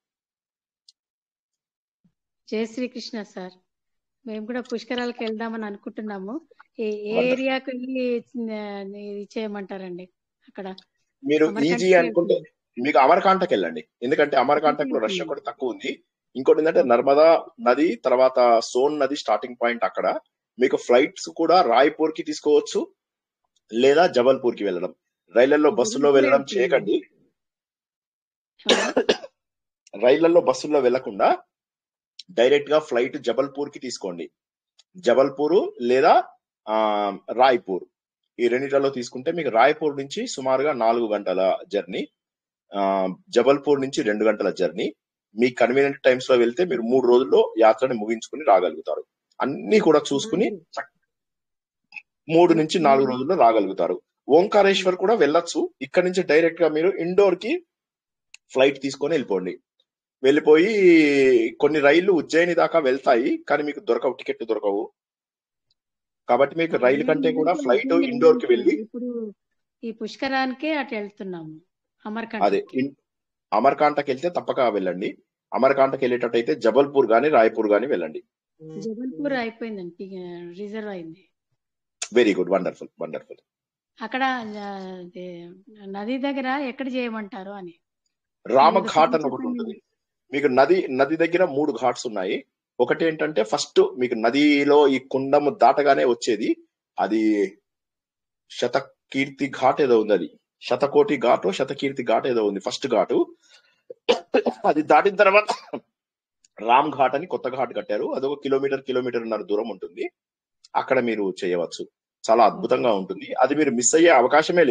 జయ శ్రీకృష్ణ సార్ మేము కూడా పుష్కరాలకు వెళ్దామని అనుకుంటున్నాము ఏ ఏ వండర్ ఏరియాకి వెళ్ళి ఆ, ఇది చేయమంటారండి అక్కడ మీరు ఈజీ అమరకంటకి అనుకుంటే వెళ్తున్నాం మీకు అమరకాంటకి వెళ్ళండి ఎందుకంటే అమరకాంటక్ లో రష్ వెళ్తున్నాం ఒకటి తక్కువ ఉంది ఇంకోటి ఏంటంటే నర్మదా నది తర్వాత సోన్ నది స్టార్టింగ్ పాయింట్ అక్కడ మీకు ఫ్లైట్స్ కూడా రాయ్పూర్ కి తీసుకోవచ్చు లేదా జబల్పూర్ కి వెళ్ళడం రైళ్లలో బస్సుల్లో జబల్పూర్ వెళ్ళడం వెళ్తున్నాం చేయకండి అవునా రైళ్లలో బస్సుల్లో వెళ్లకుండా డైరెక్ట్ గా ఫ్లైట్ జబల్పూర్ కి తీసుకోండి జబల్పూర్ లేదా ఆ రాయ్పూర్ ఈ రెండిట్లలో తీసుకుంటే మీకు రాయ్పూర్ నుంచి సుమారుగా నాలుగు గంటల జర్నీ ఆ జబల్పూర్ నుంచి రెండు గంటల జర్నీ మీ కన్వీనియంట్ టైమ్స్ లో వెళ్తే మీరు మూడు రోజుల్లో యాత్రని ముగించుకుని రాగలుగుతారు అన్ని కూడా చూసుకుని మూడు చక్- మూడు నుంచి నాలుగు మూడు రోజుల్లో రాగలుగుతారు ఓంకారేశ్వర్ కూడా వెళ్ళొచ్చు ఇక్కడ నుంచి డైరెక్ట్ గా మీరు ఇండోర్ కి ఫ్లైట్ తీసుకొని వెళ్ళిపోండి వెళ్ళిపోయి కొన్ని రైళ్లు ఉజ్జయిని దాకా వెళ్తాయి కానీ మీకు దొరకవు టికెట్ దొరకవు కాబట్టి మీకు రైలు కంటే కూడా మేము ఫ్లైట్ ఉజ్జయిని ఇండోర్ కి వెళ్ళాం వెళ్ళి సార్ ఇప్పుడు ఈ పుష్కరానికే అటు వెళ్తున్నాము అదే అమర్కంటక్కి ఇన్- అమర్కాంటకి వెళ్తే తప్పక వెళ్ళండి అమర్కాంటకి వెళ్ళేటట్టయితే జబల్పూర్ గాని రాయ్పూర్ గాని వెళ్ళండి జబల్పూర్ అయిపోయిందండి రిజర్వ్ అయింది వెరీ గుడ్ వండర్ఫుల్ వండర్ఫుల్ అక్కడ ఆ, అది నది దగ్గర ఎక్కడ చేయమంటారు అని రామ మీరు ఘాట్ ఒకసారి అని ఒకటి చెప్పండి ఉంటుంది మీకు నది నది దగ్గర మూడు ఘాట్స్ ఉన్నాయి ఒకటి ఏంటంటే ఫస్ట్ మీకు నదిలో ఈ కుండము దాటగానే వచ్చేది అది శతకీర్తి ఘాట్ ఏదో ఉంది అది శతకోటి ఘాటు శతకీర్తి ఘాట్ ఏదో ఉంది ఫస్ట్ ఘాటు అది దాటిన తర్వాత రామ్ ఘాట్ అని కొత్త ఘాట్ కట్టారు అది ఒక కిలోమీటర్ కిలోమీటర్న్నర దూరం ఉంటుంది అక్కడ మీరు చేయవచ్చు చాలా అద్భుతంగా ఉంటుంది అది మీరు మిస్ అయ్యే అవకాశమే లేదు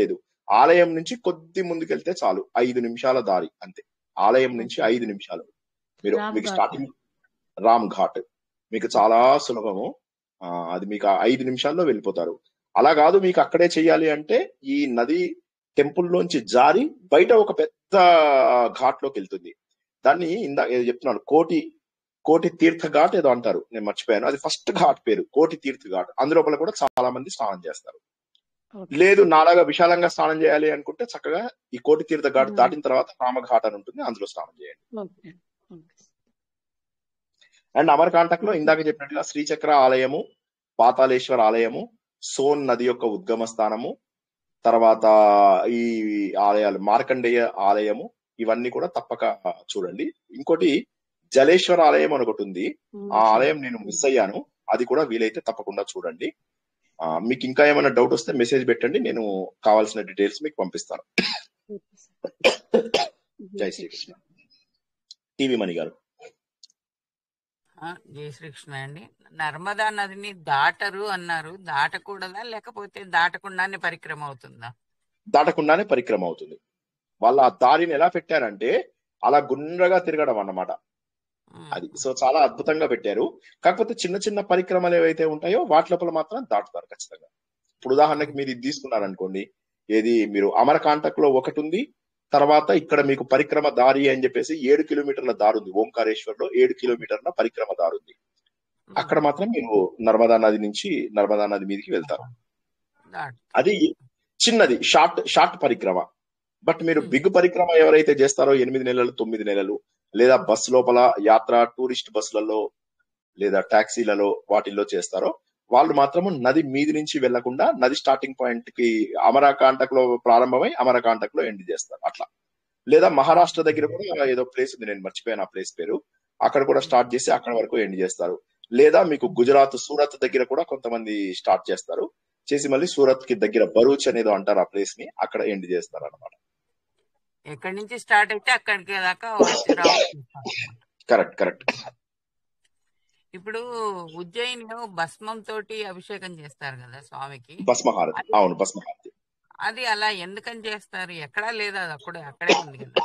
ఆలయం నుంచి కొద్ది ముందుకెళ్తే చాలు ఐదు నిమిషాల దారి అంతే ఆలయం నుంచి ఓకే ఐదు నిమిషాలు మీరు రామ్ మీకు ఘాట్ స్టార్టింగ్ రామ్ ఘాట్ మీకు చాలా సులభము ఆ, అది మీకు ఆ ఐదు నిమిషాల్లో వెళ్ళిపోతారు అలా కాదు మీకు అక్కడే చేయాలి అంటే ఈ నది టెంపుల్ లోంచి జారి బయట ఒక పెద్ద ఘాట్ లోకి వెళ్తుంది దాన్ని ఇందా ఏదో చెప్తున్నాను కోటి కోటి తీర్థ ఘాట్ ఏదో అంటారు నేను మర్చిపోయాను అది ఫస్ట్ ఘాట్ పేరు కోటి తీర్థ ఘాట్ అందులోపల కూడా చాలా మంది స్నానం చేస్తారు ఓకే లేదు నాలాగా విశాలంగా స్నానం చేయాలి అనుకుంటే చక్కగా ఈ కోటి తీర్థ ఘాట్ ఉమ్, దాటిన తర్వాత రామఘాట్ అని ఉంటుంది అందులో స్నానం చేయండి ఓకే ఓకే అండ్ అమరకాంటక్ లో ఇందాక చెప్పినట్టుగా శ్రీచక్ర ఆలయము పాతాళేశ్వర ఆలయము సోన్ నది యొక్క ఉద్గమ స్థానము తర్వాత ఈ ఆలయాలు మార్కండేయ ఆలయము ఇవన్నీ కూడా తప్పక చూడండి ఇంకోటి జలేశ్వర ఆలయం అని ఒకటి ఉంది ఉమ్, ఆ సరే ఆలయం నేను మిస్ అయ్యాను అది కూడా వీలైతే తప్పకుండా చూడండి ఆ, మీకు ఇంకా ఏమైనా డౌట్ వస్తే మెసేజ్ పెట్టండి నేను కావాల్సిన డీటెయిల్స్ మీకు పంపిస్తాను ఓకే సార్ జై శ్రీకృష్ణ టీవీ మణి గారు ఆ, జై శ్రీకృష్ణ అండి నర్మదా నదిని దాటరు అన్నారు దాటకూడదా లేకపోతే దాటకుండానే పరిక్రమ అవుతుందా దాటకుండానే పరిక్రమ అవుతుంది వాళ్ళ ఆ దారిని ఎలా పెట్టారంటే అలా గుండ్రగా తిరగడం అన్నమాట అది ఉమ్, సో చాలా అద్భుతంగా పెట్టారు కాకపోతే చిన్న చిన్న పరిక్రమలు ఏవైతే ఉంటాయో వాటి లోపల మాత్రం దాటుతారు ఖచ్చితంగా ఇప్పుడు ఉదాహరణకి మీరు ఇది తీసుకున్నారనుకోండి ఏది మీరు అమరకాంటక్ లో ఒకటి ఉంది తర్వాత ఇక్కడ మీకు పరిక్రమ దారి అని చెప్పేసి ఏడు కిలోమీటర్ల దారి ఉంది ఓంకారేశ్వర్ లో ఏడు కిలోమీటర్ల పరిక్రమ దారి ఉంది అక్కడ ఉమ్, మాత్రం మీరు నర్మదా నది నుంచి నర్మదా నది మీదకి వెళ్తారు దాటు అది చిన్నది షార్ట్ షార్ట్ పరిక్రమ బట్ మీరు ఉమ్, బిగ్ పరిక్రమ ఎవరైతే చేస్తారో ఎనిమిది నెలలు తొమ్మిది నెలలు లేదా బస్ లోపల యాత్ర టూరిస్ట్ బస్సులలో లేదా టాక్సీలలో వాటిల్లో చేస్తారో వాళ్ళు మాత్రము నది మీది నుంచి వెళ్లకుండా నది స్టార్టింగ్ పాయింట్ కి అమరాకాంటక్ లో ప్రారంభమై అమరాకాంటక్ లో ఎండ్ చేస్తారు అట్లా లేదా మహారాష్ట్ర దగ్గర కూడా ఏదో ప్లేస్ ఉంది నేను మర్చిపోయాను ఆ ప్లేస్ పేరు అక్కడ కూడా స్టార్ట్ చేసి అక్కడ వరకు ఎండ్ చేస్తారు లేదా మీకు గుజరాత్ సూరత్ దగ్గర కూడా కొంతమంది స్టార్ట్ చేస్తారు చేసి మళ్ళీ సూరత్ కి దగ్గర బరూచ్ అనేదో అంటారు ఆ ప్లేస్ ని అక్కడ ఎండ్ చేస్తారు అనమాట ఎక్కడి నుంచి స్టార్ట్ అయితే అక్కడికి దాకా వచ్చి రావచ్చు కరెక్ట్ కరెక్ట్ ఇప్పుడు ఉజ్జయినిలో భస్మం తోటి అభిషేకం చేస్తారు కదా స్వామికి భస్మహారతి అది అవును భస్మహారతి అది అలా ఎందుకని చేస్తారు ఎక్కడా లేదు అది అక్కడే అక్కడే ఉంది కదా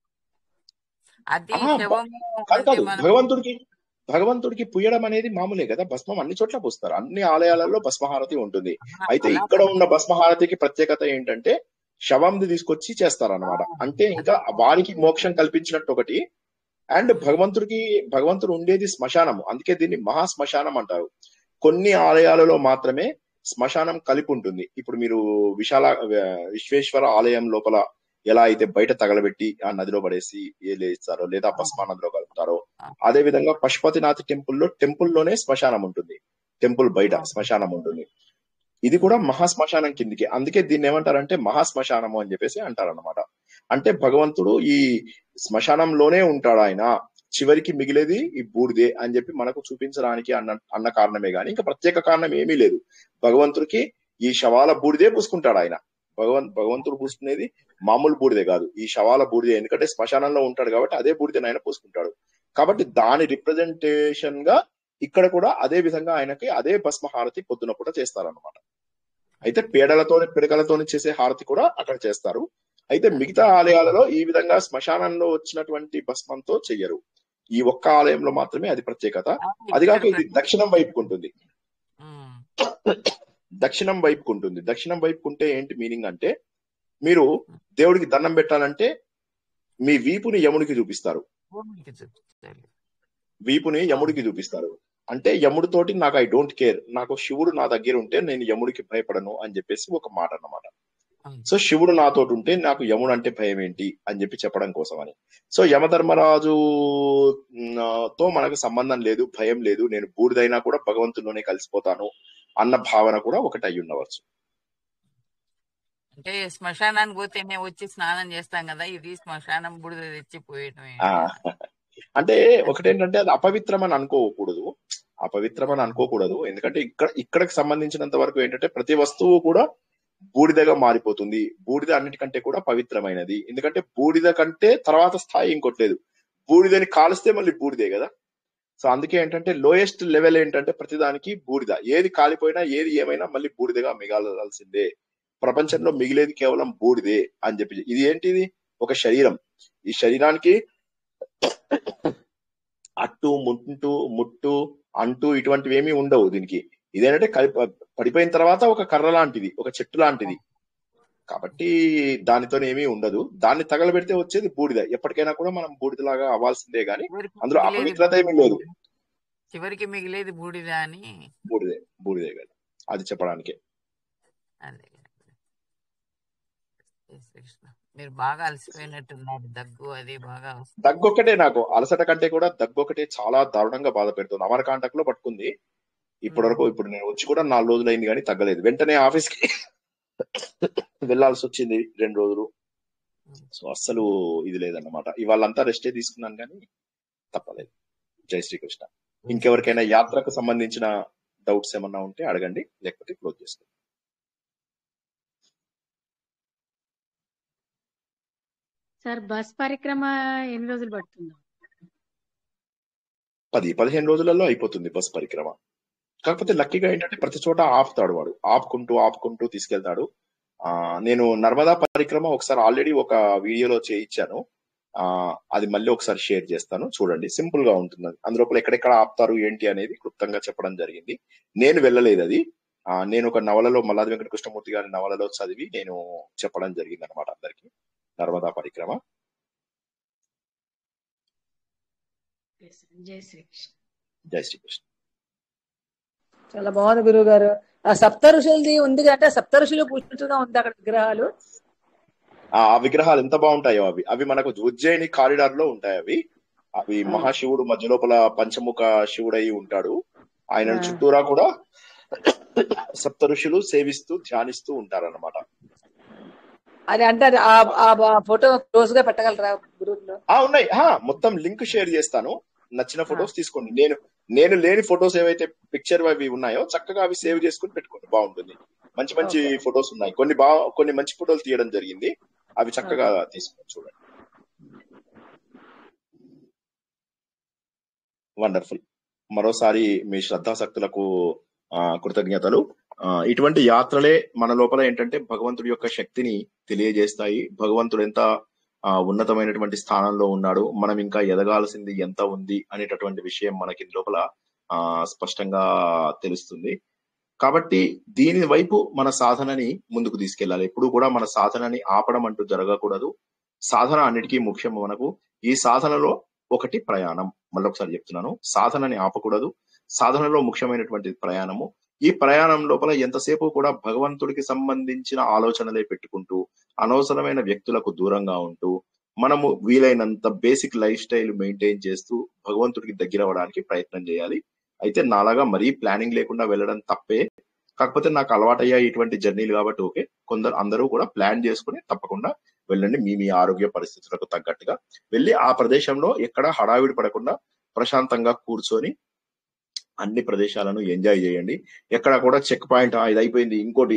అది ఆహా, బ- శవము కాదు అంటే కాదు మనం భగవంతుడికి భగవంతుడికి పుయ్యడం అనేది మామూలే కదా భస్మం అన్ని చోట్ల పూస్తారు అన్ని ఆలయాలలో భస్మహారతి ఉంటుంది ఆహా, అయితే అలా ఇక్కడ ఉన్న భస్మహారతికి ప్రత్యేకత ఏంటంటే శవంది తీసుకొచ్చి చేస్తారన్నమాట అంటే ఇంకా వారికి మోక్షం కల్పించినట్టు ఒకటి అండ్ భగవంతుడికి భగవంతుడు ఉండేది శ్మశానము అందుకే దీన్ని మహా శ్మశానం అంటారు కొన్ని ఆలయాలలో మాత్రమే శ్మశానం కలిపి ఉంటుంది ఇప్పుడు మీరు విశాల విశ్వేశ్వర ఆలయం లోపల ఎలా అయితే బయట తగలబెట్టి ఆ నదిలో పడేసి ఏ లేస్తారో లేదా భస్మా నదిలో కలుపుతారో అదే విధంగా పశుపతినాథ్ టెంపుల్ లో టెంపుల్ లోనే శ్మశానం ఉంటుంది టెంపుల్ బయట శ్మశానం ఉంటుంది ఇది కూడా మహా శ్మశానం కిందికి అందుకే దీన్ని ఏమంటారంటే మహా శ్మశానము అని చెప్పేసి అంటారు అనమాట అంటే భగవంతుడు ఈ శ్మశానంలోనే ఉంటాడు ఆయన చివరికి మిగిలేది ఈ బూడిదే అని చెప్పి మనకు చూపించడానికి అన్న అన్న కారణమే గాని ఇంకా ప్రత్యేక కారణం ఏమీ లేదు భగవంతుడికి ఈ శవాల బూడిదే పూసుకుంటాడు ఆయన భగవన్ భగవంతుడు పూసుకునేది మామూలు బూడిదే కాదు ఈ శవాల బూడిదే ఎందుకంటే శ్మశానంలో ఉంటాడు కాబట్టి అదే బూడిదని ఆయన పూసుకుంటాడు కాబట్టి దాని రిప్రజెంటేషన్ గా ఇక్కడ కూడా అదే విధంగా ఆయనకి అదే భస్మ హారతి పొద్దున పూట చేస్తారన్నమాట అయితే పేడలతోని పిడకలతోని చేసే హారతి కూడా అక్కడ చేస్తారు అయితే మిగతా ఆలయాలలో ఈ విధంగా శ్మశానంలో వచ్చినటువంటి భస్మంతో చెయ్యరు ఈ ఒక్క ఆలయంలో మాత్రమే అది ప్రత్యేకత అది ఇక్కడ కాక ఇది దక్షిణం వైపుకు ఉంటుంది ఉమ్, దక్షిణం వైపుకు ఉంటుంది దక్షిణం వైపుకు ఉంటే ఏంటి మీనింగ్ అంటే మీరు దేవుడికి దండం పెట్టాలంటే మీ వీపుని యముడికి చూపిస్తారు భూమికి చూపిస్తారు వీపుని యముడికి చూపిస్తారు అంటే యముడితోటి నాకు ఐ డోంట్ కేర్ నాకు శివుడు నా దగ్గర ఉంటే నేను యముడికి భయపడను అని చెప్పేసి ఒక మాట అన్నమాట అవును. సో శివుడు నాతోటి ఉంటే నాకు యముడు అంటే భయం ఏంటి అని చెప్పి చెప్పడం కోసం అని సో యమధర్మరాజు మ్, తో మనకు సంబంధం లేదు భయం లేదు నేను బూడిదైనా కూడా భగవంతుల్లోనే కలిసిపోతాను అన్న భావన కూడా ఒకటి అయి ఉండవచ్చు అంటే శ్మశానానికి పోతేనే వచ్చి స్నానం చేస్తాం కదా ఇది శ్మశానం బుడిద తెచ్చి పోయటం ఆ అంటే ఒకటేంటంటే అది అపవిత్రం అని అనుకోకూడదు అపవిత్రం అని అనుకోకూడదు ఎందుకంటే ఇక్కడ ఇక్కడికి సంబంధించినంత వరకు ఏంటంటే ప్రతి వస్తువు కూడా బూడిదగా మారిపోతుంది బూడిద అన్నిటికంటే కూడా పవిత్రమైనది ఎందుకంటే బూడిద కంటే తర్వాత స్థాయి ఇంకోటి లేదు బూడిదని కాలిస్తే మళ్ళీ బూడిదే కదా సో అందుకే ఏంటంటే లోయెస్ట్ లెవెల్ ఏంటంటే ప్రతిదానికి బూడిద ఏది కాలిపోయినా ఏది ఏమైనా మళ్ళీ బూడిదగా మిగాలాల్సిందే ప్రపంచంలో మిగిలేది కేవలం బూడిదే అని చెప్పి ఇది ఏంటిది ఒక శరీరం ఈ శరీరానికి అట్టు ముట్టు ముట్టు అంటూ ఇటువంటివి ఏమీ ఉండవు దీనికి ఇదేంటంటే కలిప పడిపోయిన తర్వాత ఒక కర్ర లాంటిది ఒక చెట్టు లాంటిది కాబట్టి దానితో ఏమీ ఉండదు దాన్ని తగలబెడితే వచ్చేది బూడిద ఎప్పటికైనా కూడా మనం బూడిదలాగా అవ్వాల్సిందే గాని చివరికి అందులో మిగిలేది అపవిత్రత ఏమీ లేదు చివరికి మిగిలేది బూడిద అని బూడిదే బూడిదే కదా అది చెప్పడానికే అదే జై శ్రీకృష్ణ మీరు బాగా అలసిపోయినట్టున్నారు దగ్గు అది బాగా వస్తుంది దగ్గు ఒక్కటే నాకు అలసట కంటే కూడా దగ్గు ఒకటే చాలా దారుణంగా బాధ పెడుతుంది అమరకాంటక్ లో పట్టుకుంది ఇప్పటి వరకు ఇప్పుడు నేను వచ్చి కూడా నాలుగు రోజులు అయింది కానీ తగ్గలేదు వెంటనే ఆఫీస్ కి వెళ్ళాల్సి వచ్చింది రెండు రోజులు సో అస్సలు ఇది లేదన్నమాట ఇవాళంతా రెస్టే తీసుకున్నాను కానీ తప్పలేదు జై శ్రీకృష్ణ ఇంకెవరికైనా యాత్రకు సంబంధించిన డౌట్స్ ఏమన్నా ఉంటే అడగండి లేకపోతే క్లోజ్ చేసుకోండి సార్ బస్ పరిక్రమ ఎన్ని రోజులు పడుతుందో పది పదిహేను రోజులలో అయిపోతుంది బస్ పరిక్రమ కాకపోతే లక్కీగా ఏంటంటే ప్రతి చోట ఆపుతాడు వాడు ఆపుకుంటూ ఆపుకుంటూ తీసుకెళ్తాడు ఆ నేను నర్మదా పరిక్రమ ఒకసారి ఆల్రెడీ ఒక వీడియోలో చేయించాను ఆ అది మళ్ళీ ఒకసారి షేర్ చేస్తాను చూడండి సింపుల్ గా ఉంటుంది అది. అందులోపల ఎక్కడెక్కడ ఆపుతారు ఏంటి అనేది క్లుప్తంగా చెప్పడం జరిగింది నేను వెళ్ళలేదు అది ఆ నేను ఒక నవలలో మల్లాది వెంకట కృష్ణమూర్తి గారి నవలలో చదివి నేను చెప్పడం జరిగింది అనమాట అందరికి నర్మదా పరిక్రమ జై శ్రీకృష్ణ జై శ్రీకృష్ణ చాలా బాగుంది గురువు గారు ఆ సప్త ఋషులది ఉంది అంటే సప్త ఋషులు కూర్చున్నట్టుగా ఉంది అక్కడ విగ్రహాలు ఆ ఆ విగ్రహాలు ఎంత బాగుంటాయో అవి అవి మనకు ఉజ్జయిని కారిడార్ లో ఉంటాయి అవి అవి ఆ, మహాశివుడు మధ్య లోపల పంచముఖ శివుడై ఉంటాడు ఆ, ఆయన చుట్టూరా కూడా సప్త ఋషులు సేవిస్తూ ధ్యానిస్తూ ఉంటారన్నమాట అది అంటే అది ఆ ఆ ఫోటో క్లోజ్ గా పెట్టగలరా గ్రూప్ లో ఆ ఉన్నాయి ఆ మొత్తం లింక్ షేర్ చేస్తాను నచ్చిన ఆ, ఫొటోస్ తీసుకోండి నేను నేను లేని ఫొటోస్ ఏవైతే పిక్చర్ అవి ఉన్నాయో చక్కగా అవి సేవ్ చేసుకుని పెట్టుకోండి బాగుంటుంది మంచి మంచి ఓకే ఫొటోస్ ఉన్నాయి కొన్ని బాగా కొన్ని మంచి ఫొటోలు తీయడం జరిగింది అవి ఆ, చక్కగా తీసుకొని చూడండి వండర్ఫుల్ మరోసారి మీ శ్రద్ధాశక్తులకు ఆ, కృతజ్ఞతలు ఆ, ఇటువంటి యాత్రలే మన లోపల ఏంటంటే భగవంతుడి యొక్క శక్తిని తెలియజేస్తాయి భగవంతుడు ఎంత ఆ, ఉన్నతమైనటువంటి స్థానంలో ఉన్నాడు మనం ఇంకా ఎదగాల్సింది ఎంత ఉంది అనేటటువంటి విషయం మనకి లోపల ఆ, స్పష్టంగా తెలుస్తుంది కాబట్టి దీని వైపు మన సాధనని ముందుకు తీసుకెళ్ళాలి ఎప్పుడు కూడా మన సాధనని ఆపడం అంటూ జరగకూడదు సాధన అన్నిటికీ ముఖ్యం మనకు ఈ సాధనలో ఒకటి ప్రయాణం మళ్ళొకసారి చెప్తున్నాను సాధనని ఆపకూడదు సాధనలో ముఖ్యమైనటువంటి ప్రయాణము ఈ ప్రయాణం లోపల ఎంతసేపు కూడా భగవంతుడికి సంబంధించిన ఆలోచనలే పెట్టుకుంటూ అనవసరమైన వ్యక్తులకు దూరంగా ఉంటూ మనము వీలైనంత బేసిక్ లైఫ్ స్టైల్ మెయింటైన్ చేస్తూ భగవంతుడికి దగ్గర అవ్వడానికి ప్రయత్నం చేయాలి అయితే నాలాగా మరీ ప్లానింగ్ లేకుండా వెళ్ళడం తప్పే కాకపోతే నాకు అలవాటయ్యా ఇటువంటి జర్నీలు కాబట్టి ఓకే కొందరు అందరూ కూడా ప్లాన్ చేసుకుని తప్పకుండా వెళ్ళండి మీ మీ ఆరోగ్య పరిస్థితులకు తగ్గట్టుగా వెళ్ళి ఆ ప్రదేశంలో ఎక్కడ హడావిడి పడకుండా ప్రశాంతంగా కూర్చొని అన్ని ప్రదేశాలను ఎంజాయ్ చేయండి ఎక్కడ కూడా చెక్ పాయింట్ "ఆ, ఇది అయిపోయింది ఇంకోటి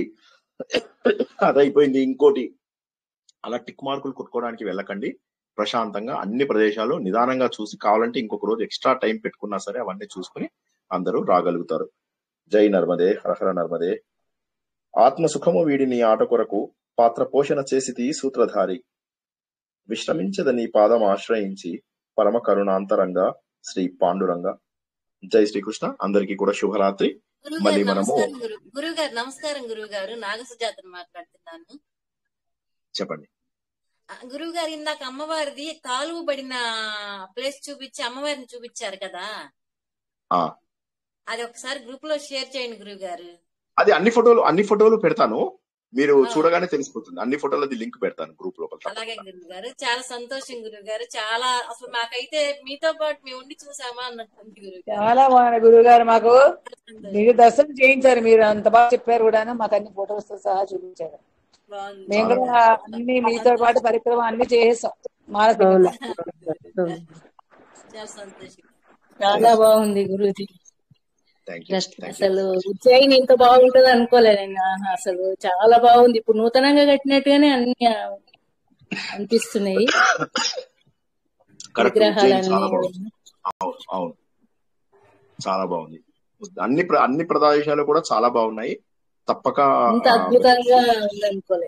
అది అయిపోయింది ఇంకోటి అలా టిక్ మార్కులు కొట్టుకోవడానికి వెళ్ళకండి ప్రశాంతంగా అన్ని ప్రదేశాలు నిదానంగా చూసి కావాలంటే ఇంకొక రోజు ఎక్స్ట్రా టైం పెట్టుకున్నా సరే అవన్నీ చూసుకుని అందరూ రాగలుగుతారు జై నర్మదే హరహర నర్మదే ఆత్మ సుఖము వీడిని ఆట కొరకు పాత్ర పోషణ చేసి సూత్రధారి విశ్రమించదని పాదం ఆశ్రయించి పరమ కరుణాంతరంగా శ్రీ పాండురంగ జై శ్రీకృష్ణ అందరికీ కూడా శుభరాత్రి గురువు మళ్ళీ గారు మనము నమస్కారం గురు గురువు గారు నమస్కారం గురువు గారు నాగసుజాతను మాట్లాడుతున్నాను చెప్పండి ఆ, గురువు గారు ఇందాక అమ్మవారిది కాలువ పడిన ప్లేస్ చూపించి అమ్మవారిని చూపించారు కదా ఆ అది ఒకసారి గ్రూప్ లో షేర్ చేయండి గురువు గారు అది అన్ని ఫోటోలు అన్ని ఫోటోలు పెడతాను మీరు ఆ, చూడగానే తెలిసిపోతుంది అన్ని ఫోటోలది లింక్ పెడతాను గ్రూప్ లోపల అలాగే తప్పకుండా గురువు గారు చాలా సంతోషం గురువు గారు చాలా అసలు మాకైతే మీతో పాటు మేము ఉండి చూసామా అన్నట్టుంది గురువు గారు చాలా బాగుంది గురువు గారు మాకు సంతోషం మీరు దర్శనం చేయించారు మీరు అంత బాగా చెప్పారు కూడాను మాకు అన్ని ఫొటోస్ తో సహా చూపించారు బాగుంది మేము చాలా కూడా బాగుంది అన్ని మీతో పాటు పరిక్రమ అన్ని చేసేసాం మానసికంగా అవును అవును. చాలా సంతోషం చాలా బాగుంది Guruji thank you thank you అసలు ఉజ్జయిని ఇంత బాగుంటది అనుకోలేదండి ఆహా, అసలు చాలా బాగుంది ఇప్పుడు నూతనంగా కట్టినట్టుగానే అన్ని ఆ, అనిపిస్తున్నాయి కరెక్ట్ ఉజ్జయిని విగ్రహాలన్నీ చాలా బాగుంది అవును అవును చాలా బాగుంది అన్ని ప్ర- అన్ని ప్రదేశాలు కూడా చాలా బాగున్నాయి తప్పక ఇంత ఆ, అద్భుతంగా ఉందనుకోలే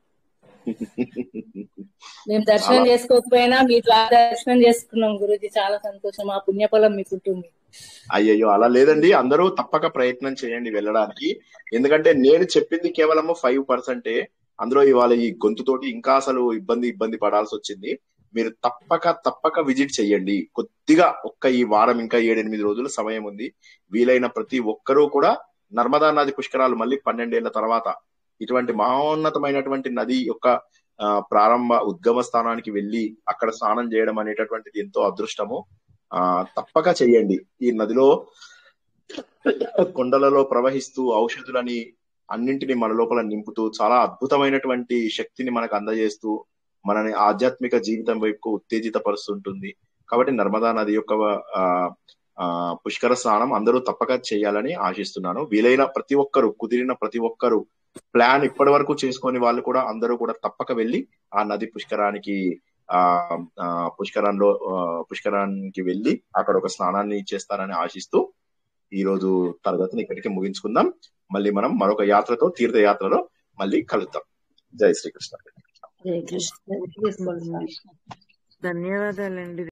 మేము దర్శనం చాలా చేసుకోకపోయినా మీ ద్వారా దర్శనం చేసుకున్నాం గురుజీ చాలా సంతోషం ఆ పుణ్యఫలం మీకు ఉంటుంది అయ్యయ్యో అలా లేదండి అందరూ తప్పక ప్రయత్నం చేయండి వెళ్ళడానికి ఎందుకంటే నేను చెప్పింది కేవలము ఫైవ్ పర్సెంటే అందులో ఇవాళ ఈ గొంతుతోటి ఇంకా అసలు ఇబ్బంది ఇబ్బంది పడాల్సి వచ్చింది మీరు తప్పక తప్పక విజిట్ చేయండి కొద్దిగా ఒక్క ఈ వారం ఇంకా ఏడెనిమిది రోజుల సమయం ఉంది వీలైన ప్రతి ఒక్కరూ కూడా నర్మదా నది పుష్కరాలు మళ్ళీ పన్నెండేళ్ల తర్వాత ఇటువంటి మహోన్నతమైనటువంటి నది యొక్క ఆ, ప్రారంభ ఉద్గమ స్థానానికి వెళ్ళి అక్కడ స్నానం చేయడం అనేటటువంటిది ఎంతో అదృష్టము ఆ తప్పక చెయ్యండి ఈ నదిలో కొండలలో ప్రవహిస్తూ ఔషధులని అన్నింటినీ మన లోపల నింపుతూ చాలా అద్భుతమైనటువంటి శక్తిని మనకు అందజేస్తూ మనని ఆధ్యాత్మిక జీవితం వైపుకు ఉత్తేజితపరుస్తుంటుంది కాబట్టి నర్మదా నది యొక్క ఆ, ఆ, పుష్కర స్నానం అందరూ తప్పక చేయాలని ఆశిస్తున్నాను వీలైన ప్రతి ఒక్కరు కుదిరిన ప్రతి ఒక్కరు ప్లాన్ ఇప్పటి వరకు చేసుకొని వాళ్ళు కూడా అందరూ కూడా తప్పక వెళ్ళి ఆ నది పుష్కరానికి ఆ ఆ, పుష్కరంలో ఆ, పుష్కరానికి వెళ్ళి అక్కడ ఒక స్నానాన్ని చేస్తారని ఆశిస్తూ ఈ రోజు తరగతిని ఇక్కడికి ముగించుకుందాం మళ్ళీ మనం మరొక యాత్రతో తీర్థయాత్రలో మళ్ళీ కలుద్దాం జై శ్రీకృష్ణ జై కృష్ణ జై కృష్ణ ధన్యవాదాలండి